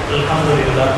الحمد لله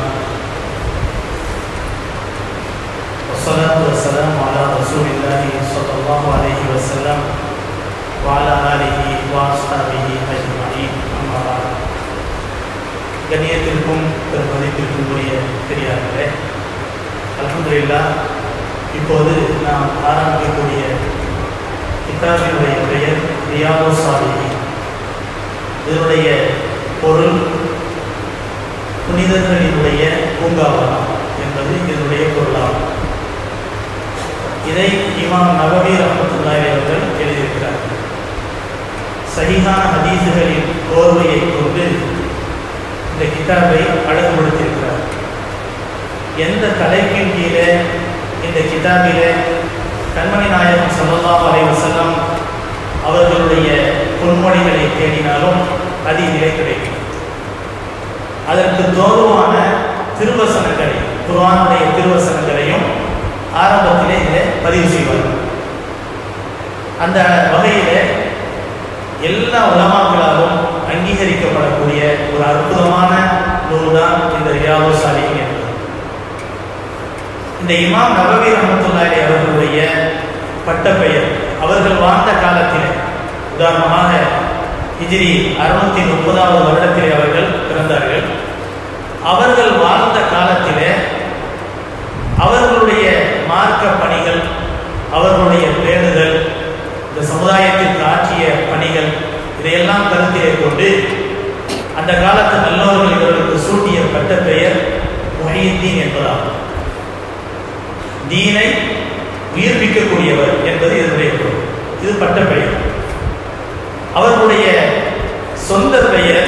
والصلاة والسلام على رسول الله صلى الله عليه وسلم وعلى آله وأصحابه أجمعين أما بعد கண்ணியத்திற்கும் பெருமதிப்பிற்கும் உரிய பெரியார்களே அல்ஹம்துலில்லாஹ் இப்போது நாம் ஆரம்பிக்கக்கூடிய கிதாபினுடைய பெயர் ரியாதோ சாலிஹி இதனுடைய பொருள் புனிதர்களினுடைய பூங்காவனம் என்பது இதனுடைய பொருளாகும் இதை இமாம் நவவி ரஹமத்துல்லாஹி அவர்கள் எழுதியிருக்கிறார்கள் சஹீஹான ஹதீஸுகளின் கோர்வையை கொண்டு இந்த கிதாபை அழகுபடுத்தியிருக்கிறார் எந்த தலைப்பின் கீழே இந்த கிதாபிலே கண்மணி நாயகம் சல்லல்லாஹு அலைஹி வஸல்லம் அவர்களுடைய பொன்மொழிகளை தேடினாலும் அதிலே கிடைக்கும் அதற்கு தோதுவான திருவசனங்களை குர்ஆனுடைய திருவசனங்களையும் ஆரம்பத்திலே இதில் பதிவு செய்வார்கள் அந்த வகையிலே எல்லா உலமாக்களாலும் அங்கீகரிக்கப்படக்கூடிய ஒரு அற்புதமான நூல் தான் இந்த ரியாதோ சாலிஹின் என்பது இந்த இமாம் நபவி ரஹமத்துல்லாஹி அவர்களுடைய பட்டப்பெயர் அவர்கள் வாழ்ந்த காலத்திலே உதாரணமாக ஹிஜ்ரி அறுநூத்தி முப்பதாவது வருடத்திலே அவர்கள் பிறந்தார்கள் அவர்கள் வாழ்ந்த காலத்திலே அவர்களுடைய மார்க்க பணிகள் அவர்களுடைய பேணுதல் இந்த சமுதாயத்திற்கு ஆற்றிய பணிகள் இதையெல்லாம் கருத்திலே கொண்டு அந்த காலத்து நல்லவர்கள் இவர்களுக்கு சூட்டிய பட்ட பெயர் முஹீத்தீன் என்பதாகும் தீனை உயிர்ப்பிக்கக்கூடியவர் என்பது இதனுடைய பொருள் இது பட்ட பெயர் அவர்களுடைய சொந்த பெயர்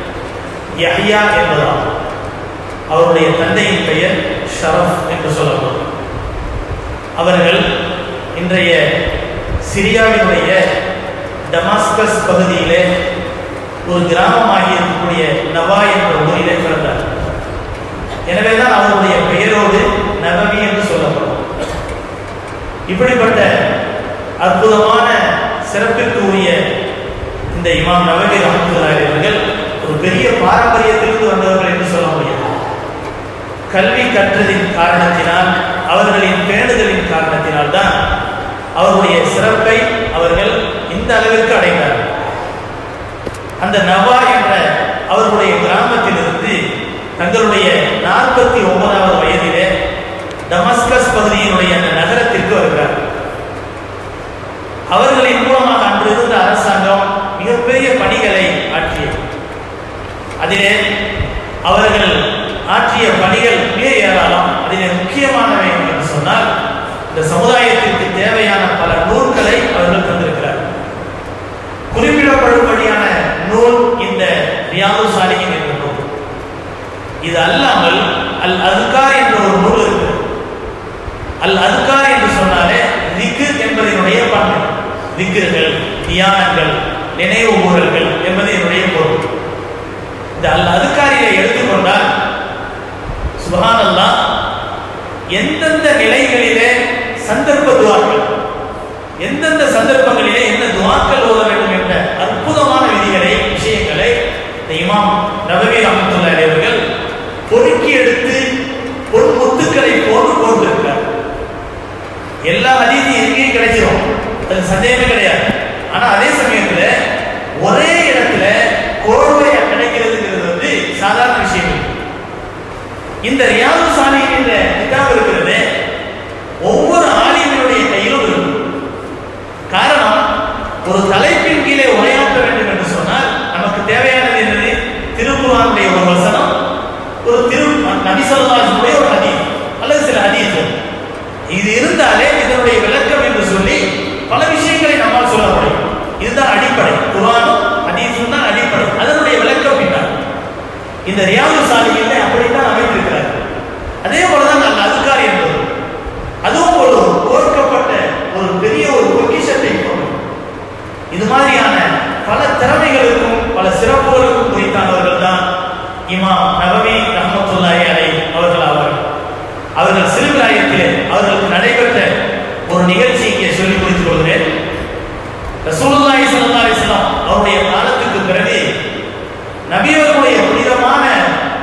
யஹ்யா என்பதாகும் அவருடைய தந்தையின் பெயர் ஷரஃப் என்று சொல்லப்படும் அவர்கள் இன்றைய சிரியாவினுடைய டமாஸ்கஸ் பகுதியிலே ஒரு கிராமமாகி இருக்கக்கூடிய நவா என்ற ஊரிலே பிறந்தார் எனவேதான் அவருடைய பெயரோடு நவவி என்று சொல்லப்படும் இப்படிப்பட்ட அற்புதமான சிறப்பிற்கு உரிய இந்த இமாம் நவவி ரஹமத்துல்லாஹி அவர்கள் ஒரு பெரிய பாரம்பரியத்திலிருந்து வந்தவர்கள் என்று சொல்ல முடியாது கல்வி கற்றதின் காரணத்தினால் அவர்களின் பேணுதலின் காரணத்தினால் தான் அவருடைய சிறப்பை அவர்கள் இந்த அளவிற்கு அடைந்தார்கள் அந்த நவா என்ற அவர்களுடைய கிராமத்திலிருந்து தங்களுடைய நாற்பத்தி ஒன்பதாவது வயதிலே டமஸ்கஸ் பகுதியினுடைய அந்த நகரத்திற்கு வருகிறார் அவர்களின் மூலமாக அன்று இருந்த அரசாங்கம் மிகப்பெரிய பணிகளை ஆற்றியது அதிலே அவர்கள் ஆற்றிய பணிகள் மிக ஏராளம் அதிலே முக்கியமானவை என்று சொன்னால் இந்த சமுதாயத்திற்கு தேவையான பல நூல்களை அவர்கள் தந்திருக்கிறார்கள் குறிப்பிடப்படும்படியான நூல் இந்த ரியாது சாலிகின் என்ற நூல் இது அல்லாமல் அல் அதுகார் என்ற ஒரு நூல் இருக்கு அல் அதுகார் என்று சொன்னாலே திக்கு என்பதனுடைய பண்பு திக்குகள் தியானங்கள் நினைவு ஊழல்கள் என்பது என்னுடைய பொருள் இந்த அல் அதுக்காரியை எடுத்துக்கொண்டால் சுபஹான் அல்லா எந்தெந்த நிலைகளிலே சந்தர்ப்ப துவாக்கள் எந்தெந்த சந்தர்ப்பங்களிலே என்ன துவாக்கள் ஓத வேண்டும் என்ற அற்புதமான விதிகளை விஷயங்களை இந்த இமாம் நபவி ரஹமத்துல்லா அவர்கள் பொறுக்கி எடுத்து பொன் முத்துக்களை போட்டு போட்டிருக்கிறார் எல்லா அதிதியும் எங்கேயும் கிடைச்சிரும் அது சந்தேகமே கிடையாது ஆனா அதே சமயத்துல ஒரே இடத்துல கோர்வையா கிடைக்கிறதுங்கிறது வந்து சாதாரண விஷயம் இல்லை இந்த ரியாது சாலை என்ற கிதாப் இருக்கிறது ஒவ்வொரு ஆலிமினுடைய கையிலும் இருக்கும் காரணம் ஒரு தலைப்பின் கீழே உரையாற்ற வேண்டும் என்று சொன்னால் நமக்கு தேவையானது என்னது திருக்குறானுடைய ஒரு வசனம் ஒரு திரு நபிசல்லாஜுடைய ஒரு ஹதீஸ் அல்லது சில ஹதீஸ் இது இருந்தாலே இதனுடைய விளக்கம் என்று சொல்லி பல விஷயங்களை நம்மால் சொல்ல முடியும் இதுதான் அடிப்படை குரானும் ஹதீஸும் தான் அடிப்படை அதனுடைய விளக்கம் பின்னால் இந்த ரியாது சாலையில் அப்படித்தான் அமைத்திருக்கிறார் அதே போலதான் நல்ல அதுக்கார் என்பது அதுவும் ஒரு கோர்க்கப்பட்ட ஒரு பெரிய ஒரு பொக்கிஷத்தை கொண்டு இது மாதிரியான பல திறமைகளுக்கும் பல சிறப்புகளுக்கும் குறித்தானவர்கள் தான் இமாம் நபவி ரஹமத்துல்லாஹி அலை அவர்கள் அவர்கள் அவர்கள் சிறுவிலாயத்திலே அவர்களுக்கு நடைபெற்ற ஒரு நிகழ்ச்சி இங்கே சொல்லி முடித்துக் கொள்கிறேன் ரசூலுல்லாஹி ஸல்லல்லாஹு அலைஹி வஸல்லம் அவருடைய காலத்துக்கு பிறகு நபியவர்களுடைய புனிதமான இந்த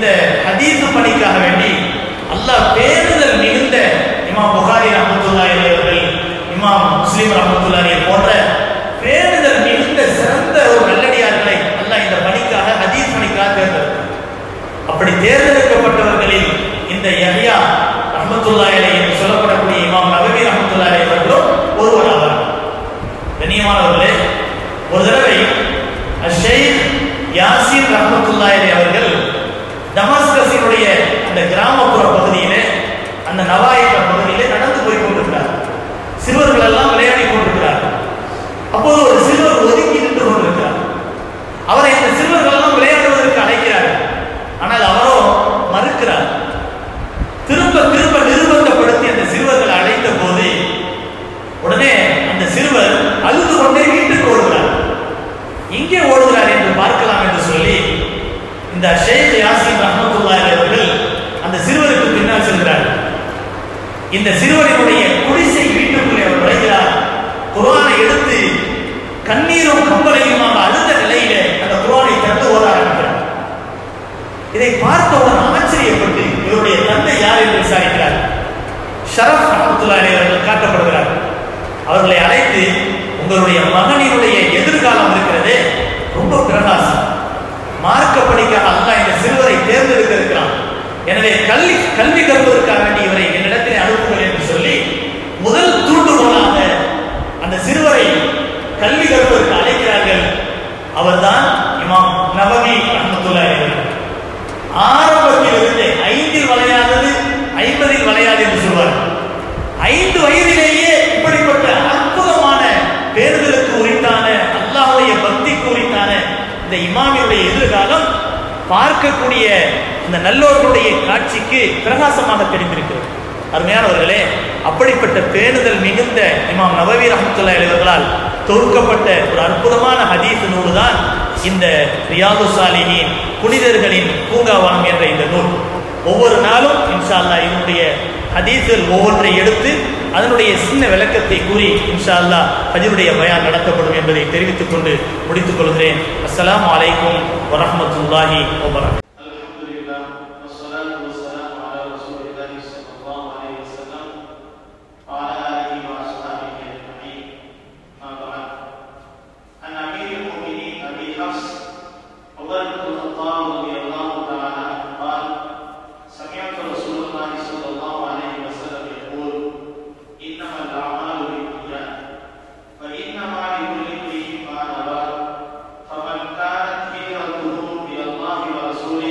இந்த ஹதீஸ் பணிக்காக வேண்டி அல்லாஹ் பேருதல் மிகுந்த இமாம் புகாரி ரஹமத்துல்லாஹி அவர்கள் இமாம் முஸ்லிம் ரஹமத்துல்லாஹி போன்ற பேருதல் மிகுந்த சிறந்த ஒரு நல்லடியார்களை அல்லாஹ் இந்த பணிக்காக ஹதீஸ் பணிக்காக தேர்ந்தெடுத்தார் அப்படி தேர்ந்தெடுக்கப்பட்டவர்களில் இந்த யஹ்யா ரஹமத்துல்லாஹி அலைஹி என்று சொல்லப்படக்கூடிய இமாம் நபவி ரஹமத்துல்லாஹி அவர்களும் ஒருவர் ஆவார் கண்ணியமானவர்களே ஒரு தடவை அஷேக் யாசின் ரஹமத்துல்லாஹி அலைஹி அவர்கள் டமாஸ்கஸினுடைய அந்த கிராமப்புற பகுதியிலே அந்த நவாயிக்க பகுதியிலே நடந்து போய் கொண்டிருக்கிறார் சிறுவர்கள் எல்லாம் விளையாடி கொண்டிருக்கிறார் அப்போது ஒரு சிறுவர் ஒதுங்கி நின்று கொண்டிருக்கிறார் அவரை இந்த சிறுவர்கள் எல்லாம் விளையாடுவதற்கு அழைக்கிறார் ஆனால் அவரோ மறுக்கிறார் திரும்ப திரும்ப நிர்பந்தப்படுத்தி அந்த சிறுவர்கள் அழைத்த போது உடனே அந்த சிறுவர் அழுது கொண்டே வீட்டுக்கு ஓடுகிறார் எங்கே ஓடுகிறார் என்று பார்க்கலாம் என்று சொல்லி இந்த ஷேக் யாசின் ரஹமத்துல்லாஹி அவர்கள் அந்த சிறுவருக்கு பின்னால் செல்கிறார் இந்த சிறுவரினுடைய குடிசை வீட்டுக்குள்ளே அவர் நுழைகிறார் குர்ஆனை எடுத்து கண்ணீரும் கம்பளையுமாக அழுத நிலையிலே அந்த குர்ஆனை திறந்து ஓத ஆரம்பிக்கிறார் இதை பார்த்தவுடன் ஆச்சரியப்பட்டு இவருடைய தந்தை யார் என்று விசாரிக்கிறார் ஷரஃப் ரஹமத்துல்லாஹி அவர்கள் காட்டப்படுகிறார் அவர்களை அழைத்து உங்களுடைய மகனினுடைய எதிர்காலம் இருக்கிறதே ரொம்ப பிரகாசம் மார்க்க படிக்காக அல்லாஹ் இந்த சிறுவரை தேர்ந்தெடுக்க இருக்கிறான் எனவே கல்வி கல்வி கற்பதற்காக வேண்டி இவரை என்னிடத்தில் அனுப்புங்கள் என்று சொல்லி முதல் தூண்டுகோலாக அந்த சிறுவரை கல்வி கற்பதற்கு அழைக்கிறார்கள் அவர்தான் இமாம் நபவி ரஹமத்துல்லாஹி அவர்கள் ஆரம்பத்தில் இருந்து ஐந்தில் வளையாதது ஐம்பதில் வளையாது என்று சொல்வார் ஐந்து வயதிலேயே இப்படிப்பட்ட அற்புதமான பேருதலுக்கு உரித்தான அல்லாஹ்வுடைய பக்திக்கு உரித்தான இந்த இமாமியுடைய எதிர்காலம் பார்க்கக்கூடிய இந்த நல்லோர்களுடைய காட்சிக்கு பிரகாசமாக தெரிந்திருக்கிறது அருமையானவர்களே அப்படிப்பட்ட பேணுதல் மிகுந்த இமாம் நபவி ரஹமத்துல்லா அவர்களால் தொகுக்கப்பட்ட ஒரு அற்புதமான ஹதீஸ் நூல் தான் இந்த ரியாது சாலிஹின் புனிதர்களின் பூங்காவனம் என்ற இந்த நூல் ஒவ்வொரு நாளும் இன்ஷா அல்லாஹ் இதனுடைய ஹதீஸ்கள் ஒவ்வொன்றை எடுத்து அதனுடைய சின்ன விளக்கத்தை கூறி இன்ஷா அல்லாஹ் அதனுடைய பயான் நடத்தப்படும் என்பதை தெரிவித்துக் கொண்டு முடித்துக் கொள்கிறேன் அஸ்ஸலாமு அலைக்கும் வரஹ்மத்துல்லாஹி வபரகாத்துஹு الحمد لله والصلاة والسلام على رسول الله صلى الله عليه وسلم وعلى آله وأصحابه أجمعين ما بعد عن أمير المؤمنين أبي حفص عمر بن الخطاب رضي الله تعالى عنه قال سمعت رسول الله صلى الله عليه وسلم يقول إنما الأعمال بالنيات فإنما لكل امرئ ما نوى فمن كانت هجرته إلى الله ورسوله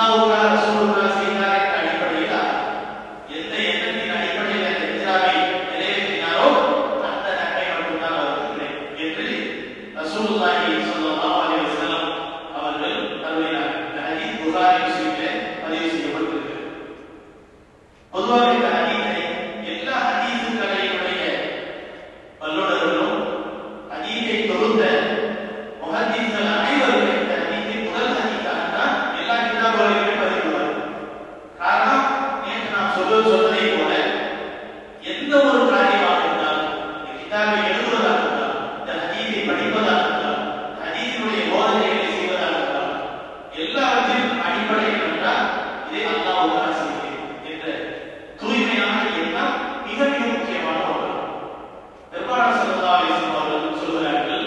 அல்லாஹ்வுக்காக ரசூலுல்லாஹ் செய்தார் என்ற அடிப்படையில் எந்த எண்ணத்தின் அடிப்படையில் அந்த ஹிஜ்ராவை நிறைவேற்றினாரோ அந்த நன்மை மட்டும்தான் அவருக்கு கிடைக்கும் என்று ரசூலுல்லாஹி ஸல்லல்லாஹு அலைஹி வஸல்லம் அவர்கள் அருளினார் இந்த ஹதீஸ் புகாரி முஸ்லிமிலே பதிவு செய்யப்பட்டிருக்கிறது பொதுவாக இந்த ஹதீஸை எல்லா ஹதீஸுகளையுடைய வல்லுநர்களும் ஹதீஸை தொகுத்த முஹத்தீஸ்கள் அனைவரும் இந்த ஹதீஸை முதல் ஹதீஸாக தான் எல்லா கிதாபுகளிலுமே பதிவுள்ளார்கள் காரணம் நேற்று நாம் சொல்வது சொன்னதை போல எந்த ஒரு காரியமாக இருந்தாலும் இந்த கிதாபை எழுதுவதாக இருந்தாலும் இந்த ஹதீஸை படிப்பதாக இருந்தாலும் ஹதீஸினுடைய போதனைகளை செய்வதாக இருந்தாலும் எல்லாவற்றின் அடிப்படை என்னவென்றால் இதை அல்லாஹ் செய்கிறேன் என்ற தூய்மையான எண்ணம் மிக மிக முக்கியமான ஒன்று பெருமாள் சல்லா அலிஸ்லாம் அவர்கள் சொல்கிறார்கள்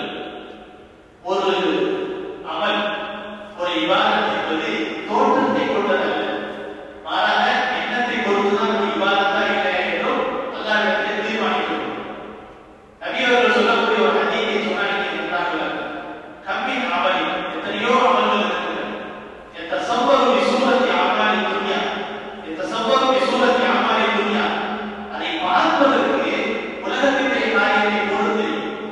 ஒரு அமல் ஒரு இபாதத் என்பது தோற்றத்தை கொண்டதல்ல மாறாக எண்ணத்தை பொறுத்துதான் ஒரு இபாதத்தா இல்லையா என்றும் அல்லாஹ்விடத்தில் தீர்மானிக்கும் நபி அவர்கள் சொல்லக்கூடிய ஒரு ஹதீஸை சொன்னாங்க என்றார்கள் கம்மின் அமலி எத்தனையோ அமல்கள் இருக்கின்றன எத்தசவ்வரு பிசூரத்தி அமாலி துன்யா எத்தசவ்வரு பிசூரத்தி அமாலி துன்யா அதை பார்ப்பதற்கு உலகத்தினுடைய காரியத்தை பொறுத்து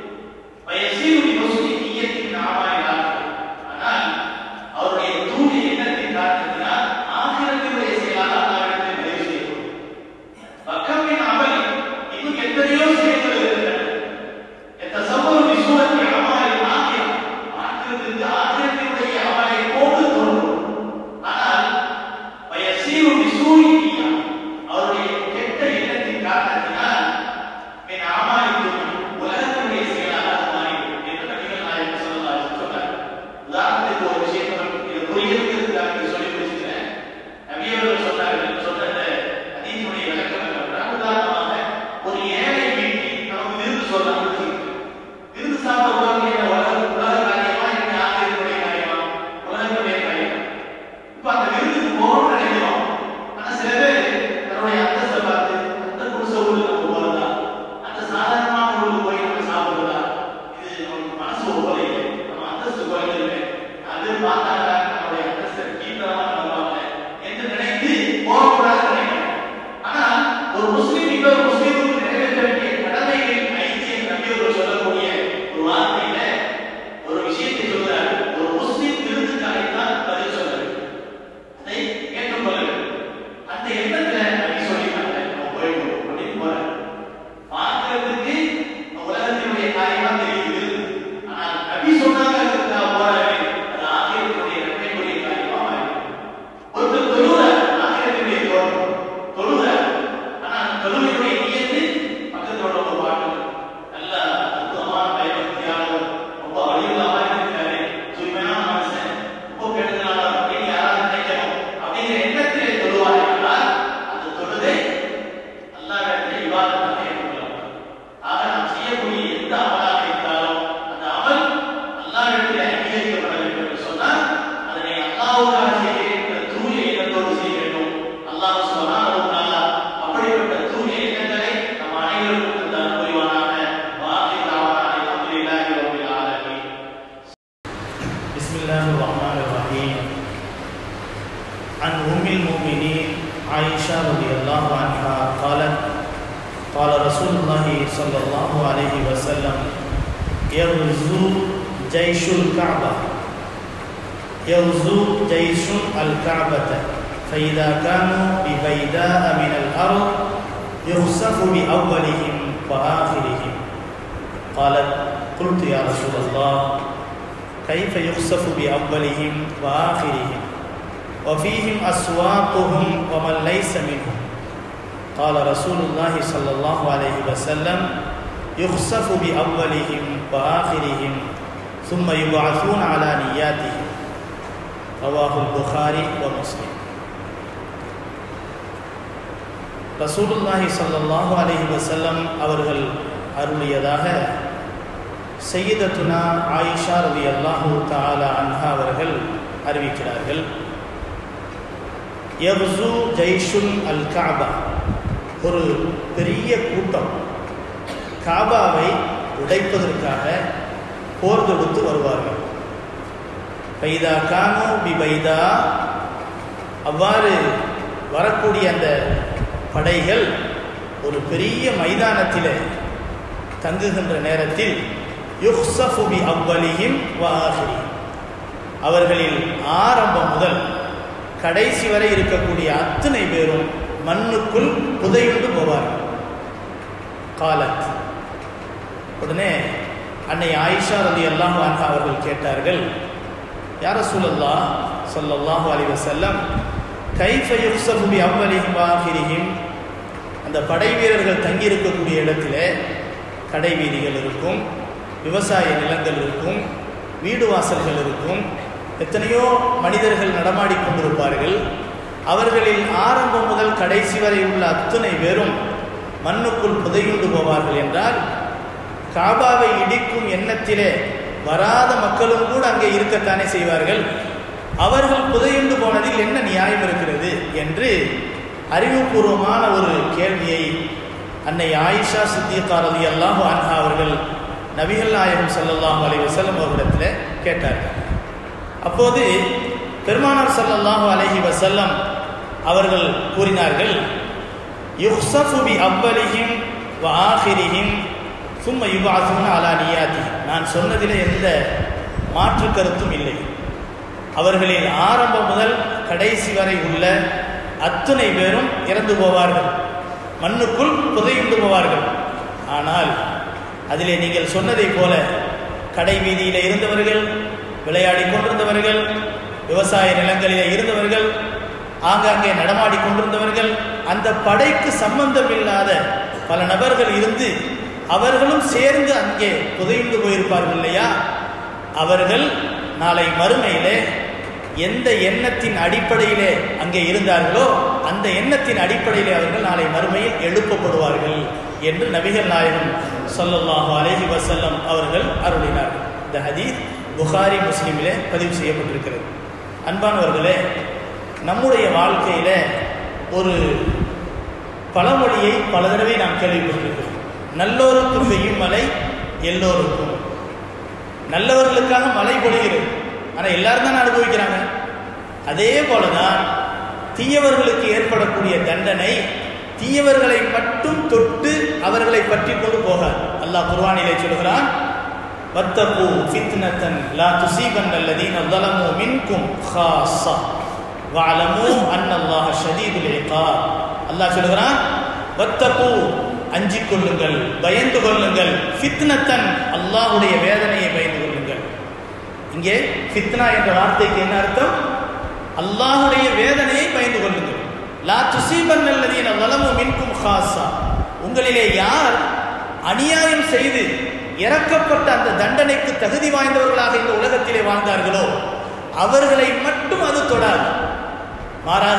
வயசீரு பிஹுஸ்னி நிய்யத்தின் அமாலி ஆகிறது ஆனால் அவருடைய தூய எண்ணத்தின் காரணத்தினால் ஆகிரத்தினுடைய செயலாக அல்லாஹ்விடத்தில் பதிவு செய்யப்படும் பக்கமின் அமல் இன்னும் எத்தனையோ செயல்கள் இருக்கின்றன எத்தசவ்வரு பிசூரத்தி அமாலி ஆகிரம் ஆகிரத்திற்கு ஆகிரத்தினுடைய அமலை போட்டு தோன்றும் ஆனால் வயசீரு பிசூரி நிய்யா அவருடைய கெட்ட எண்ணத்தின் காரணத்தினால் என் அமாலி துன்யா உலகத்தினுடைய செயலாக அது மாறிவிடும் என்று நபிகள் நாயகம் ஸல்லல்லாஹு அலைஹி வஸல்லம் சொன்னார் உதாரணத்துக்கு ஒரு விஷயத்தை நான் இதை புரியறதுக்கு நான் இதை சொல்லி முடிச்சுக்கிறேன் நபி அவர்கள் சொன்னார்கள் சொன்ன அந்த ஹதீஸுடைய விளக்கம் என்னவென்றால் உதாரணமாக ஒரு ஏழை வீட்டில் நமக்கு விருந்து சொல்றாங்க விருந்து சாப்பிட உலகம் என்ன உலக உலக காரியமா என்ன ஆகியவர்களுடைய காரியமா உலகத்துடைய காரியமா இப்ப அந்த விருந்துக்கு போகணும்னு நினைக்கிறோம் ஆனா சில பேர் தன்னுடைய அந்தஸ்தை பார்த்து அந்த குடிசை ஊருக்கு நம்ம போறதா அந்த சாதாரணமான ஊருக்கு போய் நம்ம சாப்பிடுறதா இது நமக்கு மனசு ஒவ்வொரு நம்ம அந்தஸ்து குறைஞ்சிருமே அது பார்த்தாங்க நம்மளுடைய அந்தஸ்தை கீழ்த்தரமா பண்ணுவாங்க என்று நினைத்து போகக்கூடாதுன்னு நினைக்கிறோம் ஆனால் ஒரு முஸ்லீம் இன்னொரு முஸ்லீமுக்கு நிறைவேற்ற வேண்டிய கடமைகளின் ஐந்து நம்பியவர்கள் சொல்லக்கூடிய ஒரு வார்த்தையில ஒரு விஷயத்தை சொல்றாரு ஒரு முஸ்லீம் விருந்துக்கு அழைத்தால் பதில் சொல்ல வேண்டும் அதை ஏற்றுக்கொள்ள வேண்டும் அந்த எண்ணத்துல நபி சொல்லிட்டாங்க நம்ம போயிடுவோம் அப்படின்னு போறாரு பார்க்கறதுக்கு உலகத்தினுடைய காரியமா தெரியுது ஆனால் நபி சொன்னாங்கிறதுக்காக போறாரு அது ஆகியவர்களுடைய நன்மைக்குரிய காரியமா மாறிடும் ஒருத்தர் தொழுற ஆகிரத்தினுடைய தோற்றம் தொழுற ஆனா அந்த தொழுகையுடைய நியத்து பக்கத்துல உள்ளவங்க பாட்டு நல்ல அற்புதமான பயபக்தியாளர் ரொம்ப வழியில்லாம இருக்கிறாரு தூய்மையான மனுஷன் ரொம்ப கெடுதலாளர் அப்படின்னு யாராவது நினைக்கணும் அப்படிங்கிற எண்ணத்திலே தொழுவார் என்றால் அந்த தொழுகை அல்லாஹ்விடத்திலே இபாதத்தாக ஏற்றுக்கொள்ளப்படும் ஆக நாம் செய்யக்கூடிய எந்த அமலாக இருந்தாலும் அந்த அமல் அல்லாஹ்விடத்திலே அங்கீகரிக்கப்பட வேண்டும் என்று சொன்னால் அதனை அல்லாஹ்வுக்காக செய்கிறேன் என்ற தூய எண்ணத்தோடு செய்ய வேண்டும் அல்லாஹ் சுப்ஹானஹு வ தஆலா அப்படிப்பட்ட தூய எண்ணங்களை நம் அனைவருக்கும் தந்தார் புரிவானாக வாஹி தாவானா அல்ஹம்துலில்லாஹி ரப்பில் ஆலமீன் بسم الله الرحمن الرحيم عن أم المؤمنين عائشة رضي الله عنها قالت قال رسول الله صلى الله عليه وسلم يغزو جيش الكعبة يغزو جيش الكعبة فإذا كانوا ببيداء من الأرض يخسف بأولهم وآخرهم قالت قلت يا رسول الله كيف يخسف بأولهم وآخرهم وفيهم أسواقهم ومن ليس منهم قال رسول الله صلى الله عليه وسلم يخسف بأولهم وآخرهم ثم يبعثون على نياتهم رواه البخاري ومسلم ரசூலுல்லாஹி ஸல்லல்லாஹு அலைஹி வஸல்லம் அவர்கள் அருளியதாக சையதத்துனா ஆயிஷா ரலியல்லாஹு தஆலா அன்ஹா அவர்கள் அறிவிக்கிறார்கள் யக்ஸு ஜைஷுன் அல் கஅபா ஒரு பெரிய கூட்டம் காபாவை உடைப்பதற்காக போர் தொடுத்து வருவார்கள் பைதா கானு பி பைதா அவ்வாறு வரக்கூடிய அந்த படைகள் ஒரு பெரிய மைதானத்தில் தங்குகின்ற நேரத்தில் யுஹ்சஃபு பி அவ்வலிஹிம் வாஹிரி அவர்களில் ஆரம்பம் முதல் கடைசி வரை இருக்கக்கூடிய அத்தனை பேரும் மண்ணுக்குள் புதையுண்டு போவார்கள் காலத் உடனே அன்னை ஆயிஷா ரதி அல்லாஹ் அன்ஹா அவர்கள் கேட்டார்கள் யார சூழல்லா சொல்லல்லாஹு அலி வசல்லம் கைஃப யுக்ஸபு பி அவ்வலிஹிம் வாஹிரிஹிம் அந்த படை வீரர்கள் தங்கியிருக்கக்கூடிய இடத்துல கடை வீதிகள் இருக்கும் விவசாய நிலங்கள் இருக்கும் வீடு வாசல்கள் இருக்கும் எத்தனையோ மனிதர்கள் நடமாடி கொண்டிருப்பார்கள் அவர்களில் ஆரம்பம் முதல் கடைசி வரை உள்ள அத்தனை பேரும் மண்ணுக்குள் புதையுண்டு போவார்கள் என்றால் காபாவை இடிக்கும் எண்ணத்திலே வராத மக்களும் கூட அங்கே இருக்கத்தானே செய்வார்கள் அவர்கள் புதையுண்டு போனதில் என்ன நியாயம் இருக்கிறது என்று அறிவுபூர்வமான ஒரு கேள்வியை அன்னை ஆயிஷா சித்திகார் அலி அல்லாஹு அன்ஹா அவர்கள் நபிகள் நாயகம் சல்லல்லாஹு அலி வசல்லம் அவரிடத்தில் கேட்டார்கள் அப்போது பெருமானார் சல்லல்லாஹு அலஹி வசல்லம் அவர்கள் கூறினார்கள் யுஹ்சஃபு பி அவ்வலிஹிம் வ ஆஹிரிஹிம் சும்ம யுபாசுன அலா நியாதி நான் சொன்னதிலே எந்த மாற்று கருத்தும் இல்லை அவர்களில் ஆரம்பம் முதல் கடைசி வரை உள்ள அத்துணை பேரும் இறந்து போவார்கள் மண்ணுக்குள் புதையுண்டு போவார்கள் ஆனால் அதிலே நீங்கள் சொன்னதைப் போல கடை வீதியில் இருந்தவர்கள் விளையாடி கொண்டிருந்தவர்கள் விவசாய நிலங்களிலே இருந்தவர்கள் ஆங்காங்கே நடமாடி கொண்டிருந்தவர்கள் அந்த படைக்கு சம்பந்தம் இல்லாத பல நபர்கள் இருந்து அவர்களும் சேர்ந்து அங்கே புதைந்து போயிருப்பார்கள் இல்லையா அவர்கள் நாளை மறுமையிலே எந்த எண்ணத்தின் அடிப்படையிலே அங்கே இருந்தார்களோ அந்த எண்ணத்தின் அடிப்படையிலே அவர்கள் நாளை மறுமையில் எழுப்பப்படுவார்கள் என்று நபிகள் நாயகம் சொல்லல்லாஹு அலேஹி வசல்லம் அவர்கள் அருளினார்கள் இந்த ஹதீஸ் புகாரி முஸ்லீமிலே பதிவு செய்யப்பட்டிருக்கிறது அன்பானவர்களே நம்முடைய வாழ்க்கையில ஒரு பழமொழியை பல தடவை நாம் கேள்விப்பட்டிருக்கிறோம் நல்லோருக்கு பெய்யும் மழை எல்லோருக்கும் நல்லவர்களுக்காக மழை பொழிகிறது ஆனால் எல்லாரும் தானே அனுபவிக்கிறாங்க அதே போலதான் தீயவர்களுக்கு ஏற்படக்கூடிய தண்டனை தீயவர்களை மட்டும் தொட்டு அவர்களை பற்றி கொண்டு போகாது அல்லாஹ் குர்வானிலே சொல்கிறான் வத்தகு ஃபித்னத்தன் லா துசீபன் அல்லதீன ظلموا منكم خاصة வஅலமு அன்னல்லாஹ ஷதீதுல் இகாப் அல்லாஹ் சொல்கிறான் வத்தகு அஞ்சிக் கொள்ளுங்கள் பயந்து கொள்ளுங்கள் ஃபித்னத்தன் அல்லாஹ்வுடைய வேதனையை பயந்து கொள்ளுங்கள் இங்கே ஃபித்னா என்ற வார்த்தைக்கு என்ன அர்த்தம் அல்லாஹ்வுடைய வேதனையை பயந்து கொள்ளுங்கள் லா துசீபன் அல்லதீன வலமு மின்கும் ஹாசா உங்களிலே யார் அநியாயம் செய்து இறக்கப்பட்ட அந்த தண்டனைக்கு தகுதி வாய்ந்தவர்களாக இந்த உலகத்திலே வாழ்ந்தார்களோ அவர்களை மட்டும் அது தொடாது மாறாக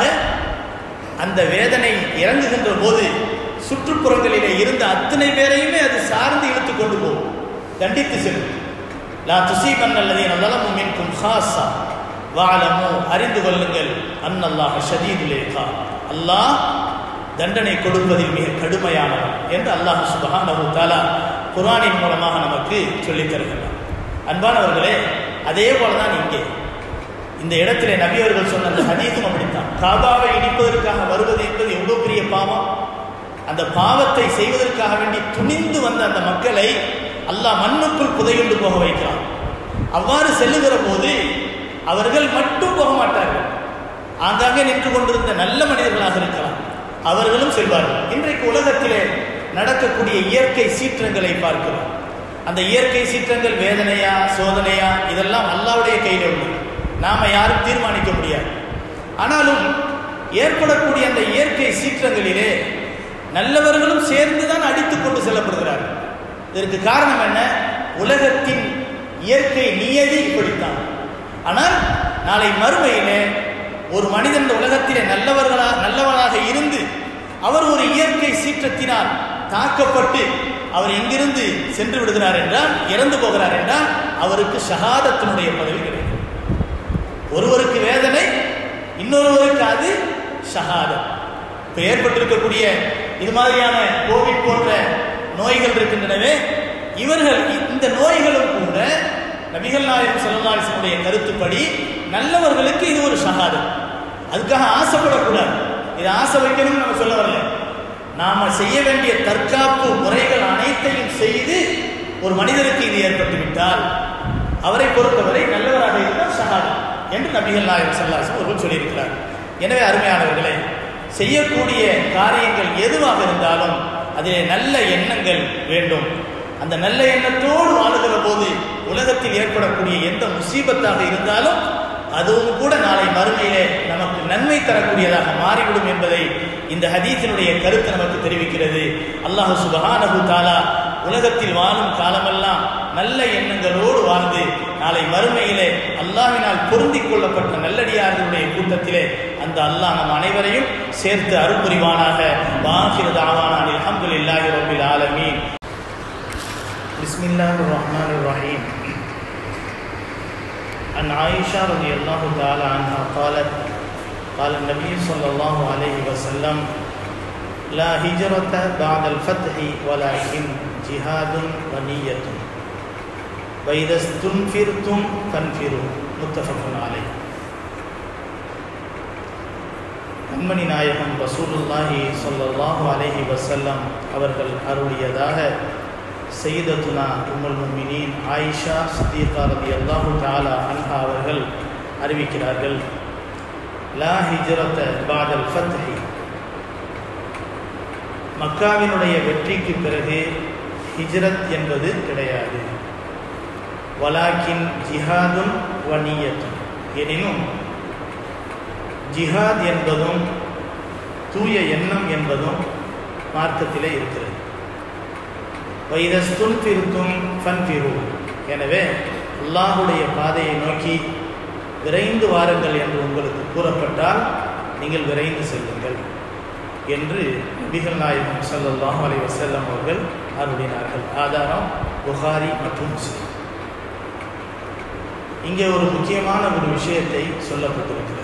அந்த வேதனை இறங்குகின்ற போது சுற்றுப்புறங்களிலே இருந்த அத்தனை பேரையுமே அது சார்ந்து இழுத்து கொண்டு போகும் தண்டித்து செல்லும் லா துசீபன் அல்லதீன வலமு மின்கும் ஹாசா வாழமோ அறிந்து கொள்ளுங்கள் அன்னல்லாஹ் ஷதீதுல் இகாப் அல்லாஹ் தண்டனை கொடுப்பதில் மிக கடுமையானவன் என்று அல்லாஹ் சுபஹானஹு தஆலா குர்ஆனின் மூலமாக நமக்கு சொல்லித் தருகிறார் அன்பானவர்களே அதே போலதான் இங்கே இந்த இடத்திலே நபி அவர்கள் சொன்ன அந்த ஹதீஸும் அப்படித்தான் காபாவை இடிப்பதற்காக வருவது என்பது எவ்வளவு பெரிய பாவம் அந்த பாவத்தை செய்வதற்காக வேண்டி துணிந்து வந்த அந்த மக்களை அல்லாஹ் மண்ணுக்குள் புதையுண்டு போக வைக்கிறான் அவ்வாறு செல்லுகிற போது அவர்கள் மட்டும் போக மாட்டார்கள் ஆங்காங்கே நின்று கொண்டிருந்த நல்ல மனிதர்களாக இருக்கலாம் அவர்களும் செல்வார்கள் இன்றைக்கு உலகத்திலே நடக்கக்கூடிய இயற்கை சீற்றங்களை பார்க்கிறோம் அந்த இயற்கை சீற்றங்கள் வேதனையா சோதனையா இதெல்லாம் அல்லாவுடைய கையில் உள்ளது நாம யாரும் தீர்மானிக்க முடியாது ஆனாலும் ஏற்படக்கூடிய அந்த இயற்கை சீற்றங்களிலே நல்லவர்களும் சேர்ந்து தான் அடித்துக் கொண்டு செல்லப்படுகிறார்கள் இதற்கு காரணம் என்ன உலகத்தின் இயற்கை நியதி இப்படித்தான் ஆனால் நாளை மறுமையிலே ஒரு மனிதன் இந்த உலகத்திலே நல்லவர்களா நல்லவராக இருந்து அவர் ஒரு இயற்கை சீற்றத்தினால் தாக்கப்பட்டு அவர் எங்கிருந்து சென்று விடுகிறார் என்றால் இறந்து போகிறார் என்றால் அவருக்கு ஷஹாதத்தினுடைய பதவி கிடைக்கும் ஒருவருக்கு வேதனை இன்னொருவருக்கு அது ஷஹாதம் இப்போ ஏற்பட்டிருக்கக்கூடிய இது மாதிரியான கோவிட் போன்ற நோய்கள் இருக்கின்றனவே இவர்கள் இந்த நோய்களும் கூட நபிகள் நாயகம் செல்லல்லாசனுடைய கருத்துப்படி நல்லவர்களுக்கு இது ஒரு ஷஹாதம் அதுக்காக ஆசைப்படக்கூடாது இது ஆசை வைக்கணும்னு நம்ம சொல்ல வரல நாம செய்ய வேண்டிய தற்காப்பு முறைகள் அனைத்தையும் செய்து ஒரு மனிதருக்கு இது ஏற்பட்டு விட்டால் அவரை பொறுத்தவரை நல்லவராக இருந்தால் சஹாதா என்று நபிகள் நாயகம் சல்லாசம் அவர்கள் சொல்லியிருக்கிறார் எனவே அருமையானவர்களே செய்யக்கூடிய காரியங்கள் எதுவாக இருந்தாலும் அதிலே நல்ல எண்ணங்கள் வேண்டும் அந்த நல்ல எண்ணத்தோடு வாழுகிற போது உலகத்தில் ஏற்படக்கூடிய எந்த முசீபத்தாக இருந்தாலும் அதுவும் கூட நாளை மறுமையிலே நமக்கு நன்மை தரக்கூடியதாக மாறிவிடும் என்பதை இந்த ஹதீஸினுடைய கருத்து நமக்கு தெரிவிக்கிறது அல்லாஹு சுபஹானஹு தாலா உலகத்தில் வாழும் காலமெல்லாம் நல்ல எண்ணங்களோடு வாழ்ந்து நாளை மறுமையிலே அல்லாஹ்வினால் பொருந்திக் கொள்ளப்பட்ட நல்லடியார்களுடைய கூட்டத்திலே அந்த அல்லாஹ் நம் அனைவரையும் சேர்த்து அருள்புரிவானாக வாஹிர் தாவானான் அல்ஹம்துலில்லாஹி ரப்பில் ஆலமீன் பிஸ்மில்லாஹிர் ரஹ்மானிர் ரஹீம் عن عائشة رضي الله تعالى عنها قالت قال النبي صلى الله عليه وسلم لا هجرة بعد الفتح ولكن جهاد ونية وإذا استنفرتم فانفروا متفق عليه கண்மணி நாயகம் ரசூலுல்லாஹி ஸல்லல்லாஹு அலைஹி வஸல்லம் அவர்கள் அருளியதாக சையதத்துனா உம்முல் முமினீன் ஆயிஷா சித்திகா ரலியல்லாஹு தஆலா அன்ஹா அவர்கள் அறிவிக்கிறார்கள் லா ஹிஜ்ரத பாதல் ஃபத்ஹி மக்காவினுடைய வெற்றிக்கு பிறகு ஹிஜ்ரத் என்பது கிடையாது வலாக்கின் ஜிஹாதும் வனியத்தும் எனினும் ஜிஹாத் என்பதும் தூய எண்ணம் என்பதும் மார்க்கத்திலே இருக்கிறது வைரஸ்துன் திருத்தும் ஃபன் எனவே அல்லாஹுடைய பாதையை நோக்கி விரைந்து வாருங்கள் என்று உங்களுக்கு கூறப்பட்டால் நீங்கள் விரைந்து செல்லுங்கள் என்று நபிகள் நாயகம் ஸல்லல்லாஹு அலைஹி வஸல்லம் அவர்கள் அருளினார்கள் ஆதாரம் புகாரி மற்றும் முஸ்லிம் இங்கே ஒரு முக்கியமான ஒரு விஷயத்தை சொல்லப்பட்டிருக்கிறது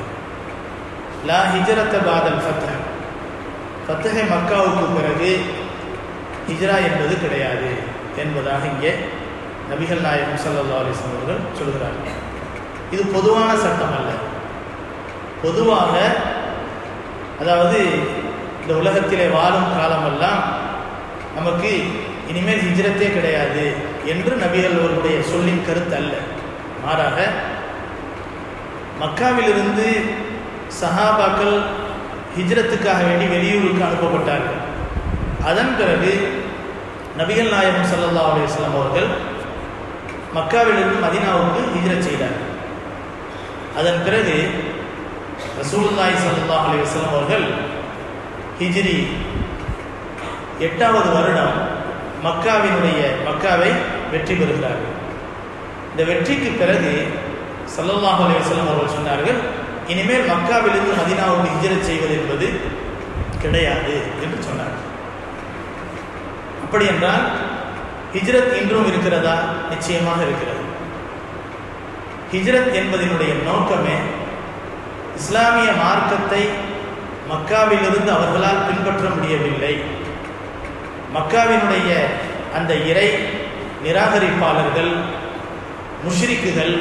லா ஹிஜரத்த பாதல் ஃபத்ஹ ஃபத்ஹே மக்காவுக்கு பிறகு ஹிஜ்ரா என்பது கிடையாது என்பதாக இங்கே நபிகள் நாயகம் ஸல்லல்லாஹு அலைஹி வஸல்லம் அவர்கள் சொல்கிறார்கள் இது பொதுவான சட்டம் அல்ல பொதுவாக அதாவது இந்த உலகத்திலே வாழும் காலமெல்லாம் நமக்கு இனிமேல் ஹிஜ்ரத்தே கிடையாது என்று நபிகள் அவர்களுடைய சொல்லின் கருத்து அல்ல மாறாக மக்காவிலிருந்து சஹாபாக்கள் ஹிஜ்ரத்துக்காக வேண்டி வெளியூருக்கு அனுப்பப்பட்டார்கள் அதன் பிறகு நபிகள் நாயகம் சல்லா அலுவலாம் அவர்கள் மக்காவிலிருந்து மதினாவுக்கு ஹிஜ்ரத் செய்தார்கள் அதன் பிறகு ரசூலுல்லாய் சல்லா அலி வஸ்லாம் அவர்கள் ஹிஜ்ரி எட்டாவது வருடம் மக்காவினுடைய மக்காவை வெற்றி பெறுகிறார்கள் இந்த வெற்றிக்கு பிறகு சல்லல்லாஹு அலி வஸ்லாம் அவர்கள் சொன்னார்கள் இனிமேல் மக்காவிலிருந்து மதினாவுக்கு ஹிஜ்ரத் செய்வது என்பது கிடையாது என்று சொன்னார்கள் அப்படி என்றால் ஹிஜ்ரத் இன்றும் இருக்கிறதா நிச்சயமாக இருக்கிறது ஹிஜ்ரத் என்பதனுடைய நோக்கமே இஸ்லாமிய மார்க்கத்தை மக்காவிலிருந்து அவர்களால் பின்பற்ற முடியவில்லை மக்காவினுடைய அந்த இறை நிராகரிப்பாளர்கள் முஷ்ரிக்குகள்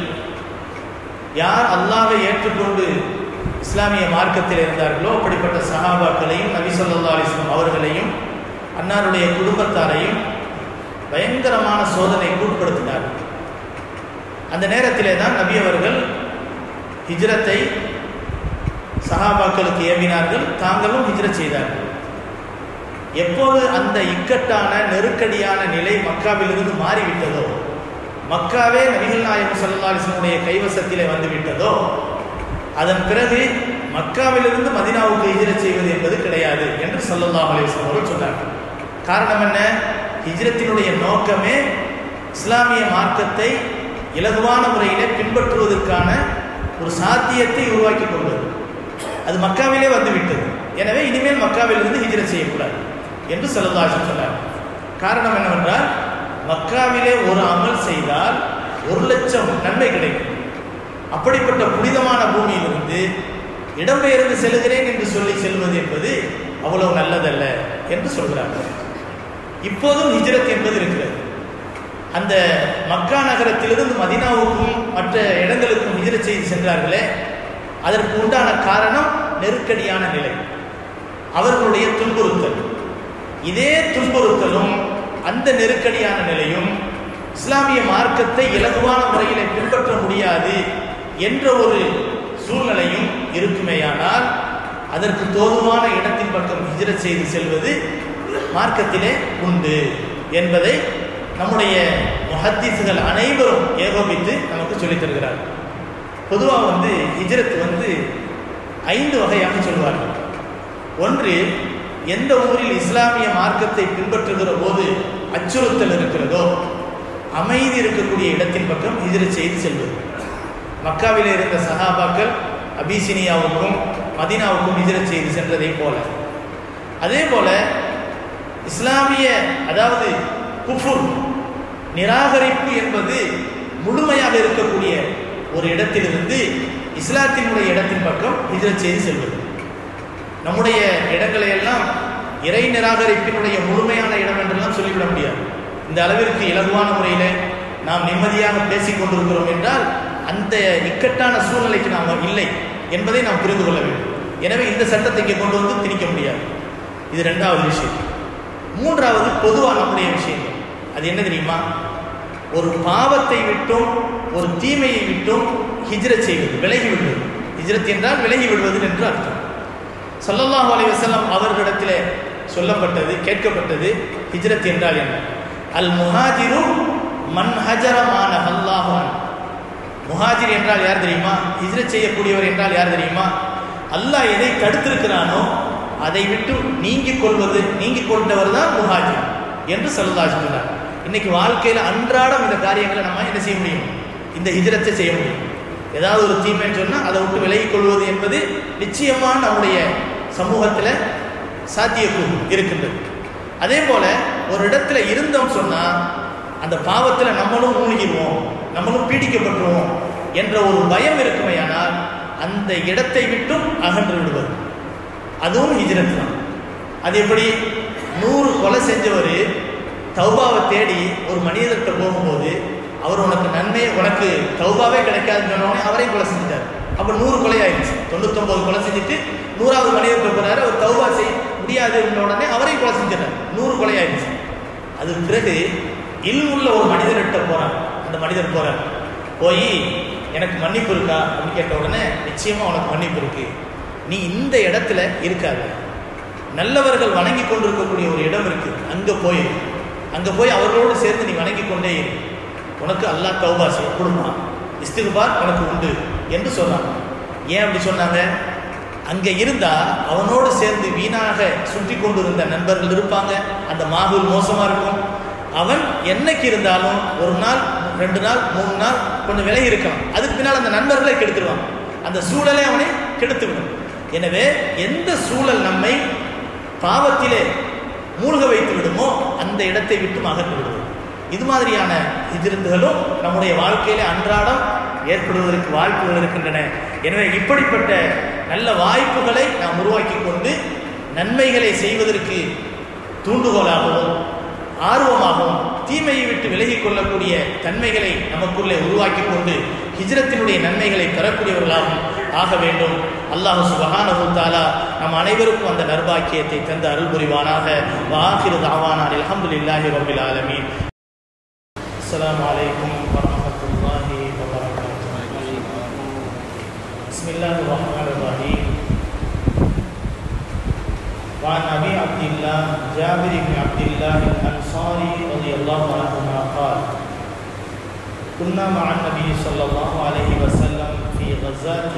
யார் அல்லாவை ஏற்றுக்கொண்டு இஸ்லாமிய மார்க்கத்தில் இருந்தார்களோ அப்படிப்பட்ட சஹாபாக்களையும் நபி சொல்லா அலிஸ்லாம் அவர்களையும் அன்னாருடைய குடும்பத்தாரையும் பயங்கரமான சோதனைக்கு உட்படுத்தினார்கள் அந்த நேரத்திலே தான் நபி அவர்கள் ஹிஜ்ரத்தை சஹாபாக்களுக்கு ஏவினார்கள் தாங்களும் ஹிஜ்ரத் செய்தார்கள் எப்போது அந்த இக்கட்டான நெருக்கடியான நிலை மக்காவிலிருந்து மாறிவிட்டதோ மக்காவே நபிகள் நாயகம் சல்லாலிசனுடைய கைவசத்திலே வந்து விட்டதோ அதன் பிறகு மக்காவிலிருந்து மதினாவுக்கு ஹிஜ்ரத் செய்வது என்பது கிடையாது என்று சல்லல்லாஹ் அலிஸ்லாம் அவர்கள் சொன்னார்கள் காரணம் என்ன ஹிஜ்ரத்தினுடைய நோக்கமே இஸ்லாமிய மார்க்கத்தை இலகுவான முறையிலே பின்பற்றுவதற்கான ஒரு சாத்தியத்தை உருவாக்கி கொண்டது அது மக்காவிலே வந்துவிட்டது எனவே இனிமேல் மக்காவிலிருந்து ஹிஜ்ரத் செய்யக்கூடாது என்று சல்லல்லாஹ் சொன்னார் காரணம் என்னவென்றால் மக்காவிலே ஒரு அமல் செய்தால் ஒரு லட்சம் நன்மை கிடைக்கும் அப்படிப்பட்ட புனிதமான பூமியிலிருந்து இடம்பெயர்ந்து செல்கிறேன் என்று சொல்லி செல்வது என்பது அவ்வளவு நல்லதல்ல என்று சொல்கிறார்கள் இப்போதும் ஹிஜ்ரத் என்பது இருக்கிறது அந்த மக்கா நகரத்திலிருந்து மதினாவுக்கும் மற்ற இடங்களுக்கும் ஹிஜ்ரத் செய்து சென்றார்களே அதற்கு உண்டான காரணம் நெருக்கடியான நிலை அவர்களுடைய துன்புறுத்தல் இதே துன்புறுத்தலும் அந்த நெருக்கடியான நிலையும் இஸ்லாமிய மார்க்கத்தை இலகுவான முறையில் பின்பற்ற முடியாது என்ற ஒரு சூழ்நிலையும் இருக்குமேயானால் அதற்கு தோதுவான இடத்தின் பக்கம் ஹிஜ்ரத் செய்து செல்வது மார்க்கத்திலே உண்டு என்பதை நம்முடைய முஹத்தீசுகள் அனைவரும் ஏகோபித்து நமக்கு சொல்லித் தருகிறார்கள் பொதுவாக வந்து ஹிஜ்ரத் வந்து ஐந்து வகையாக சொல்வார்கள் ஒன்று எந்த ஊரில் இஸ்லாமிய மார்க்கத்தை பின்பற்றுகிற போது அச்சுறுத்தல் இருக்கிறதோ அமைதி இருக்கக்கூடிய இடத்தின் பக்கம் ஹிஜ்ரத் செய்து செல்வது மக்காவில் இருந்த சஹாபாக்கள் அபிசினியாவுக்கும் மதினாவுக்கும் ஹிஜ்ரத் செய்து சென்றதை போல அதே போல இஸ்லாமிய அதாவது குஃபுர் நிராகரிப்பு என்பது முழுமையாக இருக்கக்கூடிய ஒரு இடத்திலிருந்து இஸ்லாத்தினுடைய இடத்தின் பக்கம் ஹிஜ்ரத் செய்து செல்வது நம்முடைய இடங்களை எல்லாம் இறை நிராகரிப்பினுடைய முழுமையான இடம் என்றெல்லாம் சொல்லிவிட முடியாது இந்த அளவிற்கு இலகுவான முறையில் நாம் நிம்மதியாக பேசிக் கொண்டிருக்கிறோம் என்றால் அந்த இக்கட்டான சூழ்நிலைக்கு நாம் இல்லை என்பதை நாம் புரிந்து கொள்ள வேண்டும் எனவே இந்த சட்டத்தை இங்கே கொண்டு வந்து திணிக்க முடியாது இது ரெண்டாவது விஷயம் மூன்றாவது பொதுவாக நம்முடைய விஷயங்கள் அது என்ன தெரியுமா ஒரு பாவத்தை விட்டும் ஒரு தீமையை விட்டும் ஹிஜ்ரத் செய்வது விலகி விடுவது ஹிஜ்ரத் என்றால் விலகி விடுவது என்று அர்த்தம் சல்லல்லாஹு அலைஹி வஸல்லம் அவர்களிடத்திலே சொல்லப்பட்டது கேட்கப்பட்டது ஹிஜ்ரத் என்றால் என்ன அல் முஹாஜிரு மன் ஹஜரமான அல்லாஹான் முஹாஜிர் என்றால் யார் தெரியுமா ஹிஜ்ரத் செய்யக்கூடியவர் என்றால் யார் தெரியுமா அல்லாஹ் எதை தடுத்திருக்கிறானோ அதை விட்டு நீங்கிக் கொள்வது நீங்கிக் கொண்டவர் தான் முஹாஜிர் என்று சல்லல்லாஹு சொன்னார் இன்னைக்கு வாழ்க்கையில் அன்றாடம் இந்த காரியங்களை நம்ம என்ன செய்ய முடியும் இந்த ஹிஜ்ரத்தை செய்ய முடியும் ஏதாவது ஒரு தீமைன்னு சொன்னால் அதை விட்டு விலகிக் கொள்வது என்பது நிச்சயமாக நம்முடைய சமூகத்தில் சாத்தியக்கூறு இருக்கின்றது அதே போல ஒரு இடத்துல இருந்தோம் சொன்னால் அந்த பாவத்தில் நம்மளும் மூழ்கிடுவோம் நம்மளும் பீடிக்கப்பட்டுருவோம் என்ற ஒரு பயம் இருக்குமையானால் அந்த இடத்தை விட்டும் அகன்று விடுவது அதுவும் ஹிஜ்ரத் தான் அது எப்படி நூறு கொலை செஞ்சவர் தௌபாவை தேடி ஒரு மனிதர்கிட்ட போகும்போது அவர் உனக்கு நன்மை உனக்கு தௌபாவே கிடைக்காதுன்னு சொன்னோடனே அவரையும் கொலை செஞ்சிட்டார் அப்போ நூறு கொலை ஆயிடுச்சு தொண்ணூத்தொம்பது கொலை செஞ்சுட்டு நூறாவது மனிதர்கிட்ட போறாரு அவர் தௌபா செய்ய முடியாதுன்ற உடனே அவரையும் கொலை செஞ்சிட்டார் நூறு கொலை ஆயிடுச்சு அது பிறகு இல்முள்ள ஒரு மனிதர்கிட்ட போறான் அந்த மனிதர் போறார் போய் எனக்கு மன்னிப்பு இருக்கா அப்படின்னு கேட்ட உடனே நிச்சயமா உனக்கு மன்னிப்பு இருக்கு நீ இந்த இடத்துல இருக்காத நல்லவர்கள் வணங்கி கொண்டிருக்கக்கூடிய ஒரு இடம் இருக்கு அங்க போய் அங்க போய் அவர்களோடு சேர்ந்து நீ வணங்கி கொண்டே இரு உனக்கு அல்லாஹ் தௌபா செய்ய கொடுப்பான் இஸ்திகுபார் உனக்கு உண்டு என்று சொன்னாங்க ஏன் அப்படி சொன்னாங்க அங்கே இருந்தா அவனோடு சேர்ந்து வீணாக சுற்றி கொண்டிருந்த நண்பர்கள் இருப்பாங்க அந்த மாகுல் மோசமா இருக்கும் அவன் என்னைக்கு இருந்தாலும் ஒரு நாள் ரெண்டு நாள் மூணு நாள் கொஞ்சம் விலகி இருக்கலாம் அதுக்கு பின்னால் அந்த நண்பர்களை கெடுத்துருவான் அந்த சூழலை அவனை கெடுத்துவிடும் எனவே எந்த சூழல் நம்மை பாவத்திலே மூழ்க வைத்து விடுமோ அந்த இடத்தை விட்டு அகற்றி விடுவோம் இது மாதிரியான எதிர்ப்புகளும் நம்முடைய வாழ்க்கையில அன்றாடம் ஏற்படுவதற்கு வாய்ப்புகள் இருக்கின்றன எனவே இப்படிப்பட்ட நல்ல வாய்ப்புகளை நாம் உருவாக்கி கொண்டு நன்மைகளை செய்வதற்கு தூண்டுகோலாகவும் ஆர்வமாகவும் தீமையை விட்டு விலகிக் கொள்ளக்கூடிய தன்மைகளை நமக்குள்ளே உருவாக்கி கொண்டு ஹிஜ்ரத்தினுடைய நன்மைகளை பெறக்கூடியவர்களாகவும் ஆக வேண்டும் அல்லாஹு சுபஹானஹு தஆலா நம் அனைவருக்கும் அந்த நர்பாக்கியத்தை தந்த அருள் புரிவானாக வாஹிரு தாவானான் அல்ஹம்துலில்லாஹி ரப்பில் ஆலமீன் அஸ்ஸலாமு அலைக்கும் வரஹ்மத்துல்லாஹி வபரகாத்துஹு பிஸ்மில்லாஹிர் ரஹ்மானிர் ரஹீம் وعن ابي عبد الله جابر بن عبد الله الانصاري رضي الله عنهما قال كنا مع النبي صلى الله عليه وسلم في غزاه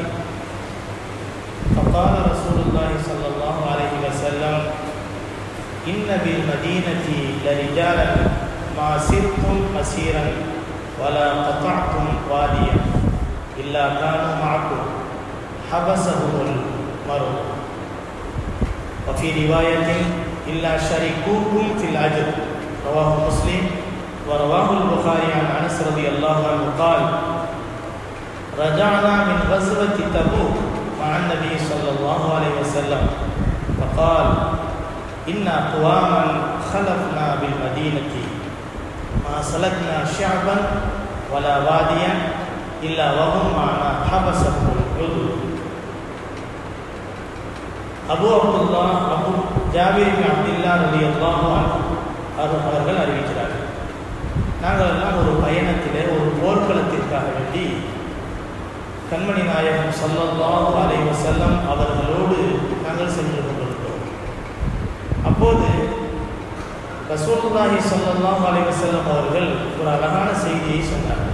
فقال رسول الله صلى الله عليه وسلم ان بالمدينه لرجالا ما سرتم مسيرا ولا قطعتم واديا الا كانوا معكم حبسهم المرء وفي رواية إلا شريكوكم في الأجر رواه مسلم ورواه البخاري عن أنس رضي الله عنه قال رجعنا من غزوة تبوك مع النبي صلى الله عليه وسلم فقال إن أقواما خلفنا بالمدينة ما سلكنا شعبا ولا واديا إلا وهم معنا حبسهم العذر அபு அப்துல்லா அபு ஜாபீர் பின் அப்துல்லா ரலி அல்லாஹு அவர்கள் அறிவிக்கிறார்கள் நாங்கள் எல்லாம் ஒரு பயணத்திலே ஒரு போர்க்களத்திற்காக வேண்டி கண்மணி நாயகம் ஸல்லல்லாஹு அலைஹி வஸல்லம் அவர்களோடு நாங்கள் சென்று கொண்டிருந்தோம் அப்போது ரசூலுல்லாஹி ஸல்லல்லாஹு அலைஹி வஸல்லம் அவர்கள் ஒரு அழகான செய்தியை சொன்னார்கள்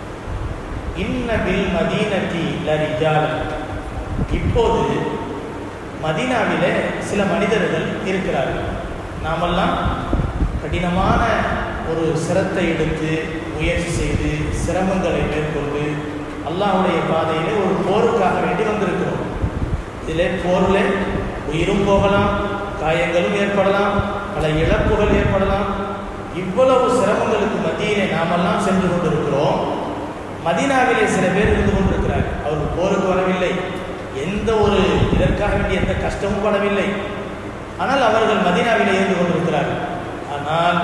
இன்ன பில் மதீனத்தி லரிஜால் இப்போது மதீனாவிலே சில மனிதர்கள் இருக்கிறார்கள் நாமெல்லாம் கடினமான ஒரு சிரத்தை எடுத்து முயற்சி செய்து சிரமங்களை மேற்கொண்டு அல்லாஹ்வுடைய பாதையிலே ஒரு போருக்காக வேண்டி வந்திருக்கிறோம் இதில் போரில் உயிரும் போகலாம் காயங்களும் ஏற்படலாம் பல இழப்புகள் ஏற்படலாம் இவ்வளவு சிரமங்களுக்கு மத்தியிலே நாமெல்லாம் சென்று கொண்டிருக்கிறோம் மதீனாவிலே சில பேர் இருந்து கொண்டிருக்கிறார் அவர்கள் போருக்கு வரவில்லை எந்த ஒரு இதற்காக வேண்டிய எந்த கஷ்டமும் படவில்லை ஆனால் அவர்கள் மதீனாவிலே இருந்து கொண்டிருக்கிறார்கள் ஆனால்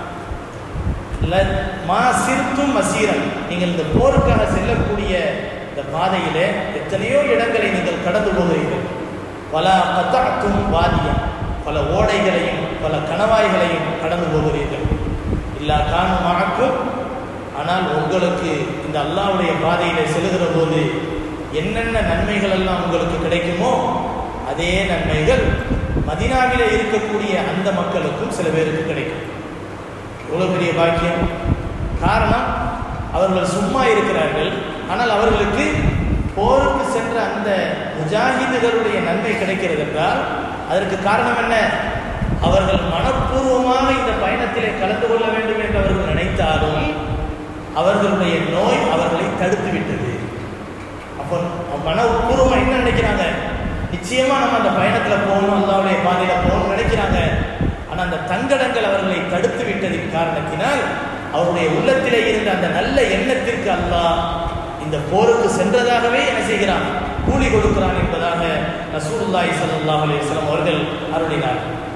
ல- மா சிறுத்தும் மசீரம் நீங்கள் இந்த போருக்காக செல்லக்கூடிய இந்த பாதையிலே எத்தனையோ இடங்களை நீங்கள் கடந்து போகிறீர்கள் பல கத்தாக்கும் வாதியம் பல ஓடைகளையும் பல கணவாய்களையும் கடந்து போகிறீர்கள் இல்லா காணும் மகக்கும் ஆனால் உங்களுக்கு இந்த அல்லாஹ்வுடைய பாதையிலே செல்லுகிற போது என்னென்ன நன்மைகள் எல்லாம் உங்களுக்கு கிடைக்குமோ அதே நன்மைகள் மதினாவிலே இருக்கக்கூடிய அந்த மக்களுக்கும் சில பேருக்கு கிடைக்கும் எவ்வளோ பெரிய பாக்கியம் காரணம் அவர்கள் சும்மா இருக்கிறார்கள் ஆனால் அவர்களுக்கு போருக்கு சென்ற அந்த முஜாஹிதுகளுடைய நன்மை கிடைக்கிறது என்றால் அதற்கு காரணம் என்ன அவர்கள் மனப்பூர்வமாக இந்த பயணத்திலே கலந்து கொள்ள வேண்டும் என்று அவர்கள் நினைத்தாலும் அவர்களுடைய நோய் அவர்களை தடுத்து விட்டது அப்போ மனப்பூர்வமா என்ன நினைக்கிறாங்க நிச்சயமா நம்ம அந்த பயணத்துல போகணும் அல்லாவுடைய பாதையில போகணும்னு நினைக்கிறாங்க ஆனா அந்த தங்கடங்கள் அவர்களை தடுத்து விட்டதின் காரணத்தினால் அவருடைய உள்ளத்திலே இருந்த அந்த நல்ல எண்ணத்திற்கு அல்லாஹ் இந்த போருக்கு சென்றதாகவே என்ன செய்கிறான் கூலி கொடுக்கிறான் என்பதாக ரசூலுல்லாஹி ஸல்லல்லாஹு அலைஹி வஸல்லம் அவர்கள் அருளினார்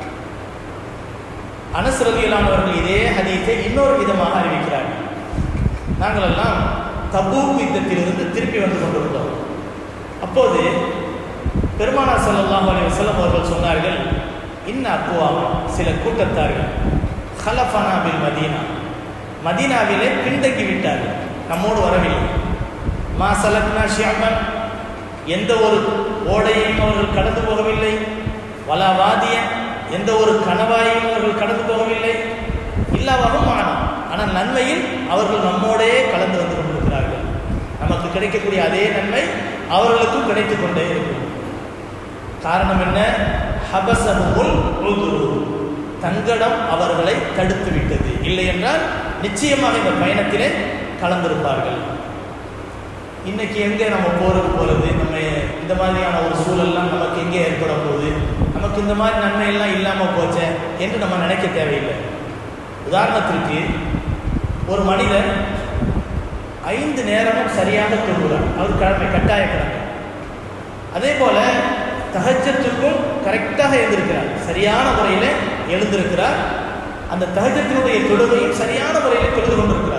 அனஸ் ரலியல்லாஹு அவர்கள் இதே ஹதீஸை இன்னொரு விதமாக அறிவிக்கிறார்கள் நாங்கள் எல்லாம் தபூக் யுத்தத்திலிருந்து திருப்பி வந்து கொண்டிருந்தோம் அப்போது பெருமானார் ஸல்லல்லாஹு அலைஹி வஸல்லம் அவர்கள் சொன்னார்கள் இன்ன அக்குவாம் சில கூட்டத்தார்கள் ஹலஃபனா பில் மதீனா மதீனாவிலே பின்தங்கி விட்டார்கள் நம்மோடு வரவில்லை மா சலக்னா ஷியாமன் எந்த ஒரு ஓடையையும் அவர்கள் கடந்து போகவில்லை வலா வாதியன் எந்த ஒரு கணவாயையும் அவர்கள் கடந்து போகவில்லை இல்லாவும் ஆனம் ஆனால் நன்மையில் அவர்கள் நம்மோடே கலந்து வந்து கொண்டிருக்கிறார்கள் நமக்கு கிடைக்கக்கூடிய அதே நன்மை அவர்களுக்கும் கிடைத்துக் கொண்டே இருக்கும் காரணம் என்ன ஹபசமுல் உதுரு தங்கடம் அவர்களை தடுத்து விட்டது இல்லை என்றால் நிச்சயமாக இந்த பயணத்திலே கலந்திருப்பார்கள் இன்னைக்கு எங்கே நம்ம போருக்கு போகிறது நம்ம இந்த மாதிரியான ஒரு சூழல்லாம் நமக்கு எங்கே ஏற்பட போகுது நமக்கு இந்த மாதிரி நன்மை எல்லாம் இல்லாமல் போச்சே என்று நம்ம நினைக்க தேவையில்லை உதாரணத்திற்கு ஒரு மனிதர் ஐந்து நேரமும் சரியாக தொழுகிறார் அவர் கடமை கட்டாய கடமை அதே போல தகஜத்திற்கும் கரெக்டாக எழுந்திருக்கிறார் சரியான முறையில் எழுந்திருக்கிறார் அந்த தகஜத்தினுடைய தொழுகையும் சரியான முறையில் தொழுது கொண்டிருக்கிறார்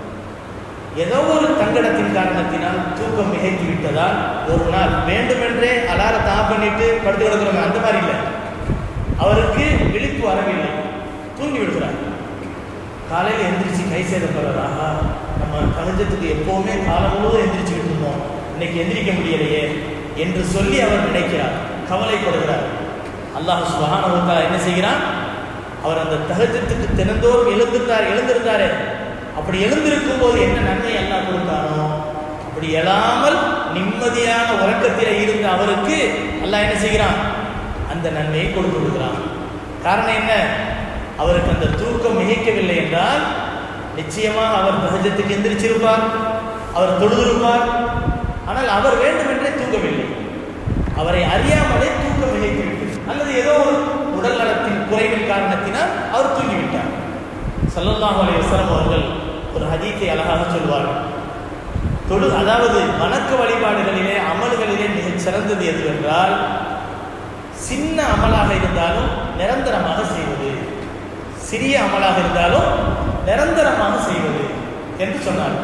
ஏதோ ஒரு தங்கடத்தின் காரணத்தினால் தூக்கம் மிகைத்து விட்டதால் ஒரு நாள் வேண்டுமென்றே அலாரத்தை ஆஃப் பண்ணிட்டு படுத்து கிடக்கிறோம் அந்த மாதிரி இல்லை அவருக்கு விழிப்பு வரவில்லை தூங்கி விடுகிறார் காலையில் எந்திரிச்சு கை சேதப்படுறார் ஆஹா நம்ம கலைஞ்சத்துக்கு எப்போவுமே காலம் முழுவதும் எந்திரிச்சுக்கிட்டு இருந்தோம் இன்னைக்கு எந்திரிக்க முடியலையே என்று சொல்லி அவர் நினைக்கிறார் கவலைப்படுகிறார் அல்லாஹ் சுபஹானஹு என்ன செய்கிறான் அவர் அந்த தகஜத்துக்கு தினந்தோறும் எழுந்திருந்தார் எழுந்திருந்தாரே அப்படி எழுந்திருக்கும் போது என்ன நன்மை அல்லாஹ் கொடுத்தானோ அப்படி எழாமல் நிம்மதியான உறக்கத்தில் இருந்த அவருக்கு அல்லாஹ் என்ன செய்கிறான் அந்த நன்மையை கொடுத்து விடுகிறான் காரணம் என்ன அவருக்கு அந்த தூக்கம் மிகைக்கவில்லை என்றால் நிச்சயமாக அவர் தகஜத்துக்கு எந்திரிச்சிருப்பார் அவர் தொழுதிருப்பார் ஆனால் அவர் வேண்டுமென்றே தூங்கவில்லை அவரை அறியாமலே தூக்கம் மிகைத்துவிட்டது அல்லது ஏதோ ஒரு உடல் நலத்தின் குறைவின் காரணத்தினால் அவர் தூங்கிவிட்டார் சல்லல்லாஹு அலைஹி வஸல்லம் அவர்கள் ஒரு ஹதீத்தை அழகாக சொல்வார்கள் தொழு அதாவது வணக்க வழிபாடுகளிலே அமல்களிலே மிகச் சிறந்தது எது என்றால் சின்ன அமலாக இருந்தாலும் நிரந்தரமாக செய்வது சிறிய அமலாக இருந்தாலும் நிரந்தரமாக செய்வது என்று சொன்னார்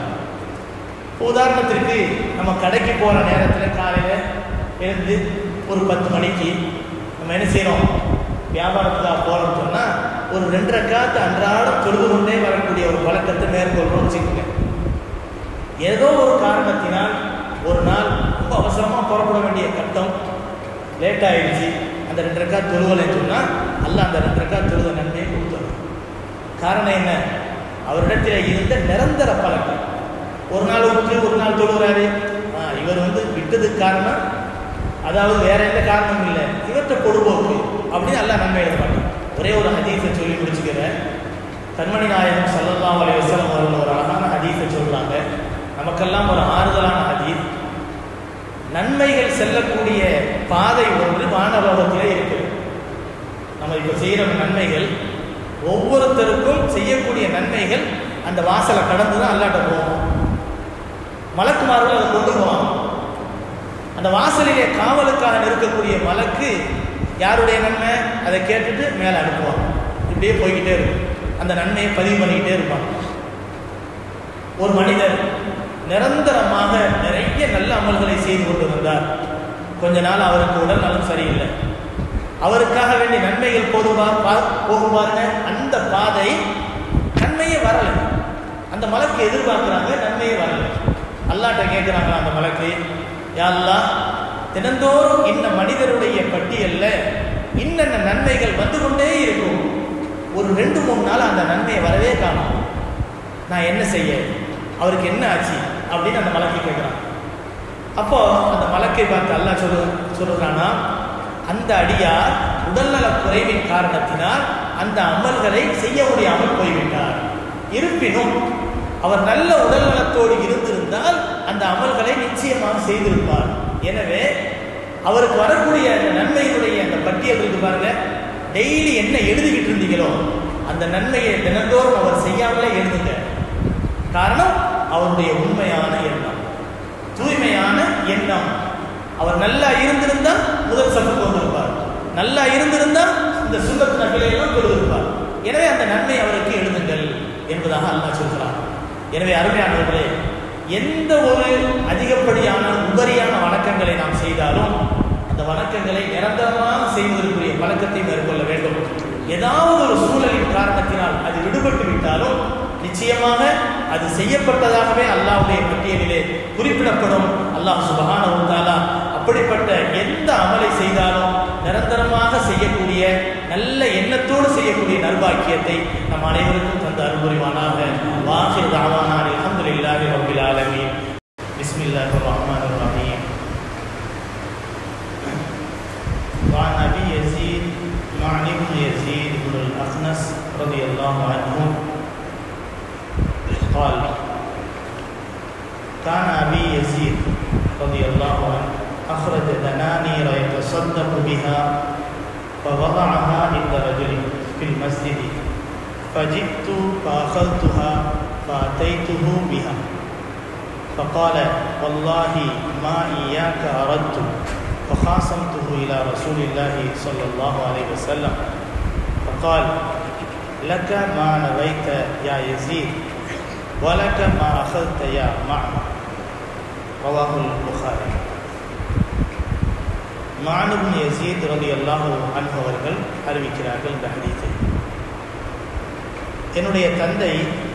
உதாரணத்திற்கு நம்ம கடைக்கு போகிற நேரத்தில் காலையில் எழுந்து ஒரு பத்து மணிக்கு நம்ம என்ன செய்கிறோம் வியாபாரத்துக்காக போகிறோம்னு சொன்னால் ஒரு ரெண்டு ரக்காத்து அன்றாடம் தொழுது கொண்டே வரக்கூடிய ஒரு பழக்கத்தை மேற்கொள்றோம்னு வச்சுக்கோங்க ஏதோ ஒரு காரணத்தினால் ஒரு நாள் ரொம்ப அவசரமாக புறப்பட வேண்டிய கட்டம் லேட் ஆயிடுச்சு அந்த ரெண்டு ரக்கா தொழுவலைன்னு சொன்னால் அல்ல அந்த ரெண்டு ரக்கா தொழுத நன்மையை கொடுத்தாரு காரணம் என்ன அவரிடத்தில் இருந்த நிரந்தர பழக்கம் ஒரு நாள் விட்டு ஒரு நாள் தொழுகிறாரு ஆ இவர் வந்து விட்டதுக்கு காரணம் அதாவது வேற எந்த காரணமும் இல்லை இவற்றை பொழுதுபோக்கு அப்படின்னு அல்ல நன்மை எழுத மாட்டேன் ஒரே ஒரு ஹதீஸை சொல்லி முடிச்சுக்கிறேன் கண்மணி நாயகம் சல்லல்லாஹு அலைஹி வஸல்லம் அவர்கள் ஒரு அழகான ஹதீஸை சொல்றாங்க நமக்கெல்லாம் ஒரு ஆறுதலான ஹதீஸ் நன்மைகள் செல்லக்கூடிய பாதை ஒன்று வானலோகத்திலே இருக்குது நம்ம இப்போ செய்கிற நன்மைகள் ஒவ்வொருத்தருக்கும் செய்யக்கூடிய நன்மைகள் அந்த வாசலை கடந்து தான் அல்லாட்ட போகும் மலக்குமார்கள் அதை கொண்டு போவாங்க அந்த வாசலிலே காவலுக்காக நிற்கக்கூடிய மலக்கு யாருடைய நன்மை அதை கேட்டுட்டு மேலே அனுப்புவாங்க இப்படியே போய்கிட்டே இருக்கும் அந்த நன்மையை பதிவு பண்ணிக்கிட்டே இருப்பாங்க ஒரு மனிதர் நிரந்தரமாக நிறைய நல்ல அமல்களை செய்து கொண்டு வந்தார் கொஞ்ச நாள் அவருக்கு உடல் நலம் சரியில்லை அவருக்காக வேண்டிய நன்மைகள் போதுவா போகும் பாருங்க அந்த பாதை நன்மையே வரல அந்த மலக்கு எதிர்பார்க்குறாங்க நன்மையே வரல அல்லாட்ட கேட்குறாங்களா அந்த மலக்கு யாழ்லா தினந்தோறும் இந்த மனிதருடைய பட்டியல்ல இன்னென்ன நன்மைகள் வந்து கொண்டே இருக்கும் ஒரு ரெண்டு மூணு நாள் அந்த நன்மையை வரவே காணும் நான் என்ன செய்ய அவருக்கு என்ன ஆச்சு அப்படின்னு அந்த மலக்கை கேட்குறான் அப்போ அந்த மலக்கை பார்த்து அல்லாஹ் சொல்லு சொல்லுறானா அந்த அடியார் உடல்நல குறைவின் காரணத்தினால் அந்த அமல்களை செய்ய முடியாமல் போய்விட்டார் இருப்பினும் அவர் நல்ல உடல்நலத்தோடு இருந்திருந்தால் அந்த அமல்களை நிச்சயமாக செய்திருப்பார் எனவே அவருக்கு வரக்கூடிய அந்த நன்மையினுடைய அந்த பட்டியல் இருக்கு பாருங்க டெய்லி என்ன எழுதிக்கிட்டு இருந்தீங்களோ அந்த நன்மையை தினந்தோறும் அவர் செய்யாமலே எழுதுங்க காரணம் அவருடைய உண்மையான எண்ணம் தூய்மையான எண்ணம் அவர் நல்லா இருந்திருந்தா முதல் சப்புக்கு வந்திருப்பார் நல்லா இருந்திருந்தா இந்த சுண்ணத்து நகலையெல்லாம் பெறுதிருப்பார் எனவே அந்த நன்மை அவருக்கு எழுதுங்கள் என்பதாக அல்லாஹ் சொல்கிறார் எனவே அருமையானவர்களே எந்த ஒரு அதிகப்படியான உபரியான வணக்கங்களை நாம் செய்தாலும் அந்த வணக்கங்களை நிரந்தரமாக செய்வதற்குரிய பழக்கத்தை மேற்கொள்ள வேண்டும் ஏதாவது ஒரு சூழலின் காரணத்தினால் அது விடுபட்டு விட்டாலும் நிச்சயமாக அது செய்யப்பட்டதாகவே அல்லாஹ்வுடைய பட்டியலிலே குறிப்பிடப்படும் அல்லாஹ் சுபஹான தாலா அப்படிப்பட்ட எந்த அமலை செய்தாலும் நிரந்தரமாக செய்யக்கூடிய நல்ல எண்ணத்தோடு செய்யக்கூடிய நல்பாக்கியத்தை நம் அனைவருக்கும் தந்த அருள்புரிவானாக வாஹிர் தாவானான் அல்ஹம்துலில்லாஹி ரப்பில் ஆலமீன் பிஸ்மில்லாஹிர் ரஹ்மானிர் ரஹீம் وعن ابي يزيد معن بن يزيد بن الاخنس رضي الله عنه قال كان ابي يزيد رضي الله عنه اخرج دنانير يتصدق بها فوضعها عند رجل في المسجد فجئت فاخذتها فاتيته بها فقال والله ما اياك اردت فخاصمته إلى رسول الله صلى الله عليه وسلم فقال لك ما نويت يا يزيد ولك ما أخذت يا معمر رواه البخاري மானுபின் யசீத் ரலி அல்லாஹு அன்ஹு அவர்கள் அறிவிக்கிறார்கள் இந்த ஹதீஸை என்னுடைய தந்தை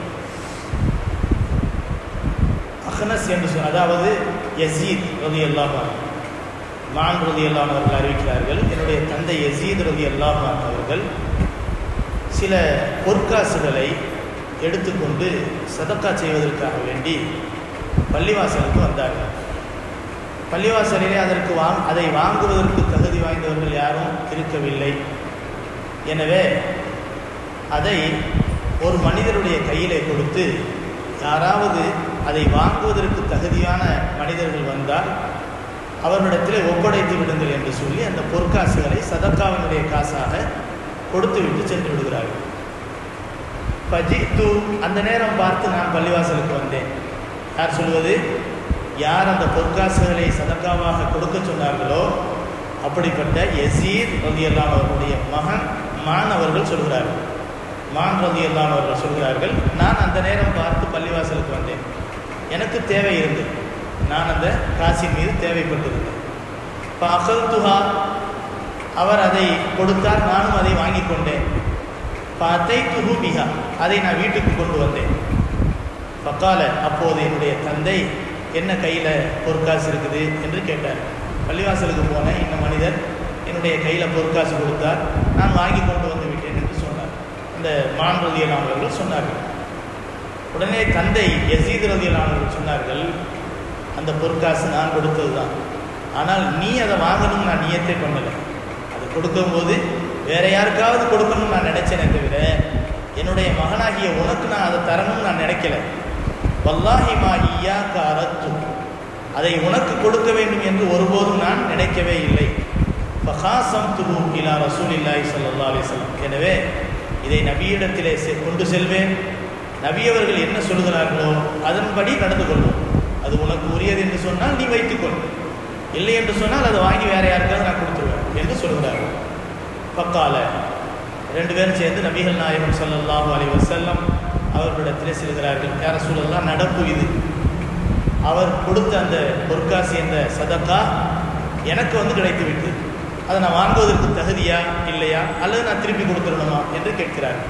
அஹ்னஸ் என்று சொன்ன அதாவது யசீத் ரலி அல்லாஹு மான் ரதி அல்லான் அவர்கள் அறிவிக்கிறார்கள் என்னுடைய தந்தை யசீத் ரதி அல்லாஹான் அவர்கள் சில பொற்காசுகளை எடுத்துக்கொண்டு சதக்கா செய்வதற்காக வேண்டி பள்ளிவாசலுக்கு வந்தார்கள் பள்ளிவாசலிலே அதற்கு வாங் அதை வாங்குவதற்கு தகுதி வாய்ந்தவர்கள் யாரும் இருக்கவில்லை எனவே அதை ஒரு மனிதருடைய கையிலே கொடுத்து யாராவது அதை வாங்குவதற்கு தகுதியான மனிதர்கள் வந்தால் அவரிடத்தில் ஒப்படைத்து விடுங்கள் என்று சொல்லி அந்த பொற்காசுகளை சதக்காவினுடைய காசாக கொடுத்து விட்டு சென்று விடுகிறார்கள் பஜித்து அந்த நேரம் பார்த்து நான் பள்ளிவாசலுக்கு வந்தேன் யார் சொல்வது யார் அந்த பொற்காசுகளை சதக்காவாக கொடுக்க சொன்னார்களோ அப்படிப்பட்ட எசீர் ரதியல்லான் அவர்களுடைய மகன் மான் அவர்கள் சொல்கிறார்கள் மான் ரதியல்லான் அவர்கள் சொல்கிறார்கள் நான் அந்த நேரம் பார்த்து பள்ளிவாசலுக்கு வந்தேன் எனக்கு தேவை இருந்தது நான் அந்த காசின் மீது தேவைப்பட்டிருந்தேன் இப்போ அகல் துஹா அவர் அதை கொடுத்தார் நானும் அதை வாங்கி கொண்டேன் பாத்தை துருபிகா அதை நான் வீட்டுக்கு கொண்டு வந்தேன் பக்கால அப்போது என்னுடைய தந்தை என்ன கையில் பொற்காசு இருக்குது என்று கேட்டார் பள்ளிவாசலுக்கு போன இந்த மனிதர் என்னுடைய கையில் பொற்காசு கொடுத்தார் நான் வாங்கி கொண்டு வந்து விட்டேன் என்று சொன்னார் இந்த மான் ரதியலானவர்கள் சொன்னார்கள் உடனே தந்தை யசீத் ரதியலானவர்கள் சொன்னார்கள் அந்த பொற்காசு நான் கொடுத்தது தான் ஆனால் நீ அதை வாங்கணும்னு நான் நியத்தை பண்ணலை அது கொடுக்கும்போது வேற யாருக்காவது கொடுக்கணும்னு நான் நினைச்சேனே தவிர என்னுடைய மகனாகிய உனக்கு நான் அதை தரணும்னு நான் நினைக்கல வல்லாஹி மா ஈயா காரத்து அதை உனக்கு கொடுக்க வேண்டும் என்று ஒருபோதும் நான் நினைக்கவே இல்லை ஃபஹாசம் துபு இலா ரசூலில்லாஹி ஸல்லல்லாஹு அலைஹி வஸல்லம் எனவே இதை நபியிடத்திலே செ- கொண்டு செல்வேன் நபி அவர்கள் என்ன சொல்கிறார்களோ அதன்படி நடந்து கொள்வோம் அது உனக்கு உரியது என்று சொன்னால் நீ வைத்துக்கொள் இல்லை என்று சொன்னால் அதை வாங்கி வேற யாருக்காவது நான் கொடுத்துருவேன் என்று சொல்கிறார்கள் பக்கால ரெண்டு பேரும் சேர்ந்து நபிகள் நாயகம் ஸல்லல்லாஹு அலைஹி வஸல்லம் அவர்களிடத்திலே செல்கிறார்கள் யார சூழல்லாம் நடப்பு இது அவர் கொடுத்த அந்த பொற்காசி என்ற சதக்கா எனக்கு வந்து கிடைத்து விட்டு அதை நான் வாங்குவதற்கு தகுதியா இல்லையா அல்லது நான் திருப்பி கொடுத்துடணுமா என்று கேட்கிறார்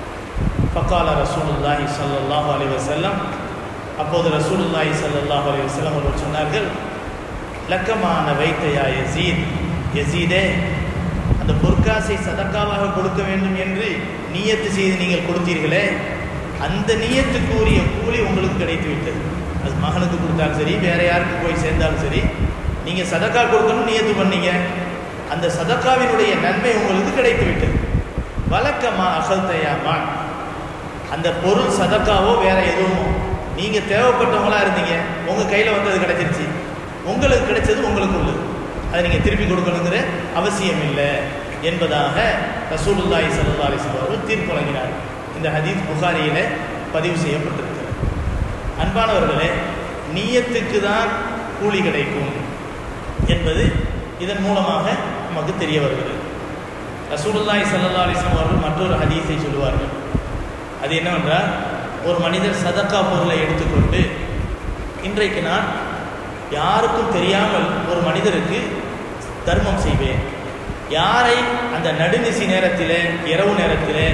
பக்கால ரசூலுல்லாஹி ஸல்லல்லாஹு அலைஹி வஸல்லம் அப்போது ரசூலுல்லாஹி ஸல்லல்லாஹு அலைஹி வஸல்லம் அவர்கள் சொன்னார்கள் லக்கமான வைத்தையா யசீத் யசீதே அந்த பொற்காசை சதக்காவாக கொடுக்க வேண்டும் என்று நியத்து செய்து நீங்கள் கொடுத்தீர்களே அந்த நியத்துக்கு உரிய கூலி உங்களுக்கு கிடைத்து விட்டது அது மகனுக்கு கொடுத்தாலும் சரி வேற யாருக்கு போய் சேர்ந்தாலும் சரி நீங்கள் சதக்கா கொடுக்கணும்னு நியத்து பண்ணீங்க அந்த சதக்காவினுடைய நன்மை உங்களுக்கு கிடைத்து விட்டது வழக்கமா அகல்தையாமா அந்த பொருள் சதக்காவோ வேற எதுவும் நீங்க தேவைப்பட்டவங்களா இருந்தீங்க உங்க கையில வந்து அது கிடைச்சிருச்சு உங்களுக்கு கிடைச்சது உங்களுக்கு உள்ளது அதை நீங்க திருப்பி கொடுக்கணுங்கிற அவசியம் இல்லை என்பதாக ரசூலுல்லாஹி ஸல்லல்லாஹு அலைஹி வஸல்லம் அவர்கள் தீர்ப்பு வழங்கினார் இந்த ஹதீஸ் புகாரியில பதிவு செய்யப்பட்டிருக்கிறது அன்பானவர்களே நீயத்துக்கு தான் கூலி கிடைக்கும் என்பது இதன் மூலமாக நமக்கு தெரிய வருகிறது ரசூலுல்லாஹி ஸல்லல்லாஹு அலைஹி வஸல்லம் அவர்கள் மற்றொரு ஹதீஸை சொல்லுவார்கள் அது என்னவென்றால் ஒரு மனிதர் சதக்கா பொருளை எடுத்துக்கொண்டு இன்றைக்கு நான் யாருக்கும் தெரியாமல் ஒரு மனிதருக்கு தர்மம் செய்வேன் யாரை அந்த நடுநிசி நேரத்திலே இரவு நேரத்திலே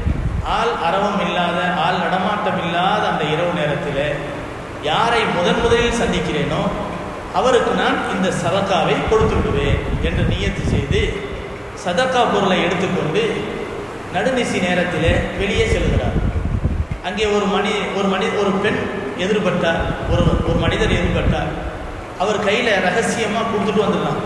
ஆள் அரவம் இல்லாத ஆள் நடமாட்டம் இல்லாத அந்த இரவு நேரத்திலே யாரை முதன் முதலில் சந்திக்கிறேனோ அவருக்கு நான் இந்த சதக்காவை கொடுத்து விடுவேன் என்று நியத்து செய்து சதக்கா பொருளை எடுத்துக்கொண்டு நடுநிசி நேரத்திலே வெளியே செல்கிறார் அங்கே ஒரு மணி ஒரு மனி ஒரு பெண் எதிர்பட்டார் ஒரு ஒரு மனிதர் எதிர்பட்டார் அவர் கையில் ரகசியமாக கொடுத்துட்டு வந்துடலாம்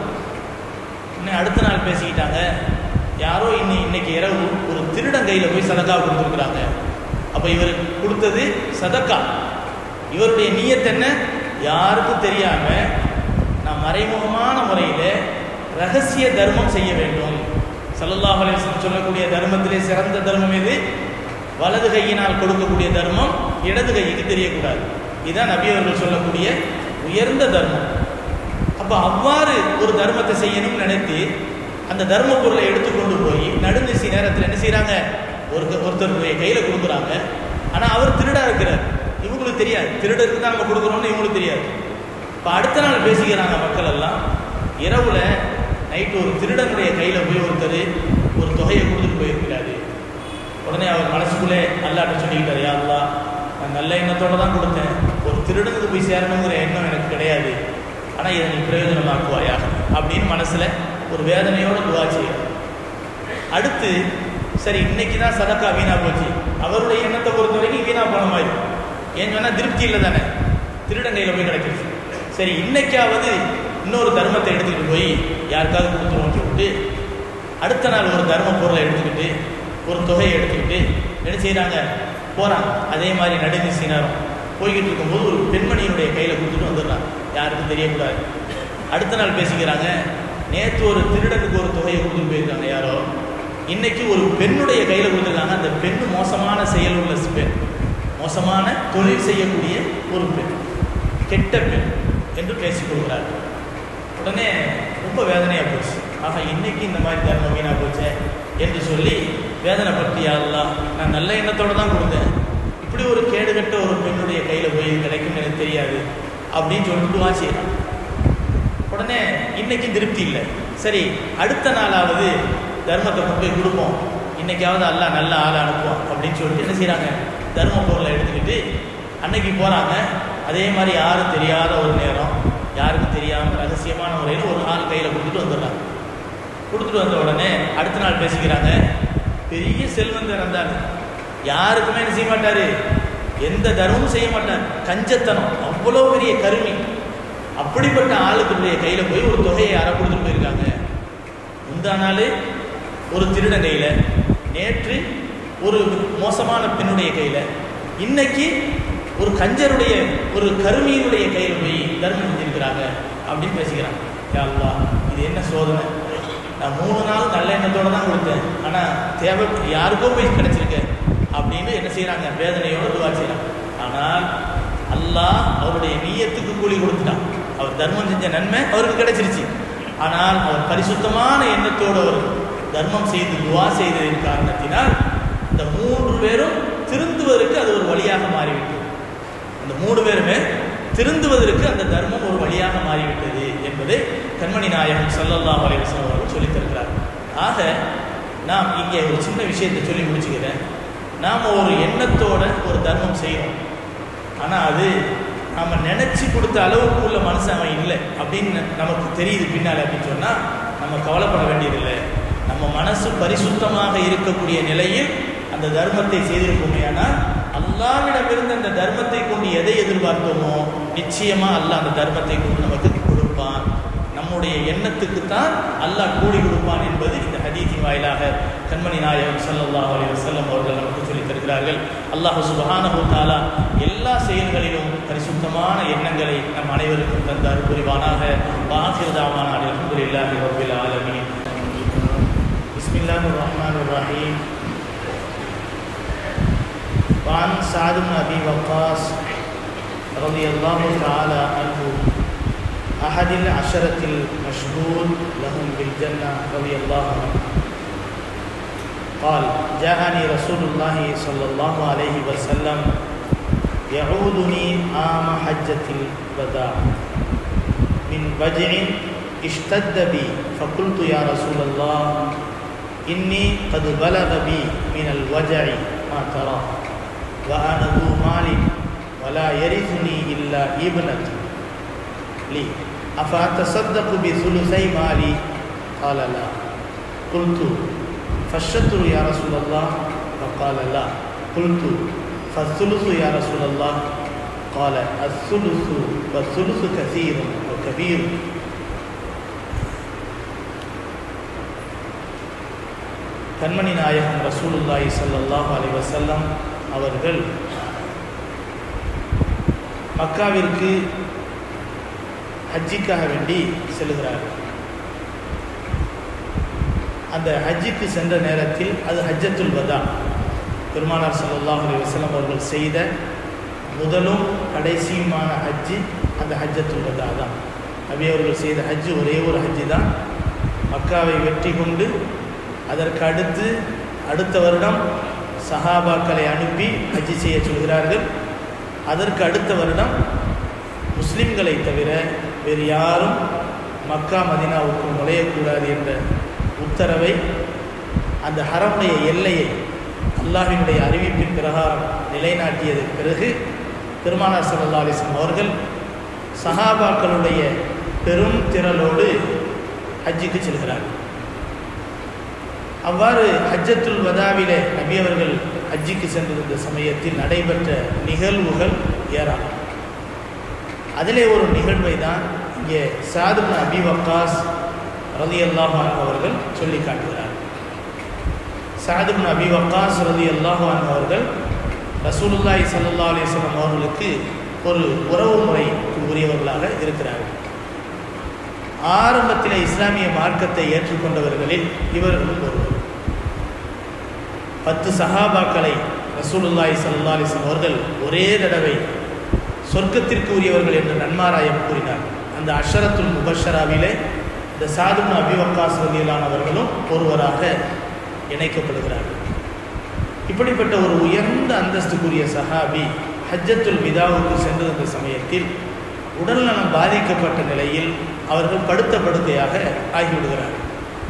இன்னும் அடுத்த நாள் பேசிக்கிட்டாங்க யாரோ இன்னி இன்னைக்கு இரவு ஒரு திருடன் கையில் போய் சதக்கா கொடுத்துருக்குறாங்க அப்போ இவர் கொடுத்தது சதக்கா இவருடைய நீயத் என்ன யாருக்கும் தெரியாம நான் மறைமுகமான முறையில் ரகசிய தர்மம் செய்ய வேண்டும் ஸல்லல்லாஹு அலைஹி வஸல்லம் சொல்லக்கூடிய தர்மத்திலே சிறந்த தர்மம் எது வலது கையினால் கொடுக்கக்கூடிய தர்மம் இடது கைக்கு தெரியக்கூடாது இதுதான் நபி அவர்கள் சொல்லக்கூடிய உயர்ந்த தர்மம் அப்போ அவ்வாறு ஒரு தர்மத்தை செய்யணும்னு நினைத்து அந்த தர்ம பொருளை எடுத்துக்கொண்டு போய் நடுநிசி நேரத்தில் என்ன செய்கிறாங்க ஒரு ஒருத்தருடைய கையில் கொடுக்குறாங்க ஆனால் அவர் திருடா இருக்கிறார் இவங்களுக்கு தெரியாது திருடருக்கு தான் நம்ம கொடுக்குறோம்னு இவங்களுக்கு தெரியாது இப்போ அடுத்த நாள் பேசிக்கிறாங்க மக்கள் எல்லாம் இரவுல நைட்டு ஒரு திருடனுடைய கையில் போய் ஒருத்தர் ஒரு தொகையை கொடுத்துட்டு போயிருக்கிறாரு உடனே அவர் மனசுக்குள்ளே அல்லாட்ட சொல்லிக்கிட்டார் யா அல்லாஹ் நான் நல்ல எண்ணத்தோட தான் கொடுத்தேன் ஒரு திருடனுக்கு போய் சேரணுங்கிற எண்ணம் எனக்கு கிடையாது ஆனால் இதை நீ பிரயோஜனமாக்குவாயாக அப்படின்னு மனசில் ஒரு வேதனையோட துவா செய்யும் அடுத்து சரி இன்னைக்கு தான் சதக்கா வீணா போச்சு அவருடைய எண்ணத்தை பொறுத்த வரைக்கும் வீணா போன மாதிரி ஏன்னு சொன்னால் திருப்தி இல்லை தானே திருடன் கையில் போய் கிடைச்சிருச்சு சரி இன்னைக்காவது இன்னொரு தர்மத்தை எடுத்துக்கிட்டு போய் யாருக்காவது கொடுத்துருவோம்னு சொல்லிட்டு அடுத்த நாள் ஒரு தர்ம பொருளை எடுத்துக்கிட்டு ஒரு தொகையை எடுத்துக்கிட்டு என்ன செய்கிறாங்க போகிறாங்க அதே மாதிரி நடுநிசி நேரம் போய்கிட்டு இருக்கும்போது ஒரு பெண்மணியினுடைய கையில் கொடுத்துட்டு வந்துடுறான் யாருக்கும் தெரியக்கூடாது அடுத்த நாள் பேசிக்கிறாங்க நேற்று ஒரு திருடனுக்கு ஒரு தொகையை கொடுத்துட்டு போயிருக்காங்க யாரோ இன்னைக்கு ஒரு பெண்ணுடைய கையில் கொடுத்துருக்காங்க அந்த பெண் மோசமான செயல் உள்ள பெண் மோசமான தொழில் செய்யக்கூடிய ஒரு பெண் கெட்ட பெண் என்று பேசிக் கொள்கிறார்கள் உடனே ரொம்ப வேதனையாக போச்சு ஆக இன்னைக்கு இந்த மாதிரி தர்மம் வீணாக போச்சே என்று சொல்லி வேதனைப்பட்டு யாரெல்லாம் நான் நல்ல எண்ணத்தோட தான் கொடுத்தேன் இப்படி ஒரு கேடுகட்ட ஒரு பெண்ணுடைய கையில் போய் இது கிடைக்கும்னு எனக்கு தெரியாது அப்படின்னு சொல்லிட்டு வாசிக்கிறான் உடனே இன்னைக்கும் திருப்தி இல்லை சரி அடுத்த நாளாவது தர்மத்தை கொண்டு போய் கொடுப்போம் இன்னைக்காவது அல்லாஹ் நல்ல ஆளை அனுப்புவோம் அப்படின்னு சொல்லிட்டு என்ன செய்கிறாங்க தர்ம பொருளை எடுத்துக்கிட்டு அன்னைக்கு போகிறாங்க அதே மாதிரி யாரும் தெரியாத ஒரு நேரம் யாருக்கும் தெரியாமல் ரகசியமான முறையில் ஒரு ஆள் கையில் கொடுத்துட்டு வந்துடுறாங்க கொடுத்துட்டு வந்த உடனே அடுத்த நாள் பேசிக்கிறாங்க பெரிய செல்வந்தர் இருந்தார் யாருக்குமே என்ன செய்ய மாட்டாரு எந்த தர்மமும் செய்ய மாட்டார் கஞ்சத்தனம் அவ்வளோ பெரிய கருமி அப்படிப்பட்ட ஆளுக்குடைய கையில போய் ஒரு தொகையை யாரோ கொடுத்துட்டு போயிருக்காங்க முந்தா நாள் ஒரு திருடன் கையில நேற்று ஒரு மோசமான பெண்ணுடைய கையில இன்னைக்கு ஒரு கஞ்சருடைய ஒரு கருமியினுடைய கையில போய் தர்மம் செஞ்சிருக்கிறாங்க அப்படின்னு பேசிக்கிறாங்க யா அல்லாஹ் இது என்ன சோதனை நான் மூணு நாள் நல்ல எண்ணத்தோட தான் கொடுத்தேன் ஆனால் தேவை யாருக்கோ போய் கிடைச்சிருக்கு அப்படின்னு என்ன செய்கிறாங்க வேதனையோட துவா செய்கிறாங்க ஆனால் அல்லாஹ் அவருடைய நீயத்துக்கு கூலி கொடுத்துட்டான் அவர் தர்மம் செஞ்ச நன்மை அவருக்கு கிடைச்சிருச்சு ஆனால் அவர் பரிசுத்தமான எண்ணத்தோடு அவர் தர்மம் செய்து துவா செய்ததின் காரணத்தினால் இந்த மூன்று பேரும் திருந்துவதற்கு அது ஒரு வழியாக மாறிவிட்டது அந்த மூணு பேருமே திருந்துவதற்கு அந்த தர்மம் ஒரு வழியாக மாறிவிட்டது என்பதை கண்மணி நாயகம் சல்லல்லாஹு அலைஹி வஸல்லம் அவர்கள் சொல்லித் தருகிறார் ஆக நாம் இங்கே ஒரு சின்ன விஷயத்தை சொல்லி முடிச்சுக்கிறேன் நாம் ஒரு எண்ணத்தோட ஒரு தர்மம் செய்கிறோம் ஆனால் அது நாம் நினச்சி கொடுத்த அளவுக்கு உள்ள மனசு அவன் இல்லை அப்படின்னு நமக்கு தெரியுது பின்னால் அப்படின்னு சொன்னால் நம்ம கவலைப்பட வேண்டியதில்லை நம்ம மனசு பரிசுத்தமாக இருக்கக்கூடிய நிலையில் அந்த தர்மத்தை செய்திருப்போமே ஆனால் அல்லாவிடமிருந்து அந்த தர்மத்தை கொண்டு எதை எதிர்பார்த்தோமோ நிச்சயமா அல்லாஹ் அந்த தர்மத்தை கொண்டு நமக்கு கொடுப்பான் நம்முடைய எண்ணத்துக்கு தான் அல்லாஹ் கூலி கொடுப்பான் என்பது இந்த ஹதீஸின் வாயிலாக கண்மணி நாயகம் ஸல்லல்லாஹு அலைஹி வஸல்லம் அவர்கள் நமக்கு சொல்லித் தருகிறார்கள் அல்லாஹ் சுப்ஹானஹு தஆலா எல்லா செயல்களிலும் பரிசுத்தமான எண்ணங்களை நம் அனைவருக்கும் தந்தார் புரிவானாக வாஹிர் தாவான அல்ஹம்துலில்லாஹி ரப்பில் ஆலமீன் பிஸ்மில்லாஹிர் ரஹ்மானிர் ரஹீம் وعن سعد بن ابي وقاص رضي الله تعالى عنه احد العشره المشهود لهم بالجنه رضي الله عنه قال جاءني رسول الله صلى الله عليه وسلم يعودني عام حجه الوداع من وجع اشتد بي فقلت يا رسول الله اني قد بلغ بي من الوجع ما ترى وأنا ذو مال ولا يرثني إلا ابنة لي أفأتصدق بثلثي مالي قال لا قلت فالشطر يا رسول الله فقال لا قلت فالثلث يا رسول الله قال الثلث والثلث كثير وكبير கண்மணி நாயகம் ரசூலுல்லாஹி ஸல்லல்லாஹு அலைஹி வஸல்லம் அவர்கள் மக்காவிற்கு ஹஜ்ஜிக்காக வேண்டி செல்கிறார்கள் அந்த ஹஜ்ஜிக்கு சென்ற நேரத்தில் அது ஹஜ்ஜத்துல் வதா பெருமானார் ஸல்லல்லாஹு அலைஹி வஸல்லம் அவர்கள் செய்த முதலும் கடைசியுமான ஹஜ்ஜி அந்த ஹஜ்ஜத்துல் வதா தான் நபி அவர்கள் செய்த ஹஜ்ஜு ஒரே ஒரு ஹஜ்ஜி தான் மக்காவை வெற்றி கொண்டு அதற்கு அடுத்து அடுத்த வருடம் சஹாபாக்களை அனுப்பி ஹஜ்ஜி செய்ய சொல்கிறார்கள் அதற்கு அடுத்த வருடம் முஸ்லிம்களை தவிர வேறு யாரும் மக்கா மதினாவுக்கு நுழையக்கூடாது என்ற உத்தரவை அந்த ஹரமுடைய எல்லையை அல்லாஹினுடைய அறிவிப்பின் பிரகாரம் நிலைநாட்டியதற்கு பிறகு பெருமானார் சல்லா அலிஸ்லாம் அவர்கள் சஹாபாக்களுடைய பெரும் திரளோடு ஹஜ்ஜுக்கு செல்கிறார்கள் அவ்வாறு ஹஜ்ஜத்துல் வதாவிலே நபி அவர்கள் ஹஜ்ஜிக்கு சென்றிருந்த சமயத்தில் நடைபெற்ற நிகழ்வுகள் ஏராளம் அதிலே ஒரு நிகழ்வை தான் இங்கே சாதுப்ன அபி வக்காஸ் ரதி அல்லாஹான் அவர்கள் சொல்லி காட்டுகிறார் சாதுப்ன அபி வக்காஸ் ரதி அல்லாஹான் அவர்கள் ரசூலுல்லாஹி சல்லா அலிஸ்லாம் அவர்களுக்கு ஒரு உறவு முறைக்கு உரியவர்களாக இருக்கிறார்கள் ஆரம்பத்தில் இஸ்லாமிய மார்க்கத்தை ஏற்றுக்கொண்டவர்களில் இவர்களும் ஒருவர் பத்து சஹாபாக்களை ரசூலுல்லாய் சல்லா அலிஸ்லாம் அவர்கள் ஒரே தடவை சொர்க்கத்திற்கு உரியவர்கள் என்று நன்மாராயம் கூறினார் அந்த அஷரத்துல் முபஷராவிலே இந்த சாதும் அபிவக்காஸ் ரதியிலானவர்களும் ஒருவராக இணைக்கப்படுகிறார்கள் இப்படிப்பட்ட ஒரு உயர்ந்த அந்தஸ்துக்குரிய சஹாபி ஹஜ்ஜத்துல் விதாவுக்கு சென்றிருந்த சமயத்தில் உடல்நலம் பாதிக்கப்பட்ட நிலையில் அவர்கள் படுத்த படுக்கையாக ஆகிவிடுகிறார்கள்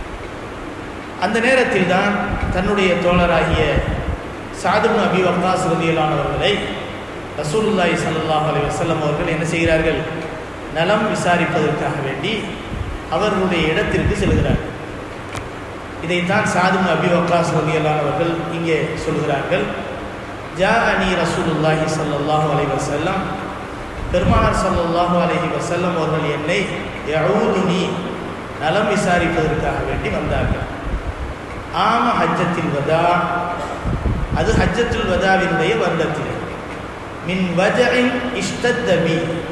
அந்த நேரத்தில் தான் தன்னுடைய தோழராகிய சாதுபு அபி வக்காஸ் ரதியலானவர்களை ரசூலுல்லாஹி ஸல்லல்லாஹு அலைஹி வஸல்லம் அவர்கள் என்ன செய்கிறார்கள் நலம் விசாரிப்பதற்காக வேண்டி அவர்களுடைய இடத்திற்கு செல்கிறார்கள் இதைத்தான் சாதுபு அபி வக்காஸ் ரதியலானவர்கள் இங்கே சொல்கிறார்கள் ஜா அனி ரசூலுல்லாஹி ஸல்லல்லாஹு அலைஹி வஸல்லம் பெருமானார் ஸல்லல்லாஹு அலைஹி வஸல்லம் அவர்கள் என்னை யஊதுனி நலம் விசாரிப்பதற்காக வேண்டி வந்தார்கள் ஆம ஹஜ்ஜத்தில் வதா அது ஹஜ்ஜத்துல் வதாவினுடைய வருடத்திலே மின் வஜஇன் இஷ்டத்தபி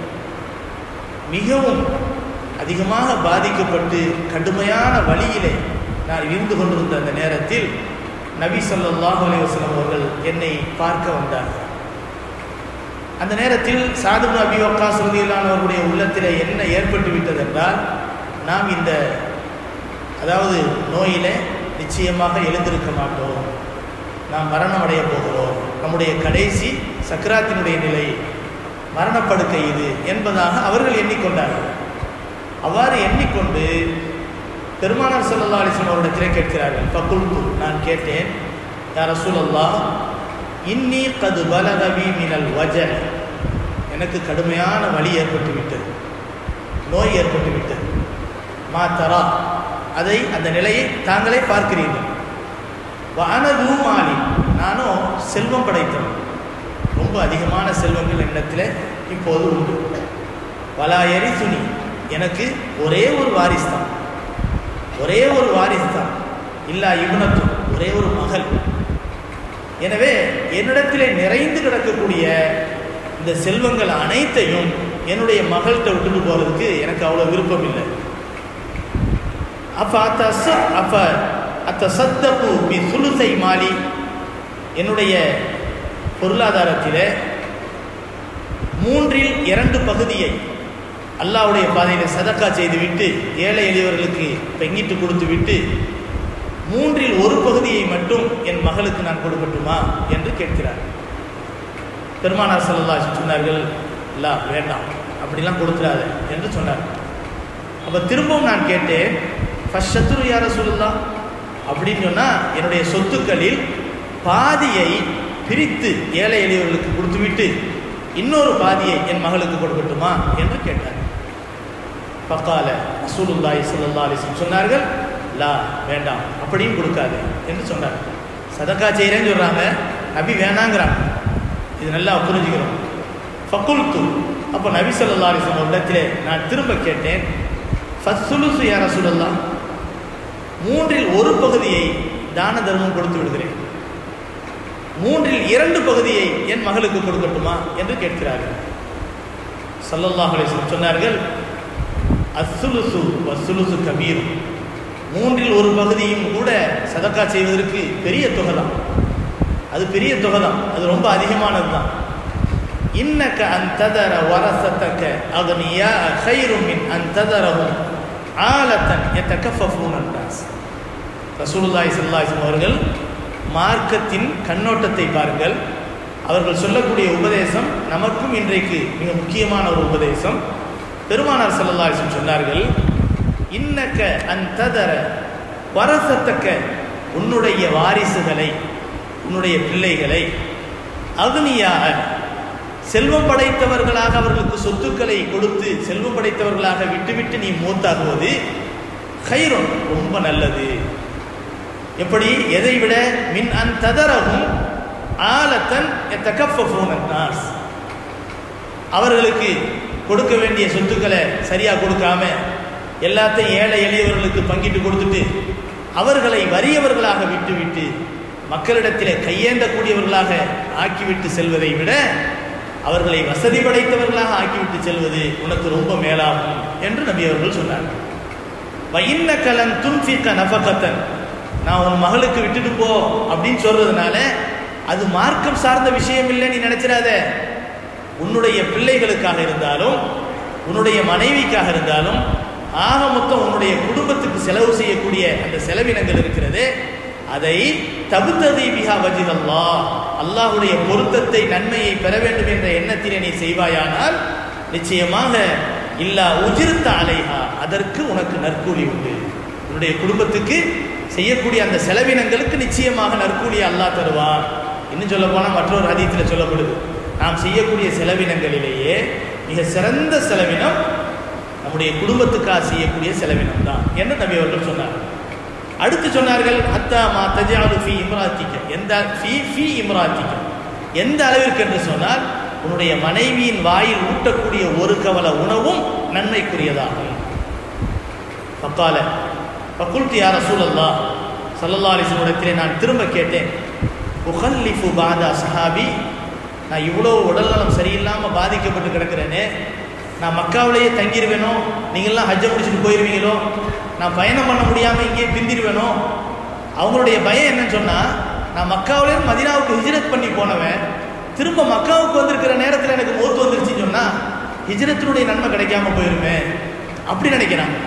மிகவும் அதிகமாக பாதிக்கப்பட்டு கடுமையான வழியிலே நான் இருந்து கொண்டிருந்த அந்த நேரத்தில் நபி ஸல்லல்லாஹு அலைஹி வஸல்லம் அவர்கள் என்னை பார்க்க வந்தார்கள் அந்த நேரத்தில் சாது அபி வக்காஸ் ரலியல்லானவர்களுடைய உள்ளத்திலே என்ன ஏற்பட்டு விட்டது என்றால் நாம் இந்த அதாவது நோயிலே நிச்சயமாக எழுந்திருக்க மாட்டோம் நாம் மரணம் அடைய போகிறோம் நம்முடைய கடைசி சக்கராத்தினுடைய நிலை மரணப்படுக்கை இது என்பதாக அவர்கள் எண்ணிக்கொண்டார்கள் அவ்வாறு எண்ணிக்கொண்டு பெருமானார் சல்லா அலிஸ்லாம் அவரிடத்திலே கேட்கிறார்கள் ஃபகுல்து நான் கேட்டேன் யார் ரசூலல்லா இன்னி கது பலகவி மினல் வஜன எனக்கு கடுமையான வலி ஏற்பட்டு விட்டது நோய் ஏற்பட்டு விட்டது மா தரா அதை அந்த நிலையை தாங்களே பார்க்கிறீர்கள் வானது மாலி நானும் செல்வம் படைத்தவன் ரொம்ப அதிகமான செல்வங்கள் எண்ணத்தில் இப்போது உண்டு வலாயரி துணி எனக்கு ஒரே ஒரு வாரிஸ் தான் ஒரே ஒரு வாரிஸ் தான் இல்லா இவனத்து ஒரே ஒரு மகள் எனவே என்னிடத்திலே நிறைந்து கிடக்கக்கூடிய இந்த செல்வங்கள் அனைத்தையும் என்னுடைய மகள்கிட்ட விட்டுட்டு போகிறதுக்கு எனக்கு அவ்வளோ விருப்பம் இல்லை அப்போ அத்த அப்போ அத்த சத்தப்பு பி சுலுசை மாலி என்னுடைய பொருளாதாரத்தில் மூன்றில் இரண்டு பகுதியை அல்லாவுடைய பாதையில் சதக்கா செய்துவிட்டு ஏழை எளியவர்களுக்கு பெங்கிட்டு கொடுத்து விட்டு மூன்றில் ஒரு பகுதியை மட்டும் என் மகளுக்கு நான் கொடுக்கட்டுமா என்று கேட்கிறார் பெருமானார் சல்லா சொன்னார்கள் இல்லா வேண்டாம் அப்படிலாம் கொடுத்துடாத என்று சொன்னார் அப்போ திரும்பவும் நான் கேட்டேன் ஃபஸ்ட் சத்துரு யார சொல்லலாம் அப்படின்னு சொன்னால் என்னுடைய சொத்துக்களில் பாதியை பிரித்து ஏழை எளியவர்களுக்கு கொடுத்துவிட்டு இன்னொரு பாதியை என் மகளுக்கு கொடுக்கட்டுமா என்று கேட்டார் பக்கால ரசூலுல்லாஹி ஸல்லல்லாஹு அலைஹி வஸல்லம் சொன்னார்கள் லா வேண்டாம் அப்படியும் கொடுக்காது என்று சொன்னார் சதக்கா செய்கிறேன்னு சொல்கிறாங்க நபி வேணாங்கிறாங்க இது நல்லா புரிஞ்சுக்கிறோம் ஃபக்குல்து அப்போ நபி ஸல்லல்லாஹு அலைஹி வஸல்லம் இடத்திலே நான் திரும்ப கேட்டேன் ஃபஸ்ஸுலுசு யா ரசூலல்லாஹ் மூன்றில் ஒரு பகுதியை தான தர்மம் கொடுத்து விடுகிறேன் மூன்றில் இரண்டு பகுதியை என் மகளுக்கு கொடுக்கட்டுமா என்று கேட்கிறார்கள் சல்லல்லாஹ் அலிஸ்லம் சொன்னார்கள் அசுலுசு வசுலுசு கபீர் மூன்றில் ஒரு பகுதியும் கூட சதக்கா செய்வதற்கு பெரிய தொகை தான் அது பெரிய தொகை தான் அது ரொம்ப அதிகமானது தான் இன்னக்க அந்ததர வரசத்தக்க அகனியா ஹைரும் மின் அந்ததரவும் ஆலத்தன் எத்தக்கஃபூன் அந்தாஸ் ரசூலுல்லாஹி ஸல்லல்லாஹு அவர்கள் மார்க்கத்தின் கண்ணோட்டத்தை பாருங்கள் அவர்கள் சொல்லக்கூடிய உபதேசம் நமக்கும் இன்றைக்கு மிக முக்கியமான ஒரு உபதேசம் பெருமானார் சல்லல்லாஹு சொன்னார்கள் இன்னக்க அந்ததர வரசத்தக்க உன்னுடைய வாரிசுகளை உன்னுடைய பிள்ளைகளை அக்னியாக செல்வம் படைத்தவர்களாக அவர்களுக்கு சொத்துக்களை கொடுத்து செல்வம் படைத்தவர்களாக விட்டுவிட்டு நீ மூத்தாகுவது ஹைரோன் ரொம்ப நல்லது எப்படி எதை விட மின் அன் ததரவும் ஆலத்தன் நாஸ் அவர்களுக்கு கொடுக்க வேண்டிய சொத்துக்களை சரியாக கொடுக்காம எல்லாத்தையும் ஏழை எளியவர்களுக்கு பங்கிட்டு கொடுத்துட்டு அவர்களை வறியவர்களாக விட்டுவிட்டு மக்களிடத்திலே கையேந்தக்கூடியவர்களாக ஆக்கிவிட்டு செல்வதை விட அவர்களை வசதி படைத்தவர்களாக ஆக்கிவிட்டு செல்வது உனக்கு ரொம்ப மேலாகும் என்று நபி அவர்கள் சொன்னார்கள் வயின்ன கலன் துன்ஃபிக்க நஃபகத்தன் நான் உன் மகளுக்கு விட்டுட்டு போ அப்படின்னு சொல்றதுனால அது மார்க்கம் சார்ந்த விஷயம் இல்லை நீ நினைச்சிடாத உன்னுடைய பிள்ளைகளுக்காக இருந்தாலும் உன்னுடைய மனைவிக்காக இருந்தாலும் ஆக மொத்தம் உன்னுடைய குடும்பத்துக்கு செலவு செய்யக்கூடிய அந்த செலவினங்கள் இருக்கிறது அதை தகுத்ததை பிகா வஜிதல்லா அல்லாஹுடைய பொருத்தத்தை நன்மையை பெற வேண்டும் என்ற எண்ணத்திலே நீ செய்வாயானால் நிச்சயமாக இல்லா உஜிர்த்த அலைஹா அதற்கு உனக்கு நற்கூலி உண்டு உன்னுடைய குடும்பத்துக்கு செய்யக்கூடிய அந்த செலவினங்களுக்கு நிச்சயமாக நற்கூலி அல்லாஹ் தருவான் இன்னும் சொல்ல போனால் மற்றொரு ஹதீத்தில் சொல்லப்படுது நாம் செய்யக்கூடிய செலவினங்களிலேயே மிக சிறந்த செலவினம் நம்முடைய குடும்பத்துக்காக செய்யக்கூடிய செலவினம் தான் என்று நபி அவர்கள் சொன்னார் அடுத்து சொன்னார்கள் அத்தா மா தஜாலு ஃபி இம்ராத்திக்க எந்த ஃபி ஃபி இம்ராத்திக்க எந்த அளவிற்கு என்று சொன்னால் உன்னுடைய மனைவியின் வாயில் ஊட்டக்கூடிய ஒரு கவல உணவும் நன்மைக்குரியதாகும் பக்கால பக்குல்தி யார் ரசூலல்லா சல்லல்லா அலிஸ்வரத்திலே நான் திரும்ப கேட்டேன் உஹல்லிஃபு பாதா சஹாபி நான் இவ்வளோ உடல்நலம் சரியில்லாமல் பாதிக்கப்பட்டு கிடக்கிறேனே நான் மக்காவிலேயே தங்கிடுவேனோ நீங்கள்லாம் ஹஜ்ஜை முடிச்சுட்டு போயிடுவீங்களோ நான் பயணம் பண்ண முடியாமல் இங்கேயே பிந்திருவேனோ அவங்களுடைய பயம் என்னன்னு சொன்னால் நான் மக்காவிலேருந்து மதினாவுக்கு ஹிஜ்ரத் பண்ணி போனவன் திரும்ப மக்காவுக்கு வந்திருக்கிற நேரத்தில் எனக்கு மௌத்து வந்துருச்சுன்னு சொன்னால் ஹிஜ்ரத்தினுடைய நன்மை கிடைக்காம போயிருமே அப்படி நினைக்கிறாங்க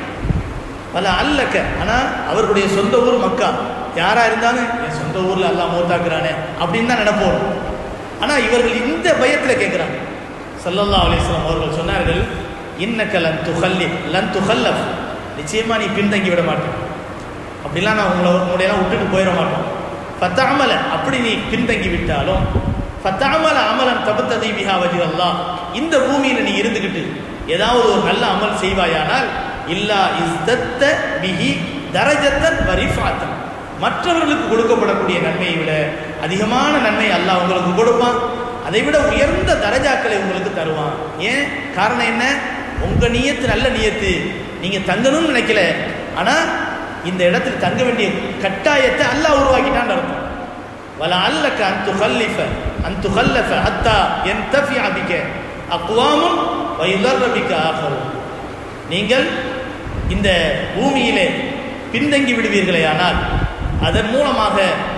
பல அல்லக்க ஆனால் அவர்களுடைய சொந்த ஊர் மக்கா யாராக இருந்தாலும் என் சொந்த ஊரில் எல்லாம் மௌத்தாக்குறானே அப்படின்னு தான் நினைப்போம் ஆனால் இவர்கள் இந்த பயத்தில் கேட்குறாங்க சல்லல்லா அலிஸ்லாம் அவர்கள் சொன்னார்கள் இன்னக்க லன் துஹல்லி லன் துஹல்லஃப் நிச்சயமா நீ பின்தங்கி விட மாட்டேன் அப்படிலாம் நான் உங்களை உங்களையெல்லாம் விட்டுட்டு போயிட மாட்டோம் ஃபத்தாமல அப்படி நீ பின்தங்கி விட்டாலும் ஃபத்தாமல அமலன் தபத்ததி பிஹா வஜி அல்லாஹ் இந்த பூமியில் நீ இருந்துக்கிட்டு ஏதாவது ஒரு நல்ல அமல் செய்வாயானால் இல்லா இஸ்தத்த பிஹி தரஜத்தன் வரிஃபாத்தன் மற்றவர்களுக்கு கொடுக்கப்படக்கூடிய நன்மையை விட அதிகமான நன்மை அல்லாஹ் உங்களுக்கு கொடுப்பான் அதை விட உயர்ந்த தரஜாக்களை உங்களுக்கு தருவான் ஏன் காரணம் என்ன உங்க நியத்து நல்ல நியத்து நீங்க தங்கணும்னு நினைக்கல ஆனா இந்த இடத்துல தங்க வேண்டிய கட்டாயத்தை அல்லாஹ் உருவாக்கிட்டான்னு அர்த்தம் வல அல்லக்க அந்து ஹல்லிஃப அந்து ஹல்லஃப ஹத்தா என் தஃபி அபிக்க அக்வாமும் வயுதர்ரபிக்க ஆகரும் நீங்கள் இந்த பூமியிலே பின்தங்கி விடுவீர்களே ஆனால் அதன் மூலமாக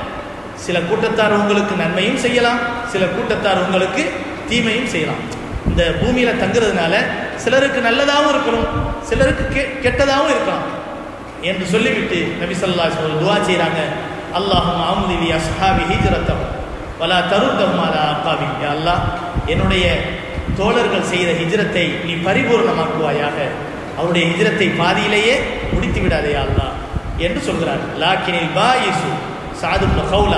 சில கூட்டத்தார் உங்களுக்கு நன்மையும் செய்யலாம் சில கூட்டத்தார் உங்களுக்கு தீமையும் செய்யலாம் இந்த பூமியில் தங்குறதுனால சிலருக்கு நல்லதாகவும் இருக்கணும் சிலருக்கு கெ கெட்டதாகவும் இருக்கலாம் என்று சொல்லிவிட்டு நபி சொல்லா சொல் துவா செய்கிறாங்க அல்லாஹும் அமுதிவி அஸ்ஹாபி ஹீஜரத்தம் வலா தருத்தம் மாலா அக்காபி அல்லாஹ் என்னுடைய தோழர்கள் செய்த ஹிஜரத்தை நீ பரிபூர்ணமாக்குவாயாக அவருடைய ஹிஜரத்தை பாதியிலேயே முடித்து விடாதே அல்லாஹ் என்று சொல்கிறார் லாக்கினில் பாயிசு சாது ஹவுலா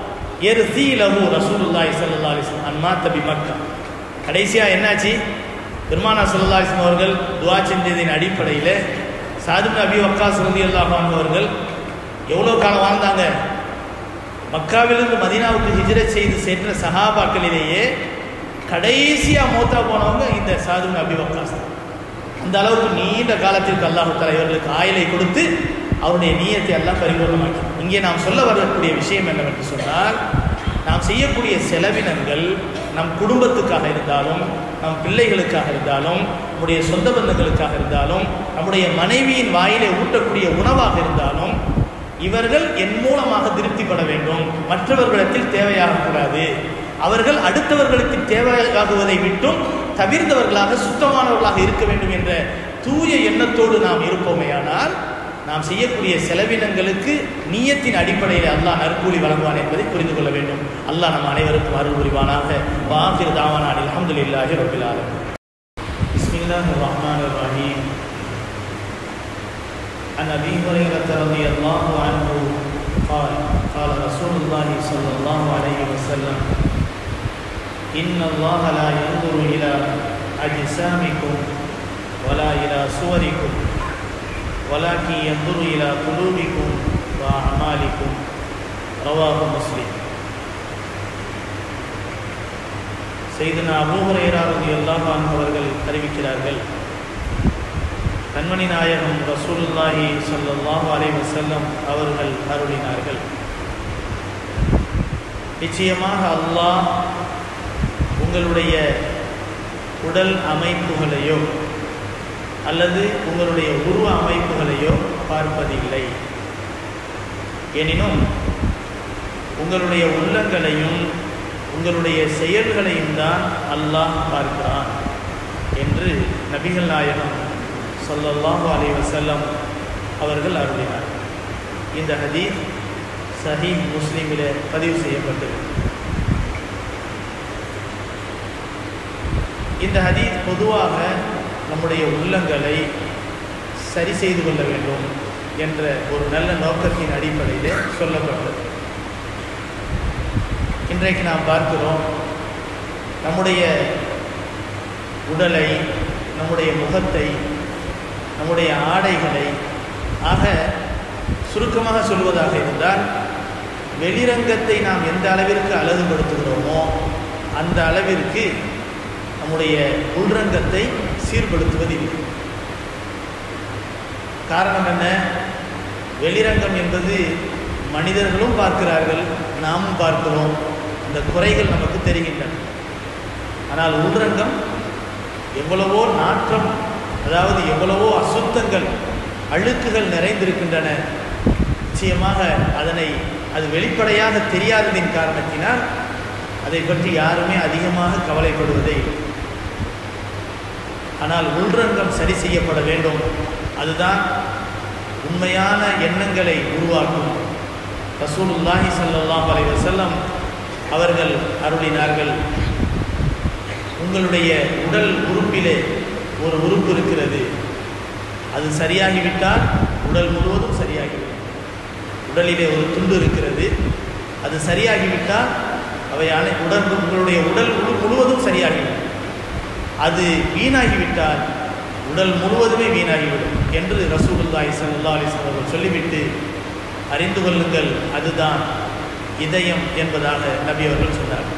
எருசி லஹு ரசூலுல்லாஹி ஸல்லல்லாஹு அலைஹி வஸல்லம் அன்மா தபி மக்கா கடைசியா என்னாச்சு பெருமானா ஸல்லல்லாஹு அலைஹி வஸல்லம் அவர்கள் துஆ செஞ்சதின் அடிப்படையில் சாதும் அபி வக்காஸ் ரலியல்லாஹு அன்ஹு அவர்கள் எவ்வளோ காலம் வாழ்ந்தாங்க மக்காவிலிருந்து மதீனாவுக்கு ஹிஜ்ரத் செய்து சென்ற சஹாபாக்களிலேயே கடைசியா மௌத்தா போனவங்க இந்த சாதும் அபி வக்காஸ் தான். அந்த அளவுக்கு நீண்ட காலத்திற்கு அல்லாஹு தஆலா இவர்களுக்கு ஆயுளை கொடுத்து அவருடைய நீயத்தை எல்லாம் பரிபூர்ணமாக்கி இங்கே நாம் சொல்ல வரக்கூடிய விஷயம் என்னவென்று சொன்னால் நாம் செய்யக்கூடிய செலவினங்கள் நம் குடும்பத்துக்காக இருந்தாலும் நம் பிள்ளைகளுக்காக இருந்தாலும் நம்முடைய சொந்த பந்தங்களுக்காக இருந்தாலும் நம்முடைய மனைவியின் வாயிலே ஊட்டக்கூடிய உணவாக இருந்தாலும் இவர்கள் என் மூலமாக திருப்திப்பட வேண்டும் மற்றவர்களிடத்தில் தேவையாகக்கூடாது அவர்கள் அடுத்தவர்களுக்கு தேவையாகுவதை விட்டும் தவிர்ந்தவர்களாக சுத்தமானவர்களாக இருக்க வேண்டும் என்ற தூய எண்ணத்தோடு நாம் இருப்போமேயானால் நாம் செய்யக்கூடிய செலவினங்களுக்கு நீயத்தின் அடிப்படையில் அல்லாஹ் நற்கூலி வழங்குவான் என்பதை புரிந்து கொள்ள வேண்டும் அல்லாஹ் நம் அனைவருக்கும் அருள் புரிவானாக வாஹிர் தாவானான் அல்ஹம்துலில்லாஹி ரபில் ஆலமீன் பிஸ்மில்லாஹிர் ரஹ்மானிர் ரஹீம் عن ابي هريره رضي الله عنه قال قال رسول الله صلى الله عليه وسلم ان الله لا ينظر الى اجسامكم ولا الى صوركم ولكن ينظر الى قلوبكم واعمالكم رواه مسلم செய்தனா அபூஹுரைரா ரலியல்லாஹு அன்ஹு அவர்கள் அறிவிக்கிறார்கள் கண்மணி நாயகம் ரசூலுல்லாஹி ஸல்லல்லாஹு அலைஹி வஸல்லம் அவர்கள் அருளினார்கள் நிச்சயமாக அல்லாஹ் உங்களுடைய உடல் அமைப்புகளையோ அல்லது உங்களுடைய உருவ அமைப்புகளையோ பார்ப்பதில்லை எனினும் உங்களுடைய உள்ளங்களையும் உங்களுடைய செயல்களையும் தான் அல்லாஹ் பார்க்கிறான் என்று நபிகள் நாயகம் சொல்லல்லாஹு அலைஹி வஸல்லம் அவர்கள் அருளினார் இந்த ஹதீஸ் சஹீஹ் முஸ்லீமில் பதிவு செய்யப்பட்டது இந்த ஹதீஸ் பொதுவாக நம்முடைய உள்ளங்களை சரி செய்து கொள்ள வேண்டும் என்ற ஒரு நல்ல நோக்கத்தின் அடிப்படையில் சொல்லப்பட்டது இன்றைக்கு நாம் பார்க்கிறோம் நம்முடைய உடலை நம்முடைய முகத்தை நம்முடைய ஆடைகளை ஆக சுருக்கமாக சொல்வதாக இருந்தால் வெளிரங்கத்தை நாம் எந்த அளவிற்கு அழகுபடுத்துகிறோமோ அந்த அளவிற்கு நம்முடைய உள்ரங்கத்தை சீர்படுத்துவதில்லை காரணம் என்ன வெளிரங்கம் என்பது மனிதர்களும் பார்க்கிறார்கள் நாமும் பார்க்கிறோம் இந்த குறைகள் நமக்கு தெரிகின்றன ஆனால் உள்ரங்கம் எவ்வளவோ நாற்றம் அதாவது எவ்வளவோ அசுத்தங்கள் அழுக்குகள் நிறைந்திருக்கின்றன நிச்சயமாக அதனை அது வெளிப்படையாக தெரியாததின் காரணத்தினால் அதை பற்றி யாருமே அதிகமாக கவலைப்படுவதே இல்லை ஆனால் உள்ரங்கம் சரி செய்யப்பட வேண்டும் அதுதான் உண்மையான எண்ணங்களை உருவாக்கும் ரசூலுல்லாஹி ஸல்லல்லாஹு அலைஹி வஸல்லம் அவர்கள் அருளினார்கள் உங்களுடைய உடல் உறுப்பிலே ஒரு உறுப்பு இருக்கிறது அது சரியாகிவிட்டால் உடல் முழுவதும் சரியாகிவிடும் உடலிலே ஒரு துண்டு இருக்கிறது அது சரியாகிவிட்டால் அவை அனை உடல் உங்களுடைய உடல் முழு- முழுவதும் சரியாகிவிடும் அது வீணாகிவிட்டால் உடல் முழுவதுமே வீணாகிவிடும் என்று ரசூலுல்லாஹி ஸல்லல்லாஹு அலைஹி வஸல்லம் அவர்கள் சொல்லிவிட்டு அறிந்து கொள்ளுங்கள் அதுதான் இதயம் என்பதாக நபி அவர்கள் சொன்னார்கள்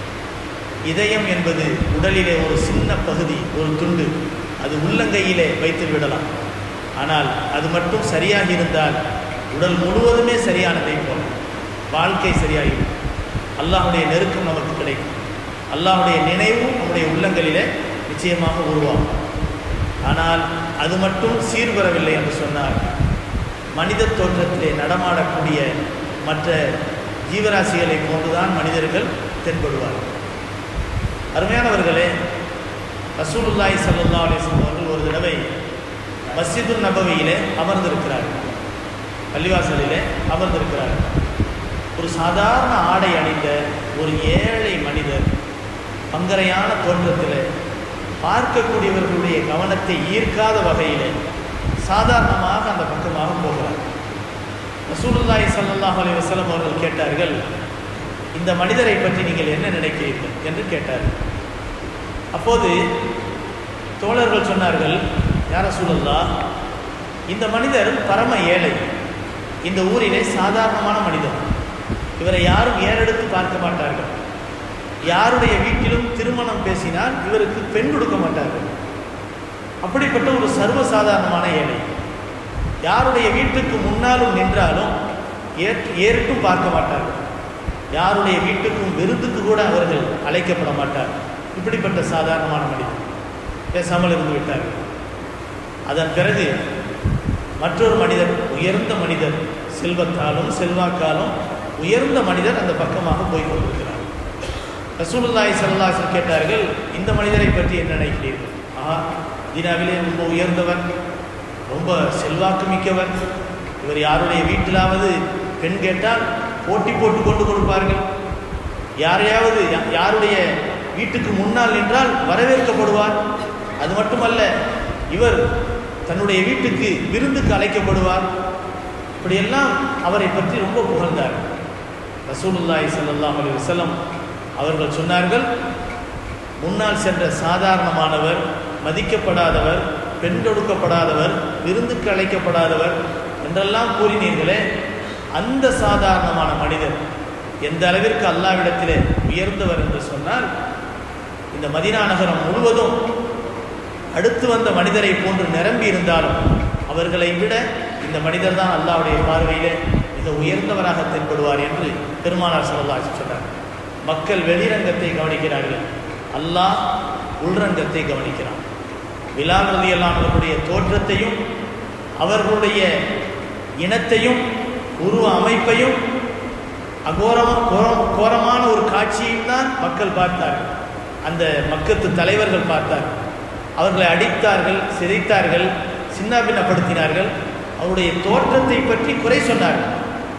இதயம் என்பது உடலிலே ஒரு சின்ன பகுதி ஒரு துண்டு அது உள்ளங்கையிலே வைத்து விடலாம் ஆனால் அது மட்டும் சரியாக இருந்தால் உடல் முழுவதுமே சரியானதை போல வாழ்க்கை சரியாகிவிடும் அல்லாஹ்வுடைய நெருக்கம் நமக்கு கிடைக்கும் அல்லாஹ்வுடைய நினைவும் நம்முடைய உள்ளங்களிலே நிச்சயமாக உருவாகும் ஆனால் அது மட்டும் சீர்வரவில்லை என்று சொன்னார் மனித தோற்றத்திலே நடமாடக்கூடிய மற்ற ஜீவராசிகளை போன்றுதான் மனிதர்கள் தென்படுவார்கள் அருமையானவர்களே ரசூலுல்லாஹி ஸல்லல்லாஹு அலைஹி வஸல்லம் அவர்கள் ஒரு தடவை மஸ்ஜிதுன் நபவியிலே அமர்ந்திருக்கிறார்கள் பள்ளிவாசலிலே அமர்ந்திருக்கிறார்கள் ஒரு சாதாரண ஆடை அணிந்த ஒரு ஏழை மனிதர் பங்கரையான தோற்றத்தில் பார்க்கக்கூடியவர்களுடைய கவனத்தை ஈர்க்காத வகையில் சாதாரணமாக அந்த பக்கமாக போகிறார் ரசூலுல்லாஹி ஸல்லல்லாஹு அலைஹி வஸல்லம் அவர்கள் கேட்டார்கள் இந்த மனிதரை பற்றி நீங்கள் என்ன நினைக்கிறீர்கள் என்று கேட்டார்கள் அப்போது தோழர்கள் சொன்னார்கள் யார சூழல்லா இந்த மனிதர் பரம ஏழை இந்த ஊரிலே சாதாரணமான மனிதர் இவரை யாரும் ஏறெடுத்து பார்க்க மாட்டார்கள் யாருடைய வீட்டிலும் திருமணம் பேசினால் இவருக்கு பெண் கொடுக்க மாட்டார்கள் அப்படிப்பட்ட ஒரு சர்வசாதாரணமான ஏழை யாருடைய வீட்டுக்கு முன்னாலும் நின்றாலும் ஏற்று ஏறிட்டும் பார்க்க மாட்டார்கள் யாருடைய வீட்டுக்கும் விருந்துக்கு கூட அவர்கள் அழைக்கப்பட மாட்டார் இப்படிப்பட்ட சாதாரணமான மனிதர் பேசாமல் இருந்து விட்டார்கள் அதன் பிறகு மற்றொரு மனிதர் உயர்ந்த மனிதர் செல்வத்தாலும் செல்வாக்காலும் உயர்ந்த மனிதர் அந்த பக்கமாக போய் கொண்டிருக்கிறார் ரசூலுல்லாஹி ஸல்லல்லாஹு அலைஹி வஸல்லம் கேட்டார்கள் இந்த மனிதரை பற்றி என்ன நினைக்கிறீர்கள் ஆஹா தீனாவிலே ரொம்ப உயர்ந்தவர் ரொம்ப செல்வாக்கு மிக்கவர் இவர் யாருடைய வீட்டிலாவது பெண் கேட்டால் போட்டி போட்டு கொண்டு கொடுப்பார்கள் யாரையாவது யா- யாருடைய வீட்டுக்கு முன்னால் நின்றால் வரவேற்கப்படுவார் அது மட்டுமல்ல இவர் தன்னுடைய வீட்டுக்கு விருந்துக்கு அழைக்கப்படுவார் இப்படியெல்லாம் அவரை பற்றி ரொம்ப புகழ்ந்தார் ரசூலுல்லாஹி ஸல்லல்லாஹு அலைஹி வஸல்லம் அவர்கள் சொன்னார்கள் முன்னால் சென்ற சாதாரணமானவர் மதிக்கப்படாதவர் பெண் கொடுக்கப்படாதவர் விருந்துக்கு அழைக்கப்படாதவர் என்றெல்லாம் கூறினீர்களே அந்த சாதாரணமான மனிதர் எந்த அளவிற்கு அல்லாவிடத்திலே உயர்ந்தவர் என்று சொன்னால் இந்த மதினா நகரம் முழுவதும் அடுத்து வந்த மனிதரை போன்று நிரம்பி இருந்தாலும் அவர்களை விட இந்த மனிதர் தான் அல்லாவுடைய பார்வையிலே மிக உயர்ந்தவராக தென்படுவார் என்று பெருமானார் ஸல்லல்லாஹு சொன்னார் மக்கள் வெளிரங்கத்தை கவனிக்கிறார்கள் அல்லாஹ் உள்ரங்கத்தை கவனிக்கிறான் விலால் ரலியல்லாஹுடைய தோற்றத்தையும் அவர்களுடைய இனத்தையும் உருவ அமைப்பையும் அகோரம் கோரம் கோரமான ஒரு காட்சியையும் தான் மக்கள் பார்த்தார்கள் அந்த மக்கத்து தலைவர்கள் பார்த்தார்கள் அவர்களை அடித்தார்கள் சிதைத்தார்கள் சின்னாபின்னப்படுத்தினார்கள் அவருடைய தோற்றத்தை பற்றி குறை சொன்னார்கள்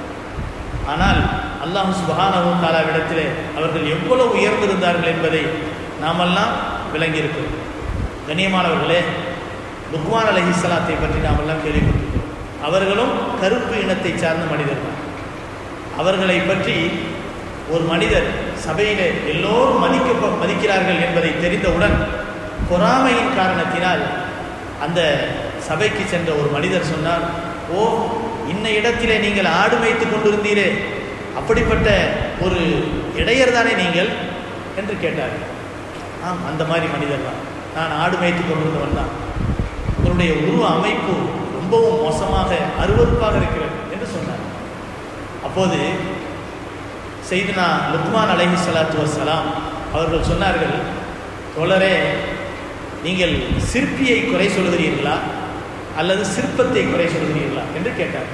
ஆனால் அல்லாஹ் சுபஹானஹு தஆலாவிடத்திலே அவர்கள் எவ்வளவு உயர்ந்திருந்தார்கள் என்பதை நாமெல்லாம் விளங்கியிருக்கிறது கண்ணியமானவர்களே லுக்மான் அலஹிஸ்லாத்தை பற்றி நாம் எல்லாம் கேள்விப்பட்டிருக்கிறோம் அவர்களும் கருப்பு இனத்தை சார்ந்த மனிதர்கள் அவர்களை பற்றி ஒரு மனிதர் சபையிலே எல்லோரும் மதிக்க மதிக்கிறார்கள் என்பதை தெரிந்தவுடன் பொறாமையின் காரணத்தினால் அந்த சபைக்கு சென்ற ஒரு மனிதர் சொன்னார் ஓ இன்ன இடத்திலே நீங்கள் ஆடு மேய்த்து கொண்டிருந்தீரே அப்படிப்பட்ட ஒரு இடையர் தானே நீங்கள் என்று கேட்டார் ஆம் அந்த மாதிரி மனிதர் தான் நான் ஆடு மேய்த்து கொண்டிருந்தவன் தான் உங்களுடைய உருவ அமைப்பு ரொம்பவும் மோசமாக அருவறுப்பாக இருக்கிறது என்று சொன்னார் அப்போது செய்தனா லுக்மான் அலஹி சலாத்து வசலாம் அவர்கள் சொன்னார்கள் தோழரே நீங்கள் சிற்பியை குறை சொல்கிறீர்களா அல்லது சிற்பத்தை குறை சொல்கிறீர்களா என்று கேட்டார்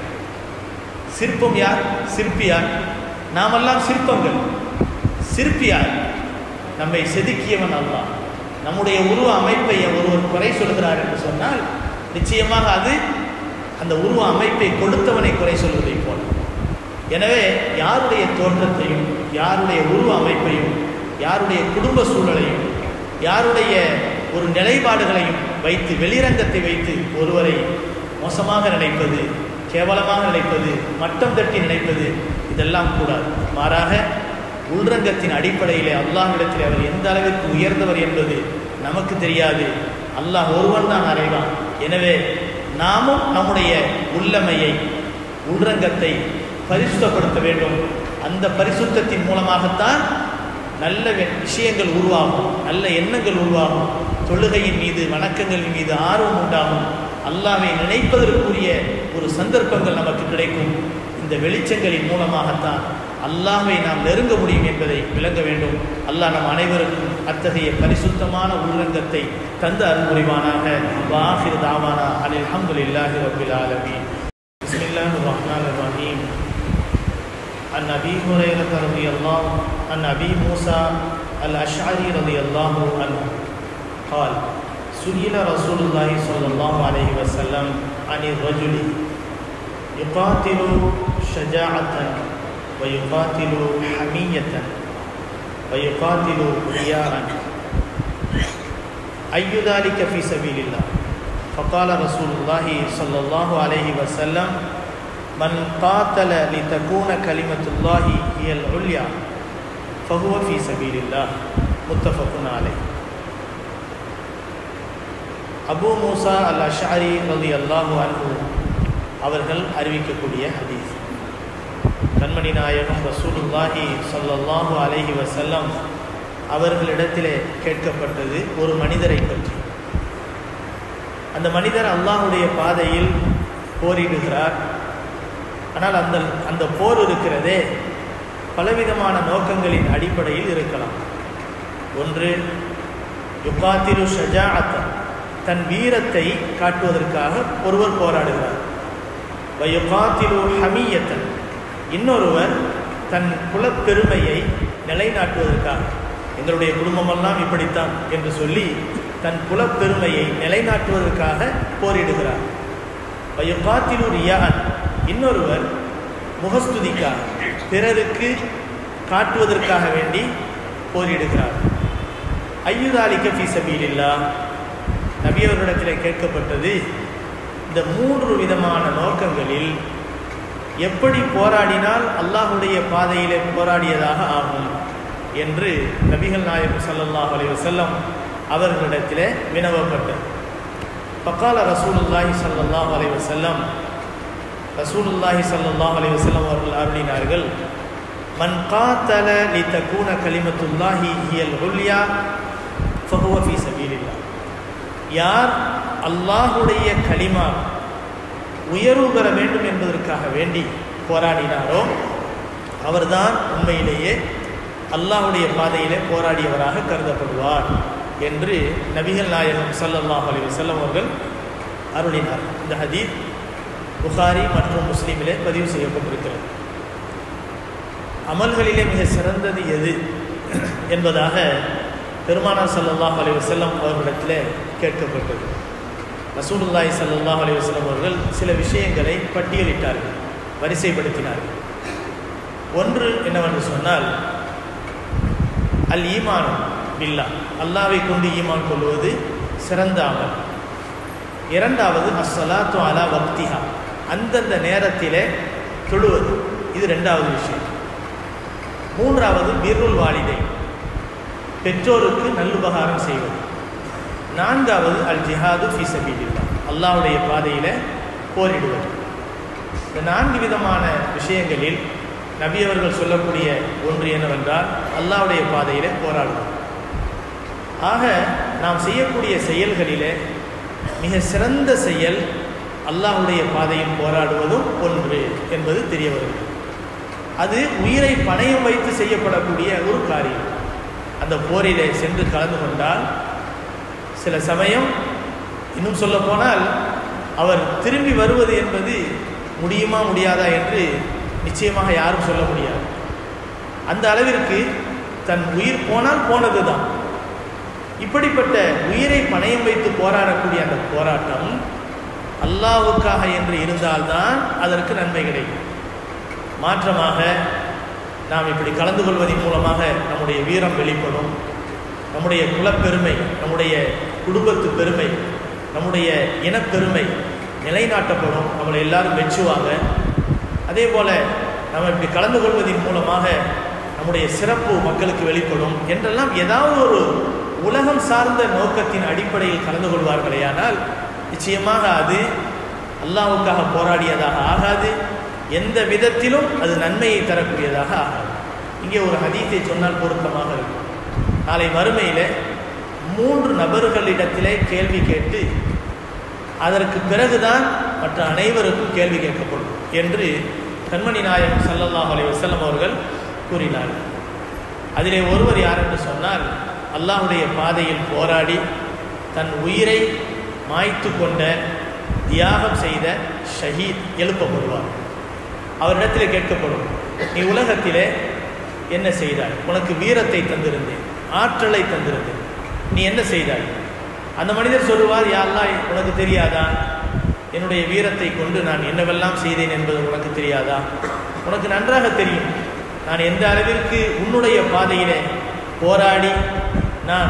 சிற்பம் யார் சிற்பி யார் நாமெல்லாம் சிற்பங்கள் சிற்பி யார் நம்மை செதுக்கியவன் அல்லாஹ் நம்முடைய உருவ அமைப்பை ஒருவர் குறை சொல்கிறார் என்று சொன்னால் நிச்சயமாக அது அந்த உருவ அமைப்பை கொடுத்தவனை குறை சொல்வதைப் போல எனவே யாருடைய தோற்றத்தையும் யாருடைய உருவ அமைப்பையும் யாருடைய குடும்ப சூழலையும் யாருடைய ஒரு நிலைப்பாடுகளையும் வைத்து வெளிரங்கத்தை வைத்து ஒருவரை மோசமாக நினைப்பது கேவலமாக நினைப்பது மட்டம் தட்டி நினைப்பது இதெல்லாம் கூடாது மாறாக உள்ரங்கத்தின் அடிப்படையிலே அல்லாஹ்விடத்தில் அவர் எந்த அளவிற்கு உயர்ந்தவர் என்பது நமக்கு தெரியாது அல்லாஹ் ஒருவன் தான் அறிவான் எனவே நாமும் நம்முடைய உள்ளமையை உள்ரங்கத்தை பரிசுத்தப்படுத்த வேண்டும் அந்த பரிசுத்தத்தின் மூலமாகத்தான் நல்ல விஷயங்கள் உருவாகும் நல்ல எண்ணங்கள் உருவாகும் தொழுகையின் மீது வணக்கங்களின் மீது ஆர்வம் உண்டாகும் அல்லாவை நினைப்பதற்குரிய ஒரு சந்தர்ப்பங்கள் நமக்கு கிடைக்கும் இந்த வெளிச்சங்களின் மூலமாகத்தான் அல்லாவை நாம் நெருங்க முடியும் என்பதை விளங்க வேண்டும் அல்லாஹ் நம் அனைவருக்கும் அத்தகைய பரிசுத்தமான உள்ளங்கத்தை தந்த அருள்புரிவானாக வாஹிர் தாவானா அலில் அஹமதுல்லாஹி ரபில் ஆலமீன் பிஸ்மில்லாஹிர் ரஹ்மானிர் ரஹீம் عن ابي هريره رضي الله عن ابي موسى الاشعري رضي الله عنه قال سئل رسول الله صلى الله عليه وسلم عن الرجل يقاتل شجاعه ويقاتل حميه ويقاتل رياء اي ذلك في سبيل الله فقال رسول الله صلى الله عليه وسلم من قاتل لتكون كلمة الله هي العليا فهو في سبيل الله متفق عليه அபு மூசா அல் அஷாரி ரதி அல்லாஹு அன்ஹு அவர்கள் அறிவிக்கக்கூடிய ஹதீஸ் கண்மணி நாயகம் ரசூலுல்லாஹி சொல்லல்லாஹு அலைஹி வசல்லம் அவர்களிடத்திலே கேட்கப்பட்டது ஒரு மனிதரை பற்றி அந்த மனிதர் அல்லாஹுடைய பாதையில் போரிடுகிறார் ஆனால் அந்த அந்த போர் இருக்கிறதே பலவிதமான நோக்கங்களின் அடிப்படையில் இருக்கலாம் ஒன்று யுகாத்திரு ஷஜாஅத்தன் தன் வீரத்தை காட்டுவதற்காக ஒருவர் போராடுகிறார் வயுகாத்திரு ஹமியத்தன் இன்னொருவர் தன் குலப்பெருமையை நிலைநாட்டுவதற்காக எங்களுடைய குடும்பமெல்லாம் இப்படித்தான் என்று சொல்லி தன் குலப்பெருமையை நிலைநாட்டுவதற்காக போரிடுகிறார் வயுகாத்திரு ரியான் இன்னொருவர் முகஸ்துதிக்காக பிறருக்கு காட்டுவதற்காக வேண்டி போரிடுகிறார் ஐயுதாலிக்க ஃபீசபீலில்லா நபியவர்களிடத்தில் கேட்கப்பட்டது இந்த மூன்று விதமான நோக்கங்களில் எப்படி போராடினால் அல்லாஹுடைய பாதையிலே போராடியதாக ஆகும் என்று நபிகள் நாயகம் சல்லல்லாஹ் அலி வசல்லம் அவர்களிடத்திலே வினவப்பட்டது பக்கால ரசூலுல்லாஹி சல்லாஹ் அலி வசல்லம் ரசூலுல்லாஹி சல்லாஹ் அலி வசல்லம் அவர்கள் அருளினார்கள் மன் காத்தல லி தக்கூன கலிமத்துல்லாஹி ஹியல் உல்யா ஃபஹுவ ஃபீ சபீலில்லா யார் அல்லாஹுடைய கலிமா உயர்வு பெற வேண்டும் என்பதற்காக வேண்டி போராடினாரோ அவர்தான் உண்மையிலேயே அல்லாஹுடைய பாதையிலே போராடியவராக கருதப்படுவார் என்று நபிகள் நாயகம் சல்லல்லாஹ் அலி வசல்லம் அவர்கள் அருளினார் இந்த ஹதீத் புகாரி மற்றும் முஸ்லீமிலே பதிவு செய்யப்பட்டிருக்கிறது அமல்களிலே மிக சிறந்தது எது என்பதாக பெருமானார் சல்லாஹ் அலி வசல்லம் அவர்களிடத்தில் கேட்கப்பட்டது ரசூலுல்லாய் சல்லாஹ் அலி வசல்லம் அவர்கள் சில விஷயங்களை பட்டியலிட்டார்கள் வரிசைப்படுத்தினார்கள் ஒன்று என்னவென்று சொன்னால் அல் ஈமான் பில்லா அல்லாவை கொண்டு ஈமான் கொள்வது சிறந்த அமல் இரண்டாவது அஸ்ஸலாத்து அலா வக்திஹா அந்தந்த நேரத்திலே தொழுவது இது ரெண்டாவது விஷயம் மூன்றாவது பிர்ருல் வாலிதை பெற்றோருக்கு நல்லுபகாரம் செய்வது நான்காவது அல் ஜிஹாது ஃபி சபீலில்லா அல்லாஹ்வுடைய பாதையில் போரிடுவது இந்த நான்கு விதமான விஷயங்களில் நபி அவர்கள் சொல்லக்கூடிய ஒன்று என்னவென்றால் அல்லாஹ்வுடைய பாதையிலே போராடுவது ஆக நாம் செய்யக்கூடிய செயல்களிலே மிக சிறந்த செயல் அல்லாஹ்வுடைய பாதையில் போராடுவதும் ஒன்று என்பது தெரிய வருகிறது அது உயிரை பணயம் வைத்து செய்யப்படக்கூடிய ஒரு காரியம் அந்த போரிலே சென்று கலந்து கொண்டால் சில சமயம் இன்னும் சொல்ல போனால் அவர் திரும்பி வருவது என்பது முடியுமா முடியாதா என்று நிச்சயமாக யாரும் சொல்ல முடியாது அந்த அளவிற்கு தன் உயிர் போனால் போனது தான் இப்படிப்பட்ட உயிரை பணயம் வைத்து போராடக்கூடிய அந்த போராட்டம் அல்லாவுக்காக என்று இருந்தால்தான் அதற்கு நன்மை கிடைக்கும் மாற்றமாக நாம் இப்படி கலந்து கொள்வதன் மூலமாக நம்முடைய வீரம் வெளிப்படும் நம்முடைய குலப்பெருமை நம்முடைய குடும்பத்து பெருமை நம்முடைய இனப்பெருமை நிலைநாட்டப்படும் நம்மளை எல்லாரும் மெச்சுவாங்க அதே போல் நம்ம இப்படி கலந்து கொள்வதன் மூலமாக நம்முடைய சிறப்பு மக்களுக்கு வெளிப்படும் என்றெல்லாம் ஏதாவது ஒரு உலகம் சார்ந்த நோக்கத்தின் அடிப்படையில் கலந்து கொள்வார்களேயானால் நிச்சயமாக அது அல்லாவுக்காக போராடியதாக ஆகாது எந்த விதத்திலும் அது நன்மையை தரக்கூடியதாக ஆகாது இங்கே ஒரு ஹதீஸை சொன்னால் பொருத்தமாக இருக்கும் நாளை மறுமையில் மூன்று நபர்களிடத்திலே கேள்வி கேட்டு அதற்கு பிறகுதான் மற்ற அனைவருக்கும் கேள்வி கேட்கப்படும் என்று கண்மணி நாயகம் சல்லல்லாஹ் அலைஹி வஸல்லம் அவர்கள் கூறினார்கள் அதிலே ஒருவர் யார் என்று சொன்னால் அல்லாஹுடைய பாதையில் போராடி தன் உயிரை மாய்த்து கொண்ட தியாகம் செய்த ஷஹீத் எழுப்பப்படுவார் அவரிடத்திலே கேட்கப்படும் நீ உலகத்திலே என்ன செய்தாய் உனக்கு வீரத்தை தந்திருந்தேன் ஆற்றலை தந்திருந்தேன் நீ என்ன செய்தாய் அந்த மனிதர் சொல்லுவார் யாரெல்லாம் உனக்கு தெரியாதா என்னுடைய வீரத்தை கொண்டு நான் என்னவெல்லாம் செய்தேன் என்பது உனக்கு தெரியாதா உனக்கு நன்றாக தெரியும் நான் எந்த அளவிற்கு உன்னுடைய பாதையிலே போராடி நான்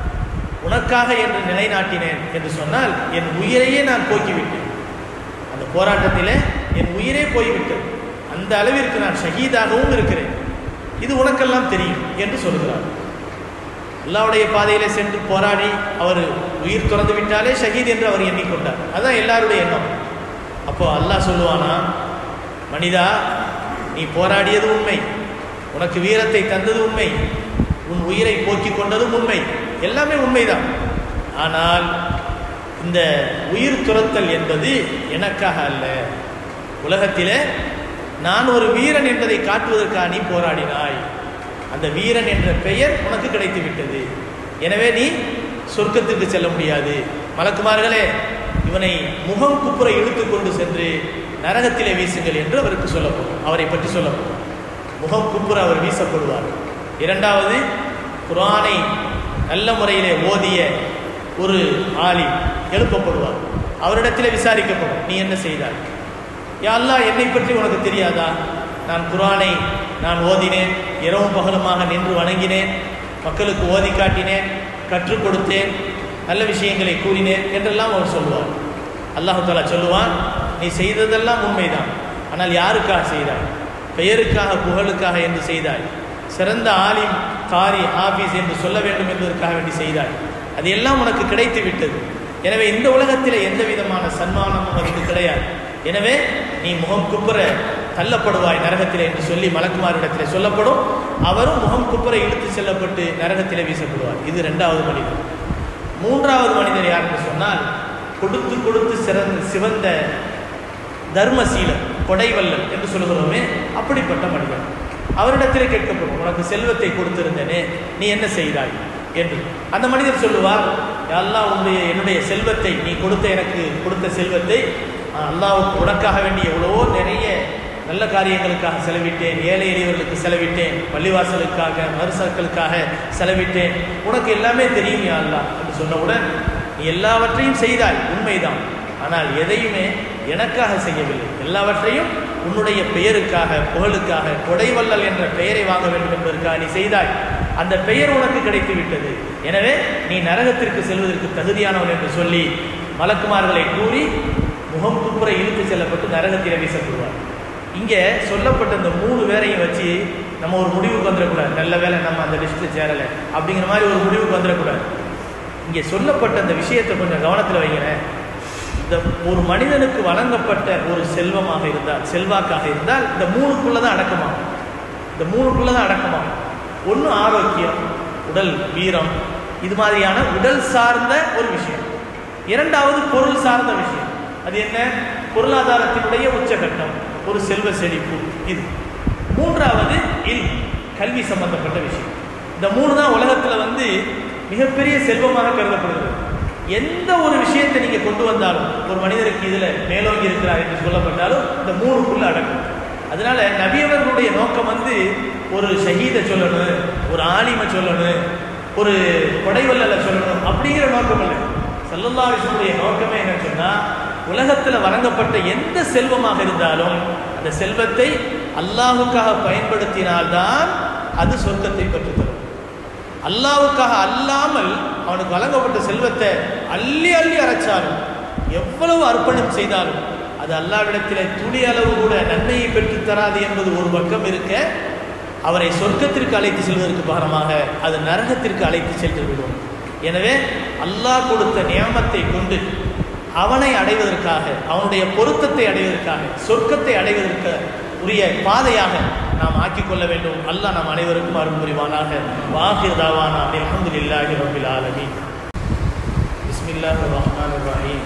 உனக்காக என்று நிலைநாட்டினேன் என்று சொன்னால் என் உயிரையே நான் போக்கிவிட்டேன் அந்த போராட்டத்திலே என் உயிரே போய்விட்டது அந்த அளவிற்கு நான் ஷஹீதாகவும் இருக்கிறேன் இது உனக்கெல்லாம் தெரியும் என்று சொல்கிறார் அல்லாவுடைய பாதையிலே சென்று போராடி அவர் உயிர் திறந்து விட்டாலே ஷஹீத் என்று அவர் எண்ணிக்கொண்டார் அதுதான் எல்லாருடைய எண்ணம் அப்போ அல்லாஹ் சொல்லுவானா மனிதா நீ போராடியது உண்மை உனக்கு வீரத்தை தந்தது உண்மை உன் உயிரை போக்கிக் கொண்டதும் உண்மை எல்லாமே உண்மைதான் ஆனால் இந்த உயிர் துரத்தல் என்பது எனக்காக அல்ல உலகத்திலே நான் ஒரு வீரன் என்பதை காட்டுவதற்காக நீ போராடினாய் அந்த வீரன் என்ற பெயர் உனக்கு கிடைத்து விட்டது எனவே நீ சொர்க்கத்துக்கு செல்ல முடியாது மலக்குமார்களே இவனை முகம் குப்புற இழுத்து கொண்டு சென்று நரகத்திலே வீசுங்கள் என்று அவருக்கு சொல்லப்படும் அவரை பற்றி சொல்லப்படும் முகம் குப்புற அவர் வீசப்படுவார் இரண்டாவது குரானை நல்ல முறையிலே ஓதிய ஒரு ஆளி எழுப்பப்படுவார் அவரிடத்திலே விசாரிக்கப்படும் நீ என்ன செய்தாய் யாழ்லா என்னை பற்றி உனக்கு தெரியாதா நான் குரானை நான் ஓதினேன் இரவும் பகலுமாக நின்று வணங்கினேன் மக்களுக்கு ஓதி காட்டினேன் கற்றுக் கொடுத்தேன் நல்ல விஷயங்களை கூறினேன் என்றெல்லாம் அவர் சொல்லுவார் அல்லாஹு தாலா சொல்லுவான் நீ செய்ததெல்லாம் உண்மைதான் ஆனால் யாருக்காக செய்தாய் பெயருக்காக புகழுக்காக என்று செய்தாய் சிறந்த ஆலிம் காரி ஹாஃபீஸ் என்று சொல்ல வேண்டும் என்பதற்காக வேண்டி செய்தாய் அது எல்லாம் உனக்கு கிடைத்து விட்டது எனவே இந்த உலகத்தில் எந்த விதமான சன்மானமும் உனக்கு கிடையாது எனவே நீ முகம் குப்புற தள்ளப்படுவாய் நரகத்திலே என்று சொல்லி மலக்குமாரிடத்திலே சொல்லப்படும் அவரும் முகம் குப்புற இழுத்து செல்லப்பட்டு நரகத்திலே வீசப்படுவார் இது ரெண்டாவது மனிதர் மூன்றாவது மனிதர் யார் என்று சொன்னால் கொடுத்து கொடுத்து சிறந்த சிவந்த தர்மசீலன் கொடைவல்லன் என்று சொல்கிறோமே அப்படிப்பட்ட மனிதன் அவரிடத்திலே கேட்கப்படும் உனக்கு செல்வத்தை கொடுத்திருந்தேனே நீ என்ன செய்தாய் என்று அந்த மனிதர் சொல்லுவார் அல்லாஹ் உன்னுடைய என்னுடைய செல்வத்தை நீ கொடுத்த எனக்கு கொடுத்த செல்வத்தை அல்லாவுக்கு உனக்காக வேண்டிய எவ்வளவோ நிறைய நல்ல காரியங்களுக்காக செலவிட்டேன் ஏழை எளியவர்களுக்கு செலவிட்டேன் பள்ளிவாசலுக்காக மறுசர்களுக்காக செலவிட்டேன் உனக்கு எல்லாமே தெரியும் யா அல்லா என்று சொன்னவுடன் நீ எல்லாவற்றையும் செய்தாய் உண்மைதான் ஆனால் எதையுமே எனக்காக செய்யவில்லை எல்லாவற்றையும் உன்னுடைய பெயருக்காக புகழுக்காக கொடைவல்லல் என்ற பெயரை வாங்க வேண்டும் என்பதற்காக நீ செய்தாய் அந்த பெயர் உனக்கு கிடைத்து விட்டது எனவே நீ நரகத்திற்கு செல்வதற்கு தகுதியானவன் என்று சொல்லி மலக்குமார்களை கூறி முகம் துப்புற இழுத்து செல்லப்பட்டு நரகத்தில் வீசப்படுவார் இங்கே சொல்லப்பட்ட இந்த மூணு பேரையும் வச்சு நம்ம ஒரு முடிவுக்கு வந்துடக்கூடாது நல்ல வேலை நம்ம அந்த லிஸ்ட்டில் சேரலை அப்படிங்கிற மாதிரி ஒரு முடிவுக்கு வந்துடக்கூடாது இங்கே சொல்லப்பட்ட அந்த விஷயத்தை கொஞ்சம் கவனத்தில் வைக்கிறேன் இந்த ஒரு மனிதனுக்கு வழங்கப்பட்ட ஒரு செல்வமாக இருந்தால் செல்வாக்காக இருந்தால் இந்த மூணுக்குள்ள தான் அடக்கமாகும் இந்த மூணுக்குள்ள தான் அடக்கமாகும் ஒன்று ஆரோக்கியம் உடல் வீரம் இது மாதிரியான உடல் சார்ந்த ஒரு விஷயம் இரண்டாவது பொருள் சார்ந்த விஷயம் அது என்ன பொருளாதாரத்தினுடைய உச்சகட்டம் ஒரு செல்வ செழிப்பு இது மூன்றாவது இல் கல்வி சம்பந்தப்பட்ட விஷயம் இந்த மூணு தான் உலகத்தில் வந்து மிகப்பெரிய செல்வமாக கருதப்படுகிறது எந்த ஒரு விஷயத்தை நீங்க கொண்டு வந்தாலும் ஒரு மனிதருக்கு இதுல மேலோங்கி இருக்கிறார் என்று சொல்லப்பட்டாலும் இந்த மூணுக்குள்ள அடக்கும் அதனால நபியவர்களுடைய நோக்கம் வந்து ஒரு ஷஹீதை சொல்லணும் ஒரு ஆலிமை சொல்லணும் ஒரு கொடைவல்லலை சொல்லணும் அப்படிங்கிற நோக்கம் இல்லை செல்லல்லாவிசனுடைய நோக்கமே என்ன சொன்னா உலகத்தில் வழங்கப்பட்ட எந்த செல்வமாக இருந்தாலும் அந்த செல்வத்தை அல்லாஹுக்காக பயன்படுத்தினால்தான் அது சொர்க்கத்தை பெற்றுத்தரும் அல்லாவுக்காக அல்லாமல் அவனுக்கு வழங்கப்பட்ட செல்வத்தை அள்ளி அள்ளி அரைச்சாலும் எவ்வளவு அர்ப்பணம் செய்தாலும் அது அல்லாவிடத்தில் துளி அளவு கூட நன்மையை பெற்று தராது என்பது ஒரு பக்கம் இருக்க அவரை சொர்க்கத்திற்கு அழைத்து செல்வதற்கு பகரமாக அது நரகத்திற்கு அழைத்து சென்று விடும் எனவே அல்லாஹ் கொடுத்த நியமத்தை கொண்டு அவனை அடைவதற்காக அவனுடைய பொருத்தத்தை அடைவதற்காக சொர்க்கத்தை அடைவதற்கு உரிய பாதையாக நாம் ஆக்கிக் கொள்ள வேண்டும் அல்லாஹ் நாம் அனைவருக்கும் அருள் புரிவானாக வாஹிர் தாவானா அல்ஹம்துலில்லாஹி ரப்பில் ஆலமீன் பிஸ்மில்லாஹிர் ரஹ்மானிர் ரஹீம்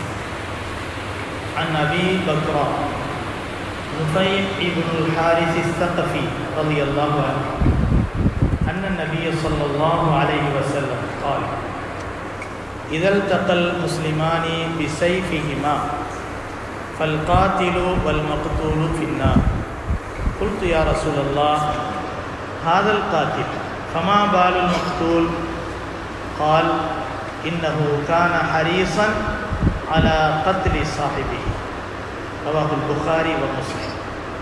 عن أبي بكر نفيع ابن الحارث الثقفي رضي الله عنه أن النبي صلى الله عليه وسلم قال إذا التقى المسلمان بسيفهما فالقاتل والمقتول في النار قلت يا رسول الله هذا القاتل فما بال المقتول قال إنه كان حريصا على قتل صاحبه رواه البخاري ومسلم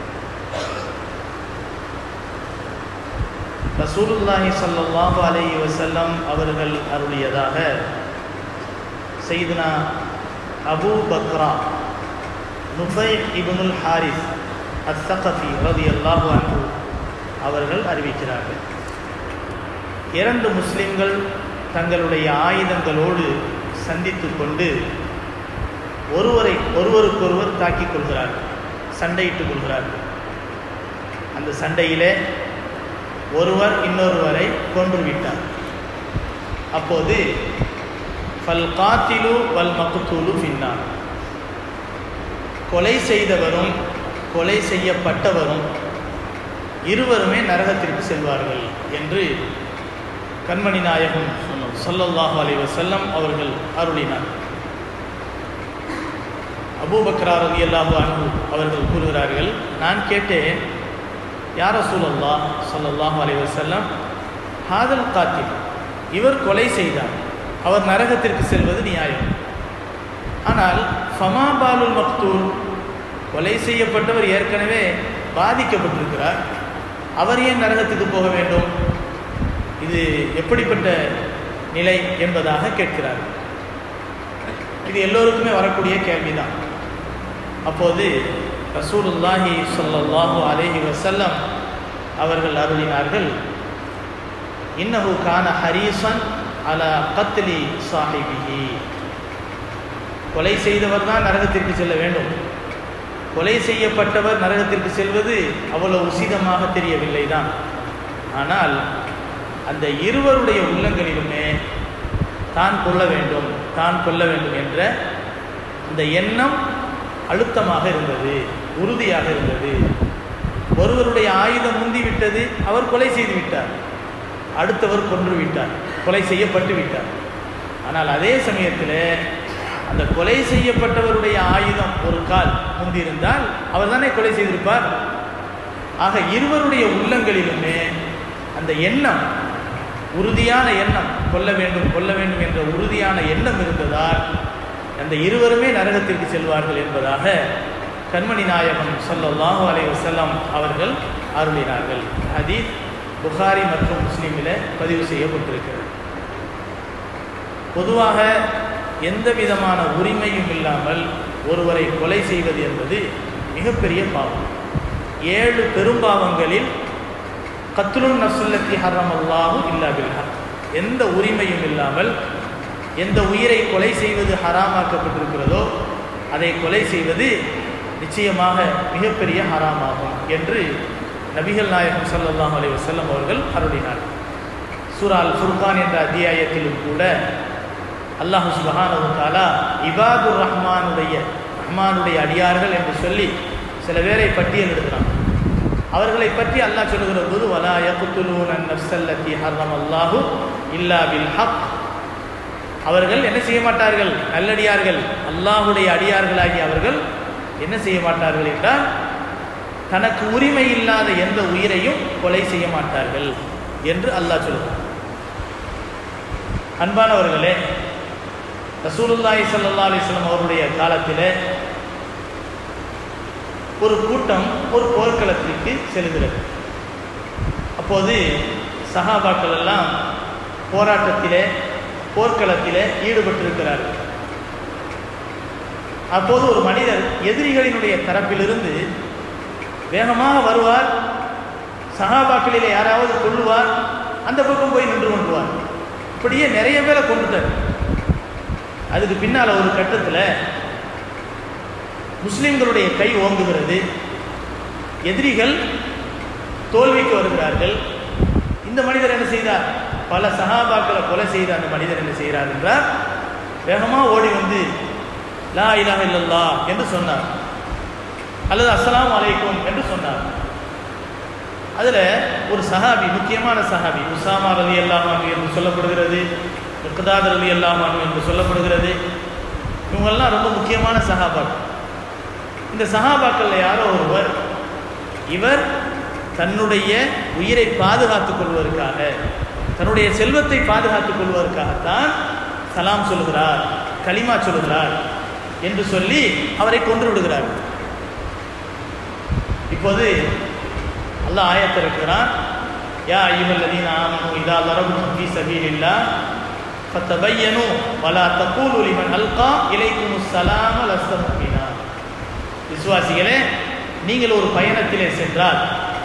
ரசூலுல்லாஹி ஸல்லல்லாஹு அலைஹி வஸல்லம் அவர்கள் அருளியதாக செய்துனா அபூ பக்ரா நுஃபை இப்னுல் ஹாரிஸ் அஸ்ஸகஃபி ரலியல்லாஹு அன்ஹு அவர்கள் அறிவிக்கிறார்கள் இரண்டு முஸ்லிம்கள் தங்களுடைய ஆயுதங்களோடு சந்தித்து கொண்டு ஒருவரை ஒருவருக்கொருவர் தாக்கிக் கொள்கிறார்கள் சண்டையிட்டுக் கொள்கிறார்கள் அந்த சண்டையிலே ஒருவர் இன்னொருவரை கொன்று விட்டார் அப்போது ஃபல் காத்திலு வல் மக்குத்தூலு பின்னார் கொலை செய்தவரும் கொலை செய்யப்பட்டவரும் இருவருமே நரகத்திற்கு செல்வார்கள் என்று கண்மணி நாயகம் சொல்லல்லாஹு அலைஹி வஸல்லம் அவர்கள் அருளினார் அபூபக்ரா ரலியல்லாஹு அன்ஹு அவர்கள் கூறுகிறார்கள் நான் கேட்டேன் யார சூழல்லா சொல்லல்லாஹு அலைஹி வஸல்லம் ஹாதல் காத்தில் இவர் கொலை செய்தார் அவர் நரகத்திற்கு செல்வது நியாயம் ஆனால் ஃபமா பாலுல் மக்தூல் கொலை செய்யப்பட்டவர் ஏற்கனவே பாதிக்கப்பட்டிருக்கிறார் அவர் ஏன் நரகத்துக்கு போக வேண்டும் இது எப்படிப்பட்ட நிலை என்பதாக கேட்கிறார் இது எல்லோருக்குமே வரக்கூடிய கேள்விதான் அப்போது ரசூலுல்லாஹி சொல்லல்லாஹு அலேஹி வசல்லம் அவர்கள் அருளினார்கள் இன்னஹு கான ஹரீசன் அல கத்லி சாஹிபிஹி கொலை செய்தவர் தான் நரகத்திற்கு செல்ல வேண்டும் கொலை செய்யப்பட்டவர் நரகத்திற்கு செல்வது அவ்வளவு உசிதமாக தெரியவில்லை தான் ஆனால் அந்த இருவருடைய உள்ளங்களிலுமே தான் கொள்ள வேண்டும் தான் கொள்ள வேண்டும் என்ற அந்த எண்ணம் அழுத்தமாக இருந்தது உறுதியாக இருந்தது ஒருவருடைய ஆயுதம் முந்தி விட்டது அவர் கொலை செய்து விட்டார் அடுத்தவர் கொன்று விட்டார் கொலை செய்யப்பட்டு விட்டார் ஆனால் அதே சமயத்தில் அந்த கொலை செய்யப்பட்டவருடைய ஆயுதம் ஒரு கால் முந்தியிருந்தால் அவர் தானே கொலை செய்திருப்பார் ஆக இருவருடைய உள்ளங்களிலுமே அந்த எண்ணம் உறுதியான எண்ணம் கொல்ல வேண்டும் கொல்ல வேண்டும் என்ற உறுதியான எண்ணம் இருந்ததால் அந்த இருவருமே நரகத்திற்கு செல்வார்கள் என்பதாக கண்மணி நாயகம் சொல்லல்லாஹு அலைஹி வஸல்லம் அவர்கள் அருளினார்கள் ஹதீஸ் புகாரி மற்றும் முஸ்லீமில் பதிவு செய்யப்பட்டிருக்கிறது பொதுவாக எந்த விதமான உரிமையும் இல்லாமல் ஒருவரை கொலை செய்வது என்பது மிகப்பெரிய பாவம் ஏழு பெரும்பாவங்களில் கத்லுன் நசுல்லத்தி ஹரம் அல்லாஹு இல்லா பில்ஹா எந்த உரிமையும் இல்லாமல் எந்த உயிரை கொலை செய்வது ஹராமாக்கப்பட்டிருக்கிறதோ அதை கொலை செய்வது நிச்சயமாக மிகப்பெரிய ஹராமாகும் என்று நபிகள் நாயகம் ஸல்லல்லாஹு அலைஹி வஸல்லம் அவர்கள் அருளினார் சூரா அல் ஃபுர்கான் என்ற அத்தியாயத்திலும் கூட அல்லாஹு சுபஹானஹு தஆலா இபாதுர் ரஹ்மானுடைய ரஹ்மானுடைய அடியார்கள் என்று சொல்லி சில பேரை பட்டியலிடுகிறான் அவர்களை பற்றி அல்லாஹ் சொல்லுகிற போது வலா யக்துலூன நஃப்ஸல்லதி ஹர்ரமல்லாஹு இல்லா பில் ஹக் அவர்கள் என்ன செய்ய மாட்டார்கள் நல்லடியார்கள் அல்லாஹுடைய அடியார்களாகி அவர்கள் என்ன செய்ய மாட்டார்கள் என்றால் தனக்கு உரிமை இல்லாத எந்த உயிரையும் கொலை செய்ய மாட்டார்கள் என்று அல்லாஹ் சொல்லுகிறார் அன்பானவர்களே ரசூலுல்லாஹி ஸல்லல்லாஹு அலைஹி வஸல்லம் அவருடைய காலத்திலே ஒரு கூட்டம் ஒரு போர்க்களத்திற்கு செல்கிறது அப்போது சஹாபாக்கள் எல்லாம் போராட்டத்திலே போர்க்களத்திலே ஈடுபட்டிருக்கிறார்கள் அப்போது ஒரு மனிதர் எதிரிகளினுடைய தரப்பிலிருந்து வேகமாக வருவார் சஹாபாக்களிலே யாராவது கொள்ளுவார் அந்த பக்கம் போய் நின்று கொண்டுவார் இப்படியே நிறைய பேரை கொண்டுட்டார் அதுக்கு பின்னால் ஒரு கட்டத்தில் முஸ்லிம்களுடைய கை ஓங்குகிறது எதிரிகள் தோல்விக்கு வருகிறார்கள் இந்த மனிதர் என்ன செய்தார் பல சகாபாக்களை கொலை செய்த அந்த மனிதர் என்ன செய்கிறார் என்றார் வேகமாக ஓடி வந்து லா இலாஹ இல்லல்லா என்று சொன்னார் அல்லது அஸ்ஸலாமு அலைக்கும் என்று சொன்னார் அதில் ஒரு சஹாபி முக்கியமான சஹாபி உசாமா ரலி அல்லாமானு என்று சொல்லப்படுகிறது முக்கதாத் ரலி அல்லாமானு என்று சொல்லப்படுகிறது இவங்கெல்லாம் ரொம்ப முக்கியமான சஹாபாக்கள் இந்த சஹாபாக்களில் யாரோ ஒருவர் இவர் தன்னுடைய உயிரை பாதுகாத்துக் கொள்வதற்காக தன்னுடைய செல்வத்தை பாதுகாத்துக் கொள்வதற்காகத்தான் சலாம் சொல்கிறார் கலிமா சொல்கிறார் என்று சொல்லி அவரை கொன்று விடுகிறார் இப்போது அல்லாஹ் ஆயத்தை இருக்கிறான் யா ஐயுஹல்லதீன ஆமனு இதா லரபும் ஃபீ சபீலில்லாஹ் ஃபத்தபையனு வலா தகூலு லிமன் அல்கா இலைக்குமுஸ் ஸலாம லஸ்த முஃமினா விசுவாசிகளே நீங்கள் ஒரு பயணத்திலே சென்றால்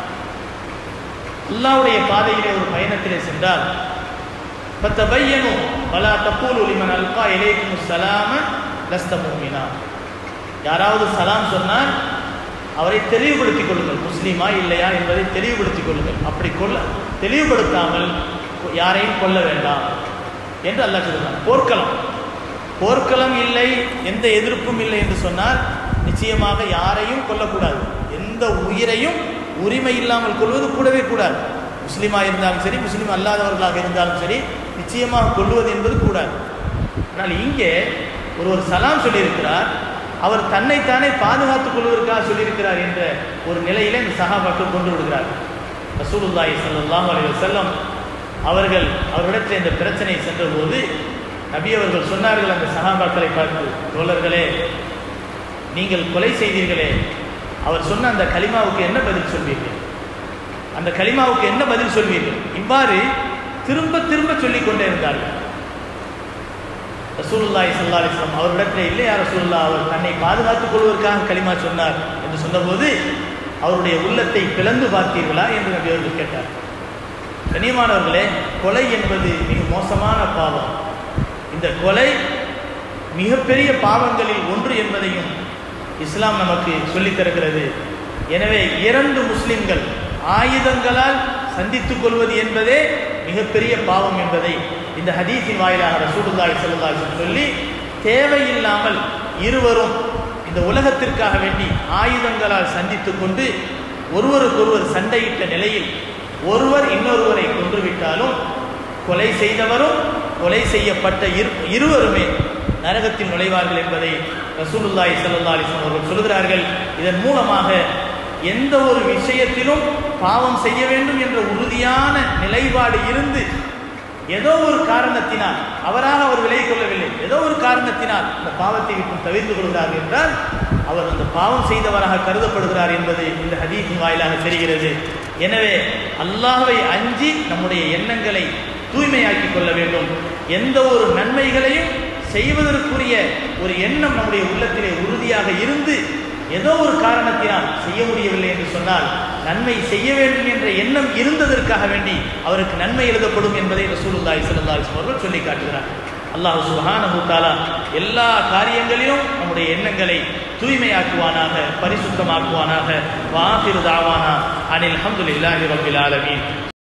அல்லாவுடைய பாதையிலே ஒரு பயணத்திலே சென்றால் ஃபத்தபையனு வலா தகூலு லிமன் அல்கா இலைக்குமுஸ் ஸலாம லஸ்த முஃமினா யாராவது சலாம் சொன்னால் அவரை தெளிவுபடுத்திக் கொள்ளுங்கள் முஸ்லீமா இல்லையா என்பதை தெளிவுபடுத்திக் கொள்ளுங்கள் அப்படி கொள்ள தெளிவுபடுத்தாமல் யாரையும் கொல்ல வேண்டாம் என்று அல்லாஹ் சொல்கிறான் போர்க்களம் போர்க்களம் இல்லை எந்த எதிர்ப்பும் இல்லை என்று சொன்னால் நிச்சயமாக யாரையும் கொல்லக்கூடாது எந்த உயிரையும் உரிமை இல்லாமல் கொள்வது கூடவே கூடாது முஸ்லீமாக இருந்தாலும் சரி முஸ்லீம் அல்லாதவர்களாக இருந்தாலும் சரி நிச்சயமாக கொள்வது என்பது கூடாது ஆனால் இங்கே ஒருவர் சலாம் சொல்லியிருக்கிறார் அவர் தன்னைத்தானே பாதுகாத்துக் கொள்வதற்காக சொல்லியிருக்கிறார் என்ற ஒரு நிலையிலே இந்த சகாபாக்கள் கொண்டு விடுகிறார் ரசூலுல்லாஹி ஸல்லல்லாஹு அலைஹி வஸல்லம் அவர்கள் அவரிடத்தில் இந்த பிரச்சனை சென்றபோது நபி அவர்கள் சொன்னார்கள் அந்த சகாபாக்களை பார்த்து தோழர்களே நீங்கள் கொலை செய்தீர்களே அவர் சொன்ன அந்த கலிமாவுக்கு என்ன பதில் சொல்வீர்கள் அந்த கலிமாவுக்கு என்ன பதில் சொல்வீர்கள் இவ்வாறு திரும்ப திரும்ப சொல்லிக் கொண்டே இருந்தார்கள் ரசூலுல்லாஹி ஸல்லல்லாஹு அலைஹி வஸல்லம் அவரிடத்தில் இல்லையா ரசூலுல்லா அவர் தன்னை பாதுகாத்துக் கொள்வதற்காக கலிமா சொன்னார் என்று சொன்னபோது அவருடைய உள்ளத்தை பிளந்து பார்த்தீர்களா என்று நபி அவர்கள் கேட்டார் கனியமானவர்களே கொலை என்பது மிக மோசமான பாவம் இந்த கொலை மிகப்பெரிய பாவங்களில் ஒன்று என்பதையும் இஸ்லாம் நமக்கு சொல்லித் தருகிறது எனவே இரண்டு முஸ்லிம்கள் ஆயுதங்களால் சந்தித்துக் கொள்வது என்பதே மிகப்பெரிய பாவம் என்பதை இந்த ஹதீஸின் வாயிலாக ரசூலுல்லாஹி ஸல்லல்லாஹு அலைஹி சொல்லி தேவையில்லாமல் இருவரும் இந்த உலகத்திற்காக வேண்டி ஆயுதங்களால் சந்தித்துக் கொண்டு ஒருவருக்கொருவர் சண்டையிட்ட நிலையில் ஒருவர் இன்னொருவரை கொன்றுவிட்டாலும் கொலை செய்தவரும் கொலை செய்யப்பட்ட இரு இருவருமே நரகத்தில் நுழைவார்கள் என்பதை ரசூலுல்லாஹி ஸல்லல்லாஹு அலைஹி அவர்கள் சொல்கிறார்கள் இதன் மூலமாக எந்த ஒரு விஷயத்திலும் பாவம் செய்ய வேண்டும் என்ற உறுதியான நிலைப்பாடு இருந்து ஏதோ ஒரு காரணத்தினால் அவராக அவர் விலை கொள்ளவில்லை ஏதோ ஒரு காரணத்தினால் அந்த பாவத்தை விட்டு தவிர்த்து கொள்கிறார் என்றால் அவர் அந்த பாவம் செய்தவராக கருதப்படுகிறார் என்பது இந்த ஹதீஸின் வாயிலாக தெரிகிறது எனவே அல்லாஹ்வை அஞ்சி நம்முடைய எண்ணங்களை தூய்மையாக்கிக் கொள்ள வேண்டும் எந்த ஒரு நன்மைகளையும் செய்வதற்குரிய ஒரு எண்ணம் நம்முடைய உள்ளத்திலே உறுதியாக இருந்து ஏதோ ஒரு காரணத்தினால் செய்ய முடியவில்லை என்று சொன்னால் நன்மை செய்ய வேண்டும் என்ற எண்ணம் இருந்ததற்காக வேண்டி அவருக்கு நன்மை எழுதப்படும் என்பதை ரசூலுல்லாஹி ஸல்லல்லாஹு அலைஹி வஸல்லம் அவர்கள் சொல்லி காட்டுகிறார் அல்லாஹ் சுப்ஹானஹு தஆலா எல்லா காரியங்களிலும் நம்முடைய எண்ணங்களை தூய்மையாக்குவானாக பரிசுத்தமாக்குவானாக வாஹிரு தாவானா அனில் அல்ஹம்துலில்லாஹி ரப்பில் ஆலமீன்